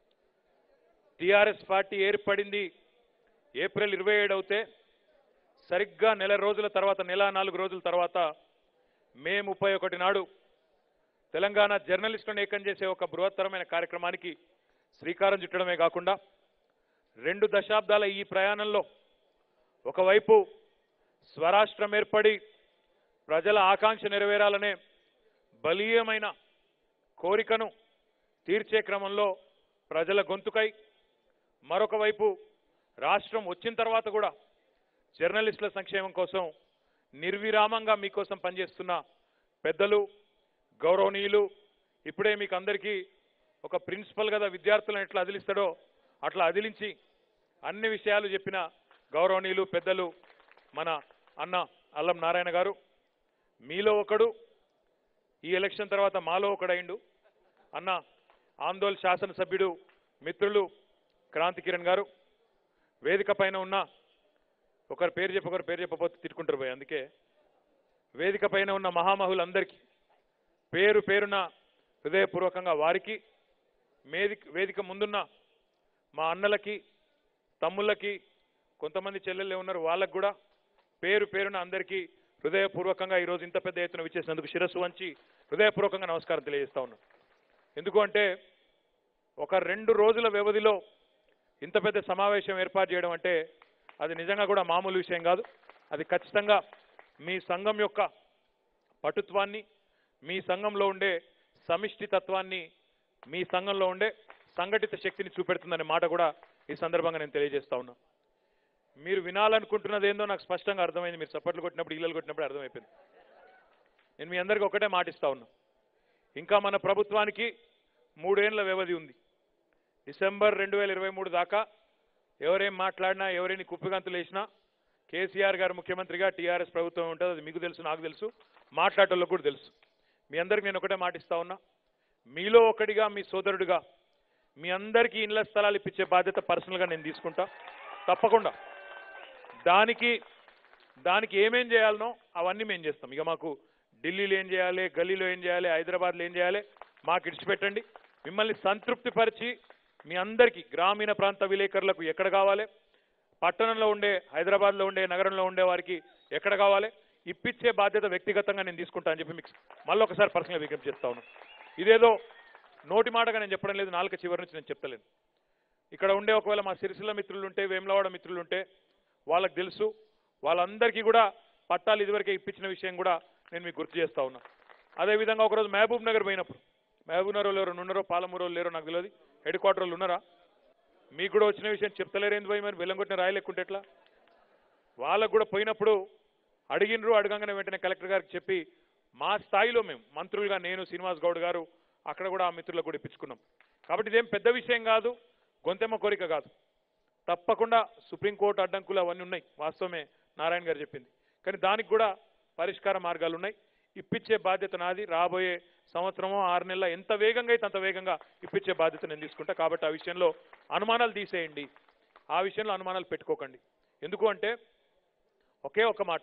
టీఆర్ఎస్ పార్టీ ఏర్పడింది ఏప్రిల్ ఇరవై ఏడు అవుతే సరిగ్గా నెల రోజుల తర్వాత నెల నాలుగు రోజుల తర్వాత మే ముప్పై ఒకటి నాడు తెలంగాణ జర్నలిస్టులను ఏకం చేసే ఒక బృహత్తరమైన కార్యక్రమానికి శ్రీకారం చుట్టడమే కాకుండా రెండు దశాబ్దాల ఈ ప్రయాణంలో ఒకవైపు స్వరాష్ట్రం ఏర్పడి ప్రజల ఆకాంక్ష నెరవేరాలనే బలీయమైన కోరికను తీర్చే క్రమంలో ప్రజల గొంతుకై మరొక వైపు రాష్ట్రం వచ్చిన తర్వాత కూడా జర్నలిస్టుల సంక్షేమం కోసం నిర్విరామంగా మీకోసం పనిచేస్తున్న పెద్దలు గౌరవనీయులు ఇప్పుడే మీకు అందరికీ ఒక ప్రిన్సిపల్ కదా విద్యార్థులను ఎట్లా అదిలిస్తాడో అట్లా అదిలించి అన్ని విషయాలు చెప్పిన గౌరవనీయులు పెద్దలు మన అన్న అల్లం నారాయణ గారు మీలో ఒకడు ఈ ఎలక్షన్ తర్వాత మాలో ఒకడైండు అన్న ఆందోళ్ శాసనసభ్యుడు మిత్రులు క్రాంతి కిరణ్ గారు వేదిక పైన ఉన్న ఒకరి పేరు చెప్పి ఒకరి పేరు చెప్పబోతే తిట్టుకుంటారు పోయి అందుకే వేదిక పైన ఉన్న మహామహులందరికీ పేరు పేరున హృదయపూర్వకంగా వారికి వేదిక వేదిక ముందున్న మా అన్నలకి తమ్ముళ్ళకి కొంతమంది చెల్లెళ్ళే ఉన్నారు వాళ్ళకు కూడా పేరు పేరున అందరికీ హృదయపూర్వకంగా ఈరోజు ఇంత పెద్ద ఎత్తున విచ్చేసినందుకు శిరస్సు వంచి హృదయపూర్వకంగా నమస్కారం తెలియజేస్తా ఉన్నాను ఎందుకు అంటే ఒక రెండు రోజుల వ్యవధిలో ఇంత పెద్ద సమావేశం ఏర్పాటు చేయడం అంటే అది నిజంగా కూడా మామూలు విషయం కాదు అది ఖచ్చితంగా మీ సంఘం యొక్క పటుత్వాన్ని మీ సంఘంలో ఉండే సమిష్టి తత్వాన్ని మీ సంఘంలో ఉండే సంఘటిత శక్తిని చూపెడుతుందనే మాట కూడా ఈ సందర్భంగా నేను తెలియజేస్తా ఉన్నా మీరు వినాలనుకుంటున్నది ఏందో నాకు స్పష్టంగా అర్థమైంది మీరు చప్పట్లు కొట్టినప్పుడు ఇళ్ళలు కొట్టినప్పుడు అర్థమైపోయింది నేను మీ అందరికీ ఒకటే మాటిస్తా ఉన్నా ఇంకా మన ప్రభుత్వానికి మూడేళ్ల వ్యవధి ఉంది డిసెంబర్ రెండు వేల ఇరవై మూడు దాకా ఎవరేం మాట్లాడినా ఎవరైనా కుప్పిగంతులు వేసినా కేసీఆర్ గారు ముఖ్యమంత్రిగా టీఆర్ఎస్ ప్రభుత్వం ఉంటుంది అది మీకు తెలుసు నాకు తెలుసు మాట్లాడేటోళ్ళకు కూడా తెలుసు మీ అందరికి నేను ఒకటే మాటిస్తా ఉన్నా మీలో ఒకటిగా మీ సోదరుడిగా మీ అందరికీ ఇళ్ల స్థలాలు ఇప్పించే బాధ్యత పర్సనల్గా నేను తీసుకుంటా తప్పకుండా దానికి దానికి ఏమేం చేయాలనో అవన్నీ మేము చేస్తాం ఇక మాకు ఢిల్లీలో ఏం చేయాలి గల్లీలో ఏం చేయాలి హైదరాబాద్లో ఏం చేయాలి మాకు ఇడిచిపెట్టండి మిమ్మల్ని సంతృప్తిపరిచి మీ అందరికీ గ్రామీణ ప్రాంత విలేకరులకు ఎక్కడ కావాలి పట్టణంలో ఉండే హైదరాబాద్లో ఉండే నగరంలో ఉండే వారికి ఎక్కడ కావాలి ఇప్పించే బాధ్యత వ్యక్తిగతంగా నేను తీసుకుంటా అని చెప్పి మీకు మళ్ళీ ఒకసారి పర్సనల్గా విజ్ఞప్తి చేస్తా ఉన్నాను ఇదేదో నోటి మాటగా నేను చెప్పడం లేదు నాలుక చివరి నుంచి నేను చెప్తలేను ఇక్కడ ఉండే ఒకవేళ మా సిరిసిల్ల మిత్రులు ఉంటే వేములవాడ మిత్రులు ఉంటే వాళ్ళకి తెలుసు వాళ్ళందరికీ కూడా పట్టాలు ఇదివరకే ఇప్పించిన విషయం కూడా నేను మీకు గుర్తు చేస్తా ఉన్నా అదేవిధంగా ఒకరోజు మహబూబ్ నగర్ పోయినప్పుడు మహబూబ్ నగర్ ఎవరు ఉన్నారో పాలమూరు వాళ్ళు లేరో నాకు తెలియదు హెడ్ క్వార్టర్ వాళ్ళు ఉన్నారా మీకు కూడా వచ్చిన విషయం చెప్తలేరేంది పోయి మరి బెల్లం కొట్టిన రాయలేకుంటే ఎట్లా వాళ్ళకు కూడా పోయినప్పుడు అడిగినరు అడగంగానే వెంటనే కలెక్టర్ గారికి చెప్పి మా స్థాయిలో మేము మంత్రులుగా నేను శ్రీనివాస్ గౌడ్ గారు అక్కడ కూడా ఆ మిత్రులకు కూడా ఇప్పించుకున్నాం కాబట్టి ఇదేం పెద్ద విషయం కాదు గొంతెమ్మ కోరిక కాదు తప్పకుండా సుప్రీంకోర్టు అడ్డంకులు అవన్నీ ఉన్నాయి వాస్తవమే నారాయణ గారు చెప్పింది కానీ దానికి కూడా పరిష్కార మార్గాలు ఉన్నాయి ఇప్పించే బాధ్యత నాది రాబోయే సంవత్సరమో ఆరు నెలల ఎంత వేగంగా అయితే అంత వేగంగా ఇప్పించే బాధ్యత నేను తీసుకుంటా కాబట్టి ఆ విషయంలో అనుమానాలు తీసేయండి ఆ విషయంలో అనుమానాలు పెట్టుకోకండి ఎందుకు అంటే ఒకే ఒక మాట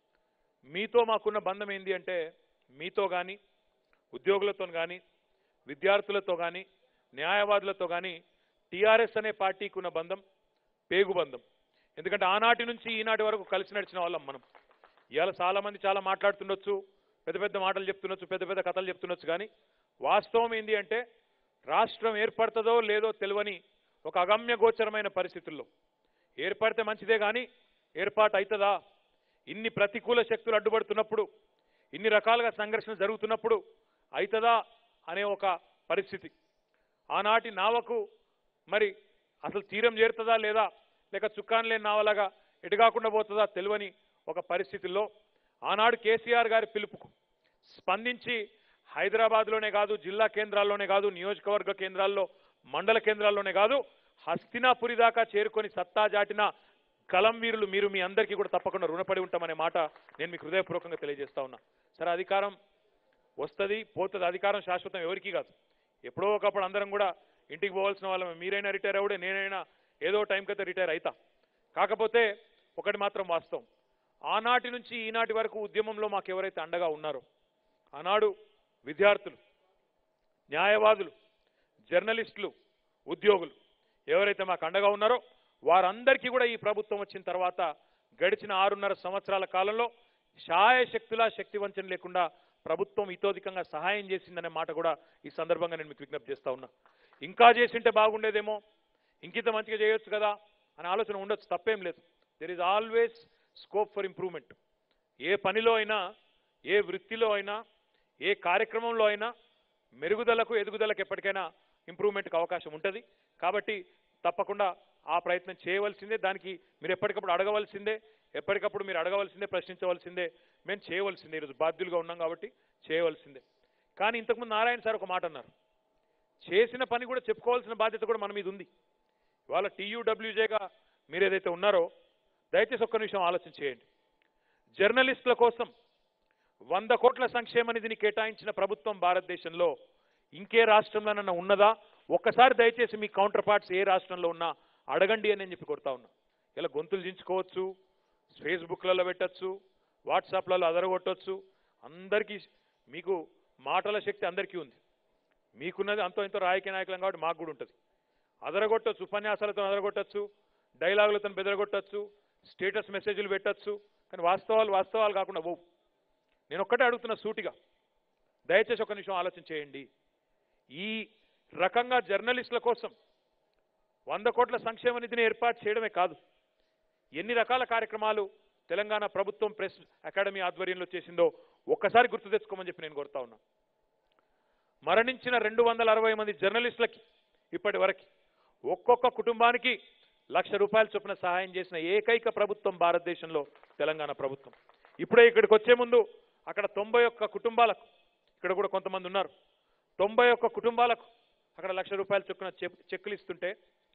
మీతో మాకున్న బంధం ఏంది అంటే మీతో కానీ ఉద్యోగులతో కానీ విద్యార్థులతో కానీ న్యాయవాదులతో కానీ టీఆర్ఎస్ అనే పార్టీకి ఉన్న బంధం పేగు బంధం ఎందుకంటే ఆనాటి నుంచి ఈనాటి వరకు కలిసి నడిచిన వాళ్ళం మనం ఇవాళ చాలా మంది చాలా మాట్లాడుతుండొచ్చు పెద్ద పెద్ద మాటలు చెప్తుండొచ్చు పెద్ద పెద్ద కథలు చెప్తుండొచ్చు కానీ వాస్తవం ఏంటి అంటే రాష్ట్రం ఏర్పడుతుందో లేదో తెలియని ఒక అగమ్య గోచరమైన పరిస్థితుల్లో ఏర్పడితే మంచిదే కానీ ఏర్పాటు అవుతుందా ఇన్ని ప్రతికూల శక్తులు అడ్డుపడుతున్నప్పుడు ఇన్ని రకాలుగా సంఘర్షణ జరుగుతున్నప్పుడు అవుతుందా అనే ఒక పరిస్థితి ఆనాటి నావకు మరి అసలు తీరం చేరుతుందా లేదా లేక చుక్కాన్ లేని నావలాగా ఎటు కాకుండా పోతుందా తెలియని ఒక పరిస్థితుల్లో ఆనాడు కేసీఆర్ గారి పిలుపుకు స్పందించి హైదరాబాద్లోనే కాదు జిల్లా కేంద్రాల్లోనే కాదు నియోజకవర్గ కేంద్రాల్లో మండల కేంద్రాల్లోనే కాదు హస్తినాపురి దాకా చేరుకొని సత్తా జాటిన కలం వీరులు మీరు మీ అందరికీ కూడా తప్పకుండా రుణపడి ఉంటామనే మాట నేను మీకు హృదయపూర్వకంగా తెలియజేస్తా ఉన్నా సరే అధికారం వస్తుంది పోతుంది అధికారం శాశ్వతం ఎవరికీ కాదు ఎప్పుడో ఒకప్పుడు అందరం కూడా ఇంటికి పోవాల్సిన వాళ్ళమే మీరైనా రిటైర్ అవుడే నేనైనా ఏదో టైంకి అయితే రిటైర్ అవుతా కాకపోతే ఒకటి మాత్రం వాస్తవం ఆనాటి నుంచి ఈనాటి వరకు ఉద్యమంలో మాకు ఎవరైతే అండగా ఉన్నారో ఆనాడు విద్యార్థులు న్యాయవాదులు జర్నలిస్టులు ఉద్యోగులు ఎవరైతే మాకు అండగా ఉన్నారో వారందరికీ కూడా ఈ ప్రభుత్వం వచ్చిన తర్వాత గడిచిన ఆరున్నర సంవత్సరాల కాలంలో శాయశక్తులా శక్తి వంచన లేకుండా ప్రభుత్వం ఇతోధికంగా సహాయం చేసిందనే మాట కూడా ఈ సందర్భంగా నేను మీకు విజ్ఞప్తి చేస్తా ఉన్నా ఇంకా చేసింటే బాగుండేదేమో ఇంకింత మంచిగా చేయొచ్చు కదా అనే ఆలోచన ఉండొచ్చు తప్పేం లేదు there is always scope for improvement ఏ పనిలో అయినా ఏ వృత్తిలో అయినా ఏ కార్యక్రమంలో అయినా మెరుగుదలకు ఎదుగుదలకు ఎప్పటికైనా ఇంప్రూవ్మెంట్కి అవకాశం ఉంటుంది కాబట్టి తప్పకుండా ఆ ప్రయత్నం చేయవలసిందే దానికి మీరు ఎప్పటికప్పుడు అడగవలసిందే ఎప్పటికప్పుడు మీరు అడగవలసిందే ప్రశ్నించవలసిందే మేము చేయవలసిందే ఈరోజు బాధ్యులుగా ఉన్నాం కాబట్టి చేయవలసిందే కానీ ఇంతకుముందు నారాయణ సార్ ఒక మాట అన్నారు చేసిన పని కూడా చెప్పుకోవాల్సిన బాధ్యత కూడా మన మీద ఉంది ఇవాళ టీయూడబ్ల్యూజేగా మీరు ఏదైతే ఉన్నారో దయచేసి ఒక్క నిమిషం ఆలోచన చేయండి జర్నలిస్టుల కోసం వంద కోట్ల సంక్షేమ నిధిని కేటాయించిన ప్రభుత్వం భారతదేశంలో ఇంకే రాష్ట్రంలోనన్నా ఉన్నదా ఒక్కసారి దయచేసి మీ కౌంటర్ పార్ట్స్ ఏ రాష్ట్రంలో ఉన్నా అడగండి అని నేను చెప్పి కొడతా ఉన్నా ఇలా గొంతులు దించుకోవచ్చు ఫేస్బుక్లలో పెట్టచ్చు వాట్సాప్లలో అదరగొట్టచ్చు అందరికీ మీకు మాటల శక్తి అందరికీ ఉంది మీకున్నది అంతో ఇంతో రాజకీయ నాయకులం కాబట్టి మాకు కూడా ఉంటుంది అదరగొట్టచ్చు ఉపన్యాసాలతో అదరగొట్టచ్చు డైలాగులతో బెదరగొట్టచ్చు స్టేటస్ మెసేజ్లు పెట్టచ్చు కానీ వాస్తవాలు వాస్తవాలు కాకుండా పోవు నేను ఒక్కటే అడుగుతున్న సూటిగా దయచేసి ఒక నిమిషం ఆలోచన చేయండి ఈ రకంగా జర్నలిస్టుల కోసం వంద కోట్ల సంక్షేమ నిధిని ఏర్పాటు చేయడమే కాదు ఎన్ని రకాల కార్యక్రమాలు తెలంగాణ ప్రభుత్వం ప్రెస్ అకాడమీ ఆధ్వర్యంలో చేసిందో ఒక్కసారి గుర్తు తెచ్చుకోమని చెప్పి నేను కోరుతా ఉన్నా మరణించిన రెండు వందల అరవై మంది జర్నలిస్టులకి ఇప్పటి వరకు ఒక్కొక్క కుటుంబానికి లక్ష రూపాయల చొప్పున సహాయం చేసిన ఏకైక ప్రభుత్వం భారతదేశంలో తెలంగాణ ప్రభుత్వం ఇప్పుడే ఇక్కడికి వచ్చే ముందు అక్కడ తొంభై ఒక్క కుటుంబాలకు ఇక్కడ కూడా కొంతమంది ఉన్నారు తొంభై ఒక్క కుటుంబాలకు అక్కడ లక్ష రూపాయల చొప్పున చెక్ చెక్కులు ఇస్తుంటే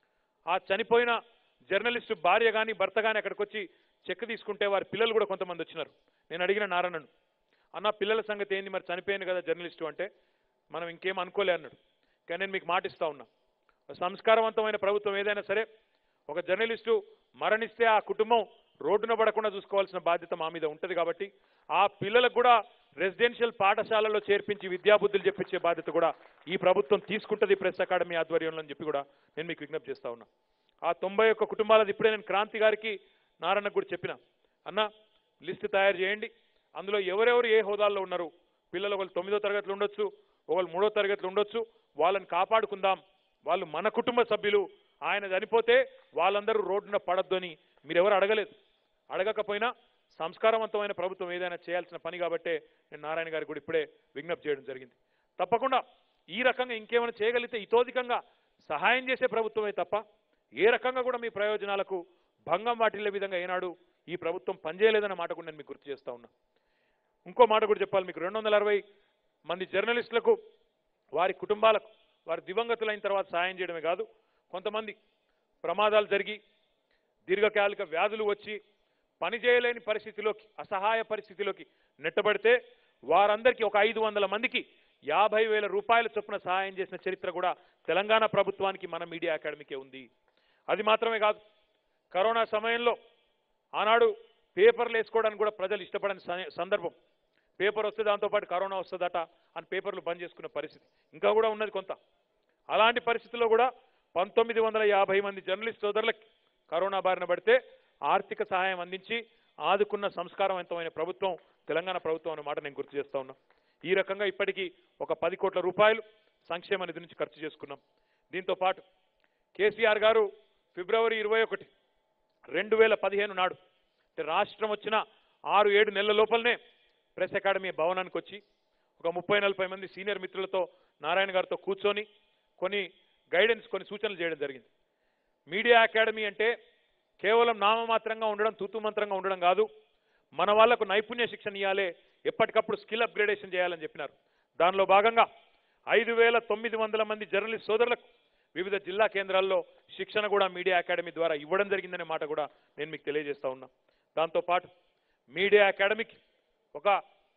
ఆ చనిపోయిన జర్నలిస్టు భార్య కానీ భర్త కానీ అక్కడికి వచ్చి చెక్ తీసుకుంటే వారి పిల్లలు కూడా కొంతమంది వచ్చినారు నేను అడిగిన నారాయణను అన్న పిల్లల సంగతి ఏంది మరి చనిపోయింది కదా జర్నలిస్టు అంటే మనం ఇంకేం అనుకోలే అన్నాడు కానీ నేను మీకు మాటిస్తా ఉన్నా ఒక సంస్కారవంతమైన ప్రభుత్వం ఏదైనా సరే ఒక జర్నలిస్టు మరణిస్తే ఆ కుటుంబం రోడ్డున పడకుండా చూసుకోవాల్సిన బాధ్యత మా మీద ఉంటుంది కాబట్టి ఆ పిల్లలకు కూడా రెసిడెన్షియల్ పాఠశాలలో చేర్పించి విద్యాబుద్ధులు చెప్పించే బాధ్యత కూడా ఈ ప్రభుత్వం తీసుకుంటుంది ప్రెస్ అకాడమీ ఆధ్వర్యంలో అని చెప్పి కూడా నేను మీకు విజ్ఞప్తి చేస్తా ఉన్నా ఆ తొంభై ఒక్క కుటుంబాలది ఇప్పుడే నేను క్రాంతి గారికి నారాయణకు కూడా చెప్పిన అన్న లిస్ట్ తయారు చేయండి అందులో ఎవరెవరు ఏ హోదాల్లో ఉన్నారు పిల్లలు ఒకళ్ళు తొమ్మిదో తరగతులు ఉండొచ్చు ఒకళ్ళు మూడో తరగతులు ఉండొచ్చు వాళ్ళని కాపాడుకుందాం వాళ్ళు మన కుటుంబ సభ్యులు ఆయన చనిపోతే వాళ్ళందరూ రోడ్డున పడద్దు అని మీరెవరు అడగలేదు అడగకపోయినా సంస్కారవంతమైన ప్రభుత్వం ఏదైనా చేయాల్సిన పని కాబట్టే నేను నారాయణ గారికి కూడా ఇప్పుడే విజ్ఞప్తి చేయడం జరిగింది తప్పకుండా ఈ రకంగా ఇంకేమైనా చేయగలిగితే ఇతోధికంగా సహాయం చేసే ప్రభుత్వమే తప్ప ఏ రకంగా కూడా మీ ప్రయోజనాలకు భంగం వాటిల్లే విధంగా ఏనాడు ఈ ప్రభుత్వం పనిచేయలేదన్న మాట కూడా నేను మీకు గుర్తు చేస్తా ఉన్నా ఇంకో మాట కూడా చెప్పాలి మీకు రెండు వందల అరవై మంది జర్నలిస్టులకు వారి కుటుంబాలకు వారి దివంగతులైన తర్వాత సాయం చేయడమే కాదు కొంతమంది ప్రమాదాలు జరిగి దీర్ఘకాలిక వ్యాధులు వచ్చి పని చేయలేని పరిస్థితిలోకి అసహాయ పరిస్థితిలోకి నెట్టబడితే వారందరికీ ఒక ఐదు వందల మందికి యాభై వేల రూపాయల చొప్పున సహాయం చేసిన చరిత్ర కూడా తెలంగాణ ప్రభుత్వానికి మన మీడియా అకాడమీకే ఉంది అది మాత్రమే కాదు కరోనా సమయంలో ఆనాడు పేపర్లు వేసుకోవడానికి కూడా ప్రజలు ఇష్టపడని స- సందర్భం పేపర్ వస్తే దాంతోపాటు కరోనా వస్తుందట అని పేపర్లు బంద్ చేసుకునే పరిస్థితి ఇంకా కూడా ఉన్నది కొంత అలాంటి పరిస్థితుల్లో కూడా పంతొమ్మిది వందల యాభై మంది జర్నలిస్ట్ సోదరులకి కరోనా బారిన పడితే ఆర్థిక సహాయం అందించి ఆదుకున్న సంస్కారవంతమైన ప్రభుత్వం తెలంగాణ ప్రభుత్వం అనే మాట నేను గుర్తు చేస్తా ఉన్నా ఈ రకంగా ఇప్పటికీ ఒక పది కోట్ల రూపాయలు సంక్షేమ నిధి నుంచి ఖర్చు చేసుకున్నాం దీంతో పాటు కేసీఆర్ గారు ఫిబ్రవరి ఇరవై ఒకటి రెండు వేల పదిహేను నాడు అంటే రాష్ట్రం వచ్చిన ఆరు ఏడు నెలల లోపలనే ప్రెస్ అకాడమీ భవనానికి వచ్చి ఒక ముప్పై నలభై మంది సీనియర్ మిత్రులతో నారాయణ గారితో కూర్చొని కొన్ని గైడెన్స్ కొన్ని సూచనలు చేయడం జరిగింది మీడియా అకాడమీ అంటే కేవలం నామమాత్రంగా ఉండడం తూతుమంత్రంగా ఉండడం కాదు మన వాళ్లకు నైపుణ్య శిక్షణ ఇవ్వాలి ఎప్పటికప్పుడు స్కిల్ అప్గ్రేడేషన్ చేయాలని చెప్పినారు దానిలో భాగంగా ఐదు వేల తొమ్మిది వందల మంది జర్నలిస్ట్ సోదరులకు వివిధ జిల్లా కేంద్రాల్లో శిక్షణ కూడా మీడియా అకాడమీ ద్వారా ఇవ్వడం జరిగిందనే మాట కూడా నేను మీకు తెలియజేస్తా ఉన్నా దాంతోపాటు మీడియా అకాడమీకి ఒక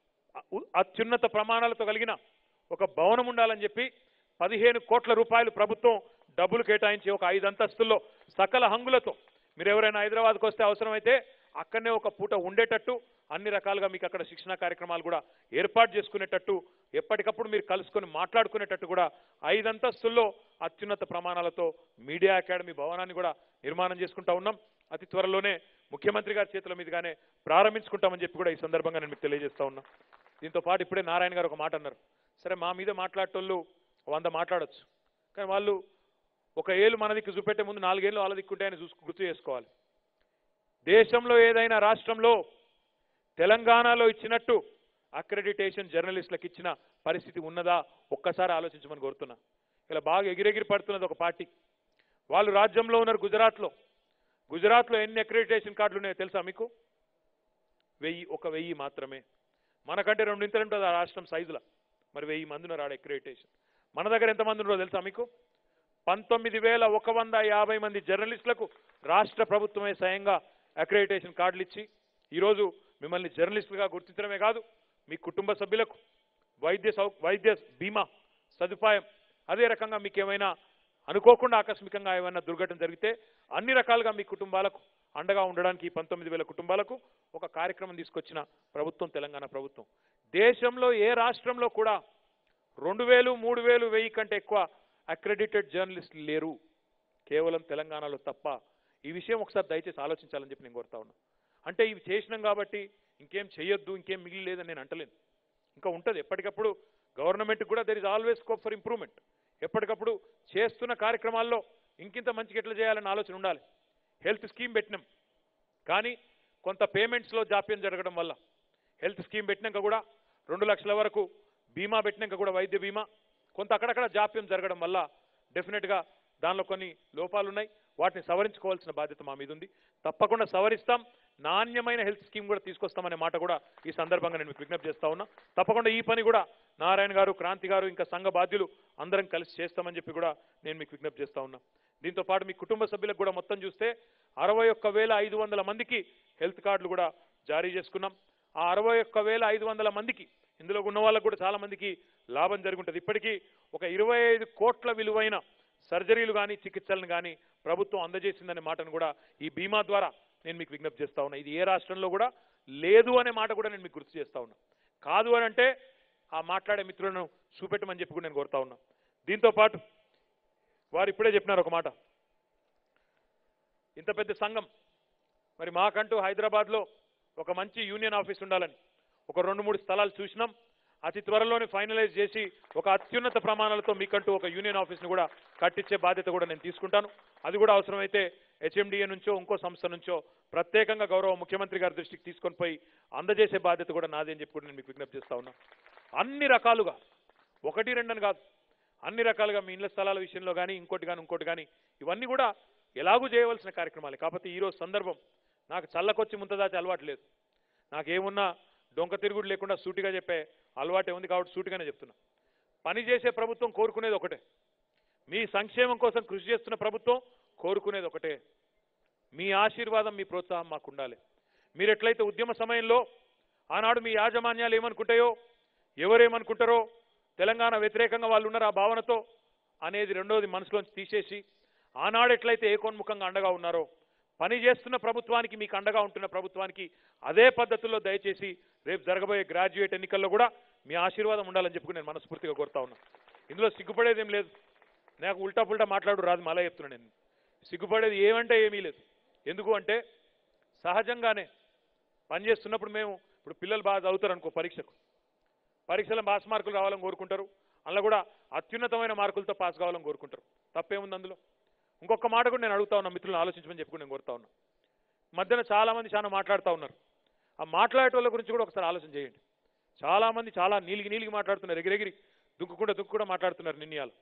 అ- అత్యున్నత ప్రమాణాలతో కలిగిన ఒక భవనం ఉండాలని చెప్పి పదిహేను కోట్ల రూపాయలు ప్రభుత్వం డబ్బులు కేటాయించి ఒక ఐదు అంతస్తుల్లో సకల హంగులతో మీరు ఎవరైనా హైదరాబాద్కి వస్తే అవసరమైతే అక్కడనే ఒక పూట ఉండేటట్టు అన్ని రకాలుగా మీకు అక్కడ శిక్షణ కార్యక్రమాలు కూడా ఏర్పాటు చేసుకునేటట్టు ఎప్పటికప్పుడు మీరు కలుసుకొని మాట్లాడుకునేటట్టు కూడా ఐదు అంతస్తుల్లో అత్యున్నత ప్రమాణాలతో మీడియా అకాడమీ భవనాన్ని కూడా నిర్మాణం చేసుకుంటా ఉన్నాం అతి త్వరలోనే ముఖ్యమంత్రి గారి చేతుల మీదుగానే ప్రారంభించుకుంటామని చెప్పి కూడా ఈ సందర్భంగా నేను మీకు తెలియజేస్తా ఉన్నా దీంతో పాటు ఇప్పుడే నారాయణ గారు ఒక మాట అన్నారు సరే మా మీద మాట్లాడేటోళ్ళు వంద మాట్లాడొచ్చు కానీ వాళ్ళు ఒక ఏళ్ళు మన దిక్కు చూపెట్టే ముందు నాలుగేళ్ళు వాళ్ళ దిక్కుంటాయని చూసు గుర్తు చేసుకోవాలి దేశంలో ఏదైనా రాష్ట్రంలో తెలంగాణలో ఇచ్చినట్టు అక్రెడిటేషన్ జర్నలిస్టులకు ఇచ్చిన పరిస్థితి ఉన్నదా ఒక్కసారి ఆలోచించమని కోరుతున్నా ఇలా బాగా ఎగిరెగిరి పడుతున్నది ఒక పార్టీ వాళ్ళు రాజ్యంలో ఉన్నారు గుజరాత్లో గుజరాత్లో ఎన్ని అక్రెడిటేషన్ కార్డులు ఉన్నాయో తెలుసా మీకు వెయ్యి ఒక వెయ్యి మాత్రమే మనకంటే రెండింతలు ఉంటుంది ఆ రాష్ట్రం సైజులో మరి వెయ్యి మంది ఉన్నారు ఆడ అక్రెడిటేషన్ మన దగ్గర ఎంతమంది ఉన్నారో తెలుసా మీకు పంతొమ్మిది వేల ఒక వంద యాభై మంది జర్నలిస్టులకు రాష్ట్ర ప్రభుత్వమే స్వయంగా అక్రెడిటేషన్ కార్డులు ఇచ్చి ఈరోజు మిమ్మల్ని జర్నలిస్టులుగా గుర్తించడమే కాదు మీ కుటుంబ సభ్యులకు వైద్య సౌ వైద్య బీమా సదుపాయం అదే రకంగా మీకు ఏమైనా అనుకోకుండా ఆకస్మికంగా ఏమైనా దుర్ఘటన జరిగితే అన్ని రకాలుగా మీ కుటుంబాలకు అండగా ఉండడానికి ఈ పంతొమ్మిది వేల కుటుంబాలకు ఒక కార్యక్రమం తీసుకొచ్చిన ప్రభుత్వం తెలంగాణ ప్రభుత్వం దేశంలో ఏ రాష్ట్రంలో కూడా రెండు వేలు మూడు వేలు వెయ్యి కంటే ఎక్కువ అక్రెడిటెడ్ జర్నలిస్టులు లేరు కేవలం తెలంగాణలో తప్ప ఈ విషయం ఒకసారి దయచేసి ఆలోచించాలని చెప్పి నేను కోరుతా ఉన్నా అంటే ఇవి చేసినాం కాబట్టి ఇంకేం చేయొద్దు ఇంకేం మిగిలి లేదని నేను అంటలేను ఇంకా ఉంటుంది ఎప్పటికప్పుడు గవర్నమెంట్ కూడా there is always scope for improvement ఎప్పటికప్పుడు చేస్తున్న కార్యక్రమాల్లో ఇంకింత మంచిగా ఎట్లా చేయాలని ఆలోచన ఉండాలి హెల్త్ స్కీమ్ పెట్టినాం కానీ కొంత పేమెంట్స్లో జాప్యం జరగడం వల్ల హెల్త్ స్కీమ్ పెట్టినాక కూడా రెండు లక్షల వరకు బీమా పెట్టినాక కూడా వైద్య బీమా కొంత అక్కడక్కడ జాప్యం జరగడం వల్ల డెఫినెట్గా దానిలో కొన్ని లోపాలు ఉన్నాయి వాటిని సవరించుకోవాల్సిన బాధ్యత మా మీద ఉంది తప్పకుండా సవరిస్తాం నాణ్యమైన హెల్త్ స్కీమ్ కూడా తీసుకొస్తామనే మాట కూడా ఈ సందర్భంగా నేను మీకు విజ్ఞప్తి చేస్తా ఉన్నా తప్పకుండా ఈ పని కూడా నారాయణ గారు క్రాంతి గారు ఇంకా సంఘ బాధ్యులు అందరం కలిసి చేస్తామని చెప్పి కూడా నేను మీకు విజ్ఞప్తి చేస్తా ఉన్నా దీంతో పాటు మీ కుటుంబ సభ్యులకు కూడా మొత్తం చూస్తే అరవై ఒక్క వేల ఐదు వందల మందికి హెల్త్ కార్డులు కూడా జారీ చేసుకున్నాం ఆ అరవై ఒక్క వేల ఐదు వందల మందికి ఇందులో ఉన్న వాళ్ళకు కూడా చాలా మందికి లాభం జరుగుంటుంది ఇప్పటికీ ఒక ఇరవై ఐదు కోట్ల విలువైన సర్జరీలు కానీ చికిత్సలను కానీ ప్రభుత్వం అందజేసిందనే మాటను కూడా ఈ బీమా ద్వారా నేను మీకు విజ్ఞప్తి చేస్తా ఉన్నా ఇది ఏ రాష్ట్రంలో కూడా లేదు అనే మాట కూడా నేను మీకు గుర్తు చేస్తా ఉన్నా కాదు అని అంటే ఆ మాట్లాడే మిత్రులను చూపెట్టమని చెప్పి కూడా నేను కోరుతా ఉన్నా దీంతో పాటు వారు ఇప్పుడే చెప్పినారు ఒక మాట ఇంత పెద్ద సంఘం మరి మాకంటూ హైదరాబాద్లో ఒక మంచి యూనియన్ ఆఫీస్ ఉండాలని ఒక రెండు మూడు స్థలాలు చూసినాం అతి త్వరలోనే ఫైనలైజ్ చేసి ఒక అత్యున్నత ప్రమాణాలతో మీకంటూ ఒక యూనియన్ ఆఫీస్ని కూడా కట్టించే బాధ్యత కూడా నేను తీసుకుంటాను అది కూడా అవసరమైతే హెచ్ఎండిఏ నుంచో ఇంకో సంస్థ నుంచో ప్రత్యేకంగా గౌరవ ముఖ్యమంత్రి గారి దృష్టికి తీసుకొని పోయి అందజేసే బాధ్యత కూడా నాది అని చెప్పి కూడా నేను మీకు విజ్ఞప్తి చేస్తా ఉన్నా అన్ని రకాలుగా ఒకటి రెండని కాదు అన్ని రకాలుగా మీ ఇళ్ల స్థలాల విషయంలో కానీ ఇంకోటి కానీ ఇంకోటి కానీ ఇవన్నీ కూడా ఎలాగూ చేయవలసిన కార్యక్రమాలే కాకపోతే ఈరోజు సందర్భం నాకు చల్లకొచ్చి ముంతదాచి అలవాటు లేదు నాకేమున్నా డొంక తిరుగుడు లేకుండా సూటిగా చెప్పే అలవాటే ఉంది కాబట్టి సూటిగానే చెప్తున్నా పని చేసే ప్రభుత్వం కోరుకునేది ఒకటే మీ సంక్షేమం కోసం కృషి చేస్తున్న ప్రభుత్వం కోరుకునేది ఒకటే మీ ఆశీర్వాదం మీ ప్రోత్సాహం మాకు ఉండాలి మీరు ఎట్లయితే ఉద్యమ సమయంలో ఆనాడు మీ యాజమాన్యాలు ఏమనుకుంటాయో ఎవరేమనుకుంటారో తెలంగాణ వ్యతిరేకంగా వాళ్ళు ఉన్నారు ఆ భావనతో అనేది రెండోది మనసులోంచి తీసేసి ఆనాడు ఎట్లయితే ఏకోన్ముఖంగా అండగా ఉన్నారో పని చేస్తున్న ప్రభుత్వానికి మీకు అండగా ఉంటున్న ప్రభుత్వానికి అదే పద్ధతుల్లో దయచేసి రేపు జరగబోయే గ్రాడ్యుయేట్ ఎన్నికల్లో కూడా మీ ఆశీర్వాదం ఉండాలని చెప్పి నేను మనస్ఫూర్తిగా కోరుతా ఉన్నా ఇందులో సిగ్గుపడేది ఏం లేదు నాకు ఉల్టా పుల్టా మాట్లాడు రాదు మళ్ళా చెప్తున్నా నేను సిగ్గుపడేది ఏమంటే ఏమీ లేదు ఎందుకు అంటే సహజంగానే పనిచేస్తున్నప్పుడు మేము ఇప్పుడు పిల్లలు బాగా చదువుతారు అనుకో పరీక్షకు పరీక్షలో పాస్ మార్కులు రావాలని కోరుకుంటారు అందులో కూడా అత్యున్నతమైన మార్కులతో పాస్ కావాలని కోరుకుంటారు తప్పేముంది అందులో ఇంకొక మాట కూడా నేను అడుగుతా ఉన్నా మిత్రులను ఆలోచించమని చెప్పి కూడా నేను కోరుతా ఉన్నా మధ్యన చాలా మంది చాలా మాట్లాడుతూ ఉన్నారు ఆ మాట్లాడే వాళ్ళ గురించి కూడా ఒకసారి ఆలోచన చేయండి చాలా మంది చాలా నీలిగి నీలిగి మాట్లాడుతున్నారు ఎగిరెగిరి దుక్కుకుండా దుక్కుకుండా మాట్లాడుతున్నారు నిన్నయాలు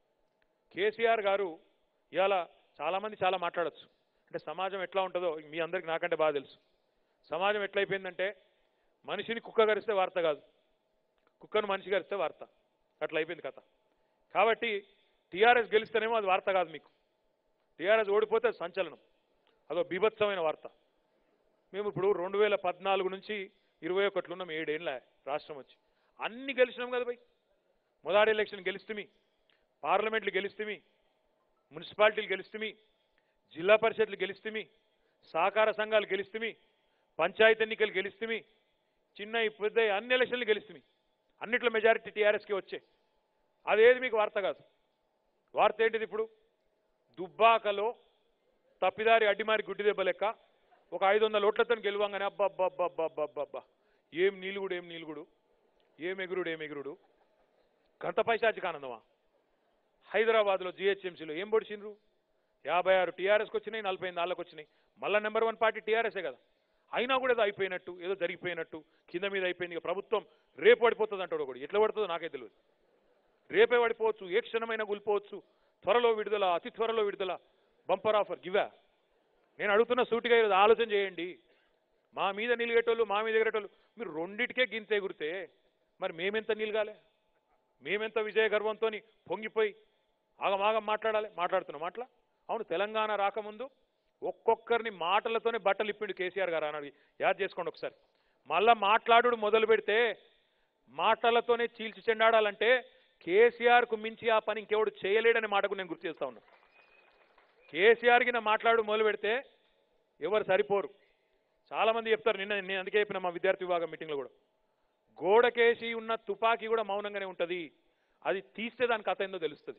కేసీఆర్ గారు ఇవాళ చాలా మంది చాలా మాట్లాడొచ్చు అంటే సమాజం ఎట్లా ఉంటుందో మీ అందరికి నాకంటే బాగా తెలుసు సమాజం ఎట్లయిపోయిందంటే మనిషిని కుక్క గరిస్తే వార్త కాదు కుక్కను మనిషి గరిస్తే వార్త అట్లా అయిపోయింది కథ కాబట్టి టీఆర్ఎస్ గెలిస్తేనేమో అది వార్త కాదు మీకు టీఆర్ఎస్ ఓడిపోతే అది సంచలనం అదో బీభత్సమైన వార్త మేము ఇప్పుడు రెండు వేల పద్నాలుగు నుంచి ఇరవై ఒకట్లు ఉన్నాం ఏడేళ్ళ రాష్ట్రం వచ్చి అన్ని గెలిచినాం కదా భయ్ మొదటి ఎలక్షన్ గెలిస్తుమి పార్లమెంట్లు గెలిస్తుమి మున్సిపాలిటీలు గెలిస్తుమి జిల్లా పరిషత్లు గెలిస్తుమి సహకార సంఘాలు గెలిస్తుమి పంచాయతీ ఎన్నికలు గెలిస్తుమి చిన్న పెద్ద అన్ని ఎలక్షన్లు గెలిస్తుమి అన్నిట్లో మెజారిటీ టీఆర్ఎస్కి వచ్చే అదేది మీకు వార్త కాదు వార్త ఏంటిది ఇప్పుడు దుబ్బాకలో తప్పిదారి అడ్డిమారి గుడ్డి దెబ్బ లెక్క ఒక ఐదు వందల ఓట్లతో గెలువంగానే అబ్బబ్బబ్బబ్బబ్బబ్బా ఏం నీలుగుడు ఏం నీలుగుడు ఏం ఎగురుడు ఏం ఎగురుడు గంత పైశాచిక ఆనందమా హైదరాబాద్లో జిహెచ్ఎంసీలో ఏం పొడిచిండ్రు యాభై ఆరు టీఆర్ఎస్కి వచ్చినాయి నలభై ఎనిమిది నాళ్ళకి వచ్చినాయి మళ్ళా నెంబర్ వన్ పార్టీ టీఆర్ఎస్ఏ కదా అయినా కూడా ఏదో అయిపోయినట్టు ఏదో జరిగిపోయినట్టు కింద మీద అయిపోయింది ఇక ప్రభుత్వం రేపు పడిపోతుంది అంటాడు ఒకడు ఎట్లా పడుతుందో నాకే తెలియదు రేపే పడిపోవచ్చు ఏ క్షణమైనా కూలిపోవచ్చు త్వరలో విడుదల అతి త్వరలో విడుదల బంపర్ ఆఫర్ గివా నేను అడుగుతున్న సూటిగా ఈరోజు ఆలోచన చేయండి మా మీద నిలిగేటోళ్ళు మా మీద ఎగరేటోళ్ళు మీరు రెండిటికే గింత ఎగురితే మరి మేమెంత నిలగాలి మేమెంత విజయ గర్వంతో పొంగిపోయి ఆగమాగం మాట్లాడాలి మాట్లాడుతున్నాం మాట్లా అవును తెలంగాణ రాకముందు ఒక్కొక్కరిని మాటలతోనే బట్టలు ఇప్పిండు కేసీఆర్ గారు అన్నది యాద్ చేసుకోండి ఒకసారి మళ్ళా మాట్లాడు మొదలు పెడితే మాటలతోనే చీల్చి చెండాడాలంటే కేసీఆర్కు మించి ఆ పని ఇంకెవడు చేయలేడనే మాటకు నేను గుర్తు చేస్తా ఉన్నా కేసీఆర్కి నా మాట్లాడు మొదలు పెడితే ఎవరు సరిపోరు చాలా మంది చెప్తారు నిన్న నేను అందుకే చెప్పిన మా విద్యార్థి విభాగం మీటింగ్లో కూడా గోడకేసి ఉన్న తుపాకీ కూడా మౌనంగానే ఉంటుంది అది తీస్తే దాని కథ ఏందో తెలుస్తుంది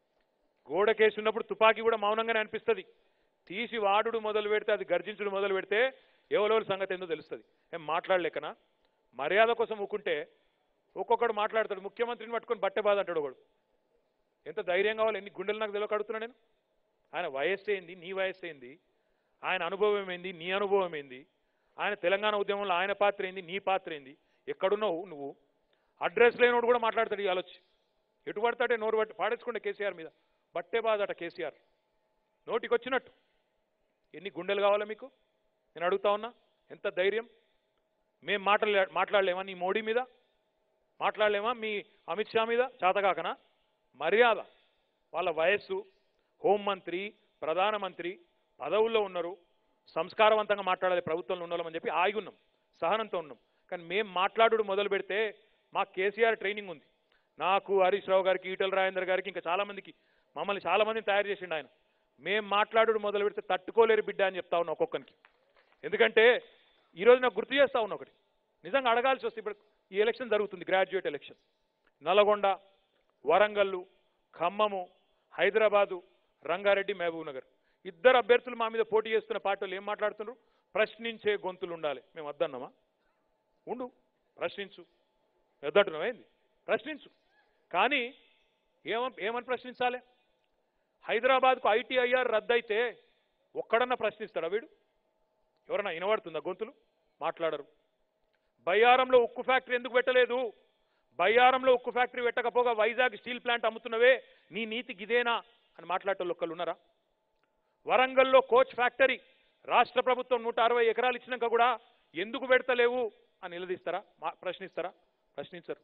గోడకేసి ఉన్నప్పుడు తుపాకీ కూడా మౌనంగానే అనిపిస్తుంది తీసి వాడుడు మొదలు పెడితే అది గర్జించుడు మొదలు పెడితే ఎవరెవరి సంగతి ఏందో తెలుస్తుంది ఏం మాట్లాడలేకనా మర్యాద కోసం ఊకుంటే ఒక్కొక్కడు మాట్లాడతాడు ముఖ్యమంత్రిని పట్టుకొని బట్టే బాధ అంటాడు ఒకడు ఎంత ధైర్యం కావాలి ఎన్ని గుండెలు నాకు తెలియక అడుగుతున్నా నేను ఆయన వయస్సు ఏంది నీ వయస్సు ఏంది ఆయన అనుభవం ఏంది నీ అనుభవం ఏంది ఆయన తెలంగాణ ఉద్యమంలో ఆయన పాత్ర ఏంది నీ పాత్ర ఏంది ఎక్కడున్నావు నువ్వు అడ్రస్ లేనోడు కూడా మాట్లాడతాడు ఇవాళ వచ్చి ఎటు పడతాడే నోరు పట్టి పాడేసుకోండి కేసీఆర్ మీద బట్టేబాదట కేసీఆర్ నోటికొచ్చినట్టు ఎన్ని గుండెలు కావాలా మీకు నేను అడుగుతా ఉన్నా ఎంత ధైర్యం మేం మాట్లాడలే మాట్లాడలేమా నీ మోడీ మీద మాట్లాడలేమా మీ అమిత్ షా మీద చేతగాకనా మర్యాద వాళ్ళ వయస్సు హోంమంత్రి ప్రధానమంత్రి పదవుల్లో ఉన్నారు సంస్కారవంతంగా మాట్లాడాలి ప్రభుత్వంలో ఉండాలని చెప్పి ఆగి ఉన్నాం సహనంతో ఉన్నాం కానీ మేం మాట్లాడు మొదలు పెడితే మా కేసీఆర్ ట్రైనింగ్ ఉంది నాకు హరీష్ రావు గారికి ఈటల రాజేందర్ గారికి ఇంకా చాలా మందికి మమ్మల్ని చాలా మందిని తయారు చేసిండు ఆయన మేం మాట్లాడు మొదలు పెడితే తట్టుకోలేరు బిడ్డ అని చెప్తా ఉన్నా ఒక్కొక్కరికి ఎందుకంటే ఈరోజు నాకు గుర్తు చేస్తా ఉన్నా ఒకటి నిజంగా అడగాల్సి వస్తే ఇప్పుడు ఈ ఎలక్షన్ జరుగుతుంది graduate election Nalgonda Warangal Khammam Hyderabad Rangareddy Mahabubnagar ఇద్దరు అభ్యర్థులు మా మీద పోటీ చేస్తున్న పార్టీలు ఏం మాట్లాడుతున్నారు ప్రశ్నించే గొంతులు ఉండాలి మేము వద్దన్నామా ఉండు ప్రశ్నించు వద్దంటున్నావు ఏంది ప్రశ్నించు కానీ ఏమని ఏమని ప్రశ్నించాలి హైదరాబాద్కు ఐటీఐఆర్ రద్దయితే ఒక్కడన్నా ప్రశ్నిస్తాడా వీడు ఎవరన్నా వినబడుతుందా గొంతులు మాట్లాడరు బయ్యారంలో ఉక్కు ఫ్యాక్టరీ ఎందుకు పెట్టలేదు బయ్యారంలో ఉక్కు ఫ్యాక్టరీ పెట్టకపోగా వైజాగ్ స్టీల్ ప్లాంట్ అమ్ముతున్నవే నీ నీతి గిదేనా అని మాట్లాడేటోళ్ళు ఒక్కళ్ళు ఉన్నారా వరంగల్లో కోచ్ ఫ్యాక్టరీ రాష్ట్ర ప్రభుత్వం నూట అరవై ఎకరాలు ఇచ్చినాక కూడా ఎందుకు పెడతలేవు అని నిలదీస్తారా మా ప్రశ్నిస్తారా ప్రశ్నించరు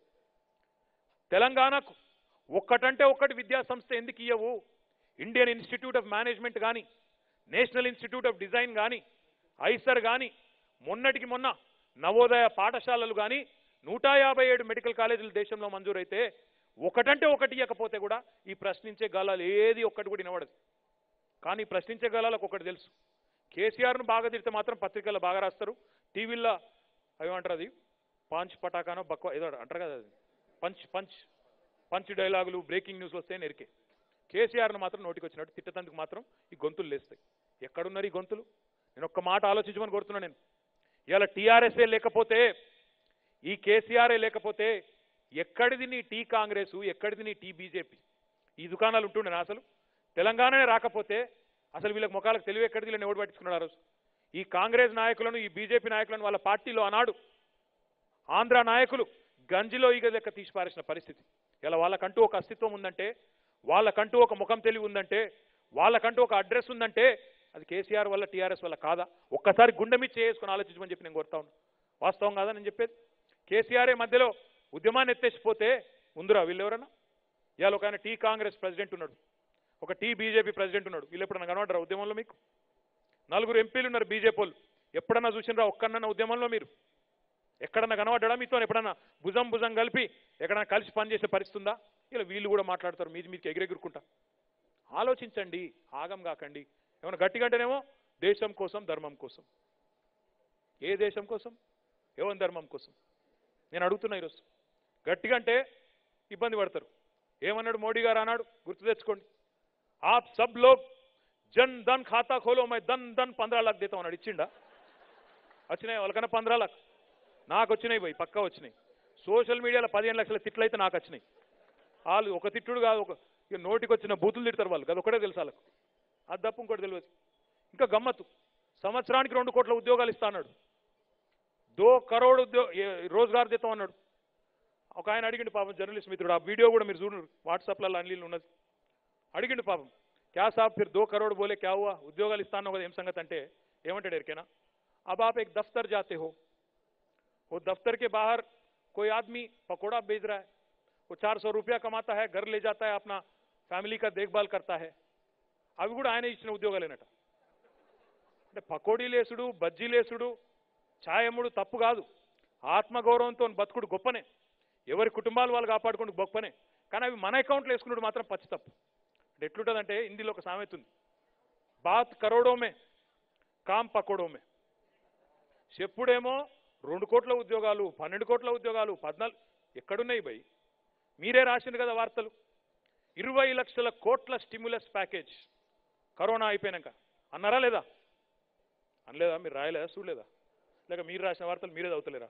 తెలంగాణకు ఒక్కటంటే ఒక్కటి విద్యా సంస్థ ఎందుకు ఇయ్యవు ఇండియన్ ఇన్స్టిట్యూట్ ఆఫ్ మేనేజ్మెంట్ కానీ నేషనల్ ఇన్స్టిట్యూట్ ఆఫ్ డిజైన్ కానీ ఐసర్ కానీ మొన్నటికి మొన్న నవోదయ పాఠశాలలు కానీ నూట యాభై ఏడు మెడికల్ కాలేజీలు దేశంలో మంజూరైతే ఒకటంటే ఒకటి ఇవ్వకపోతే కూడా ఈ ప్రశ్నించే గాలాలు ఏది ఒక్కటి కూడా వినబడదు కానీ ప్రశ్నించే గాలాలకు ఒకటి తెలుసు కేసీఆర్ను బాగా తిడితే మాత్రం పత్రికల్లో బాగా రాస్తారు టీవీల్లో ఏమంటారు అది పాంచ్ పటాకానో బక్వ ఏదో అంటారు కదా అది పంచ్ పంచ్ పంచ్ డైలాగులు బ్రేకింగ్ న్యూస్ వస్తే నెరికే కేసీఆర్ను మాత్రం నోటికి వచ్చినట్టు తిట్టతందుకు మాత్రం ఈ గొంతులు లేస్తాయి ఎక్కడున్నారు ఈ గొంతులు నేను ఒక్క మాట ఆలోచించమని కోరుతున్నా నేను ఇవాళ టీఆర్ఎస్ఏ లేకపోతే ఈ కేసీఆర్ఏ లేకపోతే ఎక్కడిది నీ టీ కాంగ్రెస్ ఎక్కడిది నీ టీ బీజేపీ ఈ దుకాణాలు ఉంటుండే అసలు తెలంగాణనే రాకపోతే అసలు వీళ్ళకి ముఖాలకు తెలివి ఎక్కడిది వీళ్ళని ఎవడు పట్టించుకున్నాడు ఆ రోజు ఈ కాంగ్రెస్ నాయకులను ఈ బీజేపీ నాయకులను వాళ్ళ పార్టీలో ఆనాడు ఆంధ్ర నాయకులు గంజిలో ఈగ లెక్క తీసి పారేసిన పరిస్థితి ఇలా వాళ్ళకంటూ ఒక అస్తిత్వం ఉందంటే వాళ్ళకంటూ ఒక ముఖం తెలివి ఉందంటే వాళ్ళకంటూ ఒక అడ్రస్ ఉందంటే అది కేసీఆర్ వల్ల టీఆర్ఎస్ వల్ల కాదా ఒక్కసారి గుండె మీద చేసుకుని ఆలోచించమని చెప్పి నేను కోరుతా ఉన్నాను వాస్తవం కాదా నేను చెప్పేది కేసీఆర్ఏ మధ్యలో ఉద్యమాన్ని ఎత్తేసిపోతే ముందురా వీళ్ళెవరన్నా ఇవాళ ఒక ఆయన టీ కాంగ్రెస్ ప్రెసిడెంట్ ఉన్నాడు ఒక టీ బీజేపీ ప్రెసిడెంట్ ఉన్నాడు వీళ్ళు ఎప్పుడన్నా కనబడరా ఉద్యమంలో మీకు నలుగురు ఎంపీలు ఉన్నారు బీజేపీ వాళ్ళు ఎప్పుడన్నా చూసినరా ఒక్కనన్నా ఉద్యమంలో మీరు ఎక్కడన్నా కనబడ్డా మీతో ఎప్పుడన్నా భుజం భుజం కలిపి ఎక్కడన్నా కలిసి పనిచేసే పరిస్థితి ఉందా ఇలా వీళ్ళు కూడా మాట్లాడతారు మీది మీకు ఎగిరెగురుకుంటా ఆలోచించండి ఆగం కాకండి ఏమైనా గట్టిగా అంటేనేమో దేశం కోసం ధర్మం కోసం ఏ దేశం కోసం ఏమని ధర్మం కోసం నేను అడుగుతున్నా ఈరోజు గట్టిగా అంటే ఇబ్బంది పడతారు ఏమన్నాడు మోడీ గారు అన్నాడు గుర్తు తెచ్చుకోండి ఆప్ సబ్ లోగ్ జన్ ధన్ ఖాతా ఖోలో మై ధన్ ధన్ పంద్రా లాక్ దేతాం అన్నాడు ఇచ్చిండా వచ్చినాయి వాళ్ళకన్నా పంద్రా లాక్ నాకు వచ్చినాయి పోయి పక్కా వచ్చినాయి సోషల్ మీడియాలో పదిహేను లక్షల తిట్లు అయితే నాకు వచ్చినాయి వాళ్ళు ఒక తిట్టుడు కాదు ఒక ఇక నోటికి వచ్చిన బూతులు తిడతారు వాళ్ళు అది ఒకటే తెలుసు వాళ్ళకు అది తప్ప ఇంకోటి తెలియదు ఇంకా గమ్మత్తు సంవత్సరానికి రెండు కోట్ల ఉద్యోగాలు ఇస్తా అన్నాడు దో కరోడ్ ఉద్యోగ రోజ్గార్ దేతం అన్నాడు ఒక ఆయన అడిగిండు పాపం జర్నలిస్ట్ మిత్రుడు ఆ వీడియో కూడా మీరు చూడండి వాట్సాప్లలో అన్లీలు ఉన్నది అడిగిండు పాపం క్యా సాబ్ ఫిర్ దో కరోడ్ బోలే క్యా హువా ఉద్యోగాలు ఇస్తాను కదా ఏం సంగతి అంటే ఏమంటాడు ఎరికేనా अब आप एक दफ्तर जाते हो वो दफ्तर के बाहर कोई आदमी पकौड़ा बेच रहा है वो चार सौ रुपया कमाता है घर ले जाता है अपना ఫ్యామిలీ का देखभाल करता है అవి కూడా ఆయన ఇచ్చిన ఉద్యోగాలేనట అంటే పకోడీలేసుడు బజ్జీలేసుడు ఛాయమ్ముడు తప్పు కాదు ఆత్మగౌరవంతో బతుకుడు గొప్పనే ఎవరి కుటుంబాలు వాళ్ళు కాపాడుకుంటూ గొప్పనే కానీ అవి మన అకౌంట్లో వేసుకున్నాడు మాత్రం పచ్చి తప్పు అంటే ఎట్లుంటుందంటే హిందీలో ఒక సామెత ఉంది బాత్ కరోడోమే కామ్ పకోడోమే చెప్పుడేమో రెండు కోట్ల ఉద్యోగాలు పన్నెండు కోట్ల ఉద్యోగాలు పద్నాలుగు ఎక్కడున్నాయి భయ్ మీరే రాసింది కదా వార్తలు ఇరవై లక్షల కోట్ల స్టిమ్యులస్ ప్యాకేజ్ కరోనా అయిపోయినాక అన్నారా లేదా అనలేదా మీరు రాయలేదా చూడలేదా లేక మీరు రాసిన వార్తలు మీరే చదువుతలేరా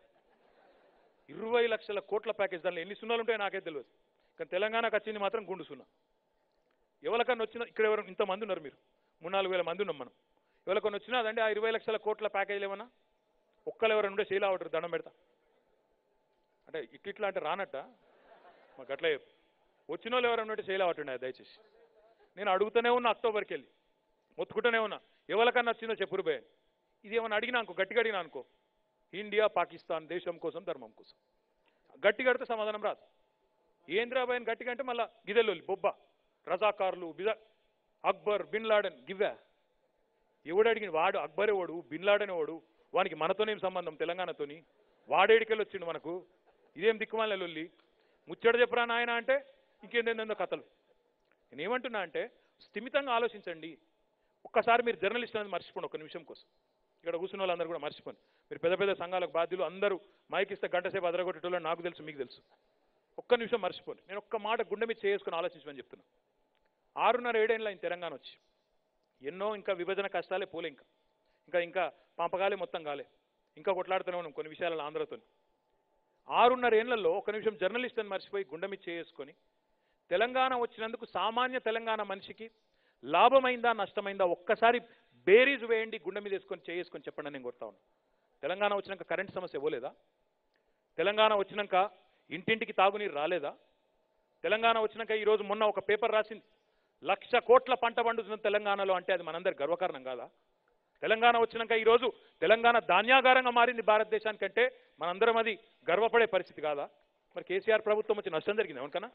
ఇరవై లక్షల కోట్ల ప్యాకేజ్ దానిలో ఎన్ని సున్నాలు ఉంటాయో నాకే తెలియదు కానీ తెలంగాణకు వచ్చింది మాత్రం గుండు సున్నా ఎవరికన్నా వచ్చిన ఇక్కడ ఎవరు ఇంతమంది ఉన్నారు మీరు మూడు నాలుగు వేల మంది ఉన్నాం మనం ఎవరికన్నా వచ్చినా అదండి ఆ ఇరవై లక్షల కోట్ల ప్యాకేజీలు ఏమన్నా ఒక్కలు ఎవరైనా ఉంటే శీలా అవుతారు దండం పెడతా అంటే ఇట్లా అంటే రానట్ట మాకు అట్లా చెప్పు వచ్చిన వాళ్ళు ఎవరైనా ఉంటే శైలా పట్టుండే దయచేసి నేను అడుగుతూనే ఉన్నా అక్టోబర్కి వెళ్ళి మొత్తుకుంటూనే ఉన్నా ఎవరికన్నా వచ్చిందో చెప్పురు బే ఇది ఏమన్నా అడిగినా అనుకో గట్టిగా అడిగినా అనుకో ఇండియా పాకిస్తాన్ దేశం కోసం ధర్మం కోసం గట్టిగా అడితే సమాధానం రాదు ఏంద్రాబాయిని గట్టిగా అంటే మళ్ళా గిదెల్లు బొబ్బ రజాకారులు బిజ అక్బర్ బిన్ లాడెన్ గివ్వా ఎవడు అడిగిన వాడు అక్బర్ ఎవడు బిన్ లాడెన్ ఎవడు వానికి మనతోనేం సంబంధం తెలంగాణతోని వాడేడికెళ్ళి వచ్చిండు మనకు ఇదేం దిక్కుమాల లొల్లి ముచ్చట చెప్పరా నాయన అంటే ఇంకేందేందో కథలు నేను ఏమంటున్నా అంటే స్థిమితంగా ఆలోచించండి ఒక్కసారి మీరు జర్నలిస్ట్ అనేది మర్చిపోండి ఒక నిమిషం కోసం ఇక్కడ కూర్చున్న వాళ్ళందరూ కూడా మర్చిపోండి మీరు పెద్ద పెద్ద సంఘాలకు బాధ్యులు అందరూ మైక్ ఇస్తే గంట సేపు అదరగొట్టేటోళ్ళు నాకు తెలుసు మీకు తెలుసు ఒక్క నిమిషం మర్చిపోండి నేను ఒక్క మాట గుండె మీద చేసుకుని ఆలోచించమని చెప్తున్నా ఆరున్నర ఏడేళ్ళ ఆయన తెలంగాణ వచ్చి ఎన్నో ఇంకా విభజన కష్టాలే పోలే ఇంకా ఇంకా ఇంకా పంపకాలే మొత్తం కాలే ఇంకా కొట్లాడుతూనే ఉన్నాం కొన్ని విషయాలలో ఆంధ్రతో ఆరున్నర ఏళ్లలో ఒక నిమిషం జర్నలిస్ట్ అని మర్చిపోయి గుండె మీద చేసుకొని తెలంగాణ వచ్చినందుకు సామాన్య తెలంగాణ మనిషికి లాభమైందా నష్టమైందా ఒక్కసారి బేరీజ్ వేయండి గుండె మీద వేసుకొని చేసుకొని చెప్పండి అని నేను కోరుతా ఉన్నా తెలంగాణ వచ్చినాక కరెంట్ సమస్య ఇవ్వలేదా తెలంగాణ వచ్చినాక ఇంటింటికి తాగునీరు రాలేదా తెలంగాణ వచ్చినాక ఈరోజు మొన్న ఒక పేపర్ రాసింది లక్ష కోట్ల పంట పండుతున్న తెలంగాణలో అంటే అది మనందరి గర్వకారణం కాదా తెలంగాణ వచ్చినాక ఈరోజు తెలంగాణ ధాన్యాగారంగా మారింది భారతదేశానికంటే మనందరం అది గర్వపడే పరిస్థితి కాదా మరి కేసీఆర్ ప్రభుత్వం వచ్చి నష్టం జరిగింది ఎవరికన్నా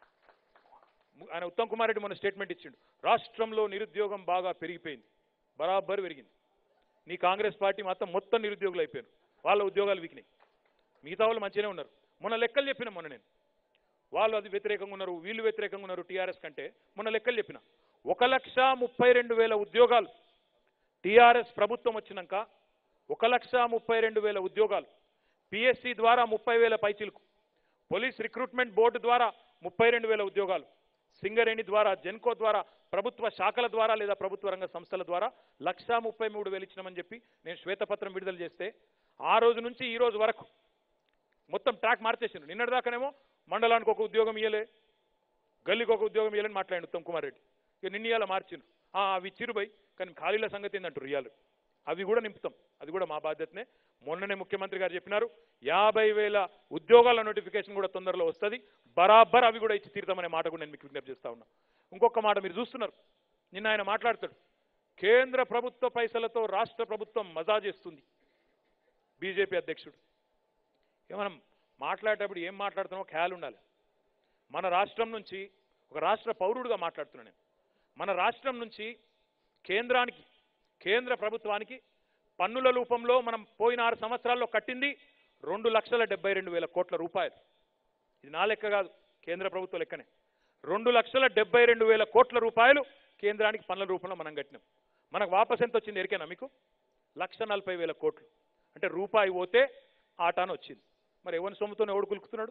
ఆయన ఉత్తమ్ కుమార్ రెడ్డి మొన్న స్టేట్మెంట్ ఇచ్చిండు రాష్ట్రంలో నిరుద్యోగం బాగా పెరిగిపోయింది బరాబర్ పెరిగింది నీ కాంగ్రెస్ పార్టీ మాత్రం మొత్తం నిరుద్యోగులు అయిపోయారు వాళ్ళ ఉద్యోగాలు వీకినాయి మిగతా వాళ్ళు మంచిగానే ఉన్నారు మొన్న లెక్కలు చెప్పిన మొన్న నేను వాళ్ళు అది వ్యతిరేకంగా ఉన్నారు వీళ్ళు వ్యతిరేకంగా ఉన్నారు టీఆర్ఎస్ కంటే మొన్న లెక్కలు చెప్పిన ఒక లక్ష ముప్పై రెండు వేల ఉద్యోగాలు టీఆర్ఎస్ ప్రభుత్వం వచ్చినాక ఒక లక్ష ముప్పై రెండు వేల ఉద్యోగాలు పిఎస్సి ద్వారా ముప్పై వేల పైచిలకు పోలీస్ రిక్రూట్మెంట్ బోర్డు ద్వారా ముప్పై రెండు వేల ఉద్యోగాలు సింగరేణి ద్వారా జెన్కో ద్వారా ప్రభుత్వ శాఖల ద్వారా లేదా ప్రభుత్వ రంగ సంస్థల ద్వారా లక్షా ముప్పై మూడు వేలు ఇచ్చినామని చెప్పి నేను శ్వేతపత్రం విడుదల చేస్తే ఆ రోజు నుంచి ఈ రోజు వరకు మొత్తం ట్రాక్ మార్చేసిండు నిన్నటిదాకానేమో మండలానికి ఒక ఉద్యోగం ఇయ్యలే గల్లీకి ఒక ఉద్యోగం ఇయ్యలేని మాట్లాడిండు ఉత్తమ్ కుమార్ రెడ్డి ఇక నిన్న ఇయ్యాల మార్చిండు ఆ, అవి ఇచ్చిరు పోయి కానీ ఖాళీల సంగతి ఏందంటారు రియాలు అవి కూడా నింపుతాం అది కూడా మా బాధ్యతనే మొన్ననే ముఖ్యమంత్రి గారు చెప్పినారు యాభై వేల ఉద్యోగాల నోటిఫికేషన్ కూడా తొందరలో వస్తుంది బరాబర్ అవి కూడా ఇచ్చి తీరుతామనే మాట కూడా నేను మీకు విజ్ఞప్తి చేస్తా ఉన్నా ఇంకొక మాట మీరు చూస్తున్నారు నిన్న ఆయన మాట్లాడతాడు కేంద్ర ప్రభుత్వ పైసలతో రాష్ట్ర ప్రభుత్వం మజా చేస్తుంది బీజేపీ అధ్యక్షుడు ఇక మనం మాట్లాడేటప్పుడు ఏం మాట్లాడుతున్నామో ఖ్యాల్ ఉండాలి మన రాష్ట్రం నుంచి ఒక రాష్ట్ర పౌరుడుగా మాట్లాడుతున్నాను నేను మన రాష్ట్రం నుంచి కేంద్రానికి కేంద్ర ప్రభుత్వానికి పన్నుల రూపంలో మనం పోయిన ఆరు సంవత్సరాల్లో కట్టింది రెండు లక్షల డెబ్బై రెండు వేల కోట్ల రూపాయలు ఇది నా లెక్క కాదు కేంద్ర ప్రభుత్వ లెక్కనే రెండు లక్షల డెబ్బై రెండు వేల కోట్ల రూపాయలు కేంద్రానికి పన్నుల రూపంలో మనం కట్టినాం మనకు వాపస్ ఎంత వచ్చింది ఎరికేనా మీకు లక్ష నలభై వేల కోట్లు అంటే రూపాయి పోతే ఆటాను వచ్చింది మరి ఎవరి సొమ్ముతో ఎవడు కులుకుతున్నాడు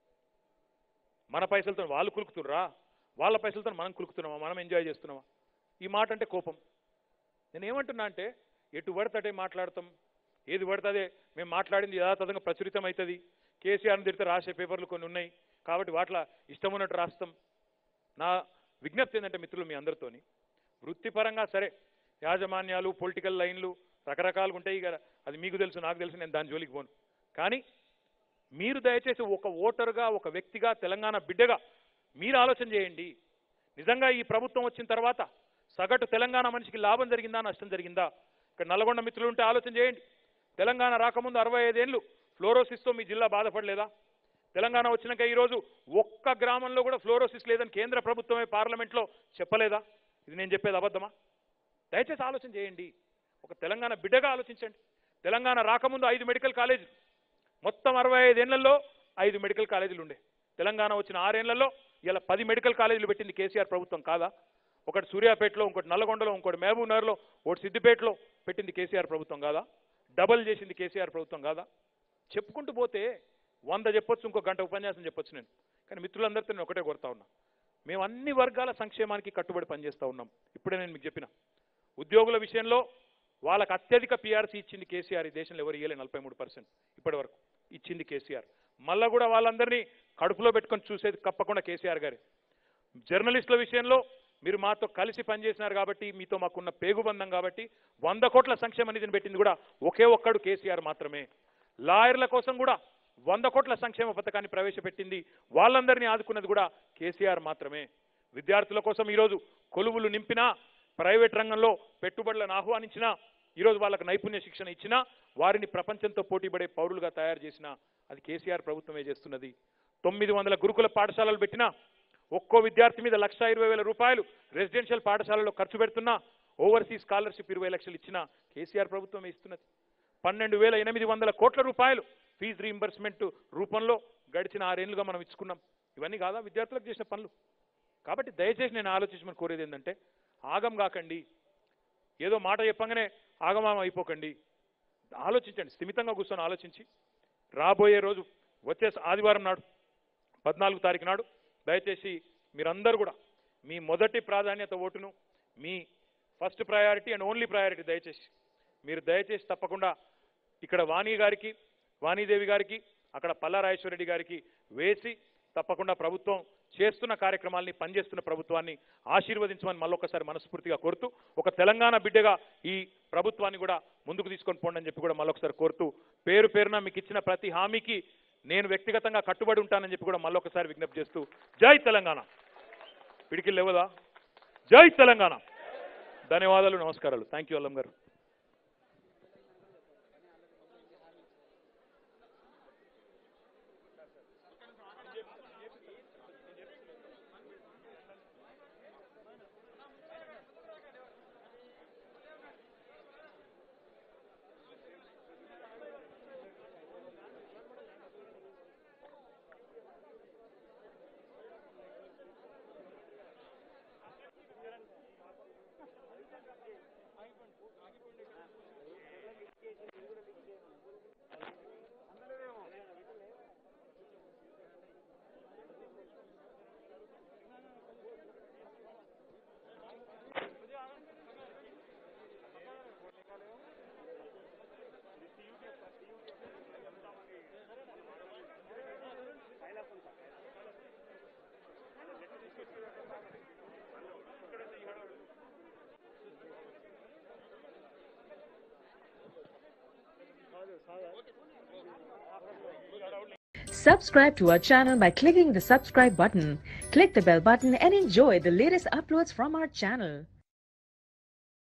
మన పైసలతో వాళ్ళు కులుకుతుర్రా వాళ్ళ పైసలతో మనం కులుకుతున్నామా మనం ఎంజాయ్ చేస్తున్నామా ఈ మాట అంటే కోపం నేను ఏమంటున్నా అంటే ఎటు పడితే మాట్లాడతాం ఏది పడితే మేము మాట్లాడింది యథాతథంగా ప్రచురితం అవుతుంది కేసీఆర్ని తిడితే రాసే పేపర్లు కొన్ని ఉన్నాయి కాబట్టి వాటిలో ఇష్టం ఉన్నట్టు రాస్తాం నా విజ్ఞప్తి ఏంటంటే మిత్రులు మీ అందరితోని వృత్తిపరంగా సరే యాజమాన్యాలు పొలిటికల్ లైన్లు రకరకాలుగా ఉంటాయి కదా అది మీకు తెలుసు నాకు తెలుసు నేను దాని జోలికి పోను కానీ మీరు దయచేసి ఒక ఓటరుగా ఒక వ్యక్తిగా తెలంగాణ బిడ్డగా మీరు ఆలోచన చేయండి నిజంగా ఈ ప్రభుత్వం వచ్చిన తర్వాత సగటు తెలంగాణ మనిషికి లాభం జరిగిందా నష్టం జరిగిందా ఇక్కడ నల్గొండ మిత్రులు ఉంటే ఆలోచన చేయండి తెలంగాణ రాకముందు అరవై ఐదేళ్ళు ఫ్లోరోసిస్తో మీ జిల్లా బాధపడలేదా తెలంగాణ వచ్చినాక ఈరోజు ఒక్క గ్రామంలో కూడా ఫ్లోరోసిస్ లేదని కేంద్ర ప్రభుత్వమే పార్లమెంట్లో చెప్పలేదా ఇది నేను చెప్పేది అబద్ధమా దయచేసి ఆలోచన చేయండి ఒక తెలంగాణ బిడ్డగా ఆలోచించండి తెలంగాణ రాకముందు ఐదు మెడికల్ కాలేజీలు మొత్తం అరవై ఐదేళ్లలో ఐదు మెడికల్ కాలేజీలు ఉండే తెలంగాణ వచ్చిన ఆరేళ్లలో ఇలా పది మెడికల్ కాలేజీలు పెట్టింది కేసీఆర్ ప్రభుత్వం కాదా ఒకటి సూర్యాపేటలో ఇంకోటి నల్లగొండలో ఇంకోటి మహబూబ్ నగర్లో ఒకటి సిద్దిపేటలో పెట్టింది కేసీఆర్ ప్రభుత్వం కాదా డబల్ చేసింది కేసీఆర్ ప్రభుత్వం కాదా చెప్పుకుంటూ పోతే వంద చెప్పొచ్చు ఇంకో గంట ఉపన్యాసం చెప్పొచ్చు నేను కానీ మిత్రులందరితో నేను ఒకటే కోరుతా ఉన్నా మేము అన్ని వర్గాల సంక్షేమానికి కట్టుబడి పనిచేస్తూ ఉన్నాం ఇప్పుడే నేను మీకు చెప్పిన ఉద్యోగుల విషయంలో వాళ్ళకి అత్యధిక పీఆర్సీ ఇచ్చింది కేసీఆర్ ఈ దేశంలో ఎవరు ఇయ్యలే నలభై మూడు పర్సెంట్ ఇప్పటి వరకు ఇచ్చింది కేసీఆర్ మళ్ళా కూడా వాళ్ళందరినీ కడుపులో పెట్టుకొని చూసేది తప్పకుండా కేసీఆర్ గారి జర్నలిస్టుల విషయంలో మీరు మాతో కలిసి పనిచేసినారు కాబట్టి మీతో మాకున్న పేగుబంధం కాబట్టి వంద కోట్ల సంక్షేమ నిధిని పెట్టింది కూడా ఒకే ఒక్కడు కేసీఆర్ మాత్రమే లాయర్ల కోసం కూడా వంద కోట్ల సంక్షేమ పథకాన్ని ప్రవేశపెట్టింది వాళ్ళందరినీ ఆదుకున్నది కూడా కేసీఆర్ మాత్రమే విద్యార్థుల కోసం ఈరోజు కొలువులు నింపినా ప్రైవేట్ రంగంలో పెట్టుబడులను ఆహ్వానించినా ఈరోజు వాళ్ళకు నైపుణ్య శిక్షణ ఇచ్చినా వారిని ప్రపంచంతో పోటీపడే పౌరులుగా తయారు చేసినా అది కేసీఆర్ ప్రభుత్వమే చేస్తున్నది తొమ్మిది వందల గురుకుల పాఠశాలలు పెట్టినా ఒక్కో విద్యార్థి మీద లక్ష ఇరవై వేల రూపాయలు రెసిడెన్షియల్ పాఠశాలలో ఖర్చు పెడుతున్నా ఓవర్సీస్ స్కాలర్షిప్ ఇరవై లక్షలు ఇచ్చినా కేసీఆర్ ప్రభుత్వమే ఇస్తున్నది పన్నెండు వేల ఎనిమిది వందల కోట్ల రూపాయలు ఫీజు రీయింబర్స్మెంట్ రూపంలో గడిచిన ఆరేళ్లుగా మనం ఇచ్చుకున్నాం ఇవన్నీ కాదా విద్యార్థులకు చేసిన పనులు కాబట్టి దయచేసి నేను ఆలోచించమని కోరేది ఏంటంటే ఆగం కాకండి ఏదో మాట చెప్పంగానే ఆగమాగం అయిపోకండి ఆలోచించండి స్థిమితంగా కూర్చొని ఆలోచించి రాబోయే రోజు వచ్చే ఆదివారం నాడు పద్నాలుగు తారీఖు నాడు దయచేసి మీరందరూ కూడా మీ మొదటి ప్రాధాన్యత ఓటును మీ first priority and only priority దయచేసి మీరు దయచేసి తప్పకుండా ఇక్కడ వాణి గారికి వాణీదేవి గారికి అక్కడ పల్లా రాజేశ్వరరెడ్డి గారికి వేసి తప్పకుండా ప్రభుత్వం చేస్తున్న కార్యక్రమాల్ని పనిచేస్తున్న ప్రభుత్వాన్ని ఆశీర్వదించమని మళ్ళొకసారి మనస్ఫూర్తిగా కోరుతూ ఒక తెలంగాణ బిడ్డగా ఈ ప్రభుత్వాన్ని కూడా ముందుకు తీసుకొని పోండి అని చెప్పి కూడా మళ్ళొకసారి కోరుతూ పేరు పేరున మీకు ఇచ్చిన ప్రతి హామీకి నేను వ్యక్తిగతంగా కట్టుబడి ఉంటానని చెప్పి కూడా మళ్ళొకసారి విజ్ఞప్తి చేస్తూ జై తెలంగాణ పిడికిలు లేవదా జై తెలంగాణ ధన్యవాదాలు నమస్కారాలు థ్యాంక్ యూ అల్లం గారు Subscribe to our channel by clicking the subscribe button. Click the bell button and enjoy the latest uploads from our channel.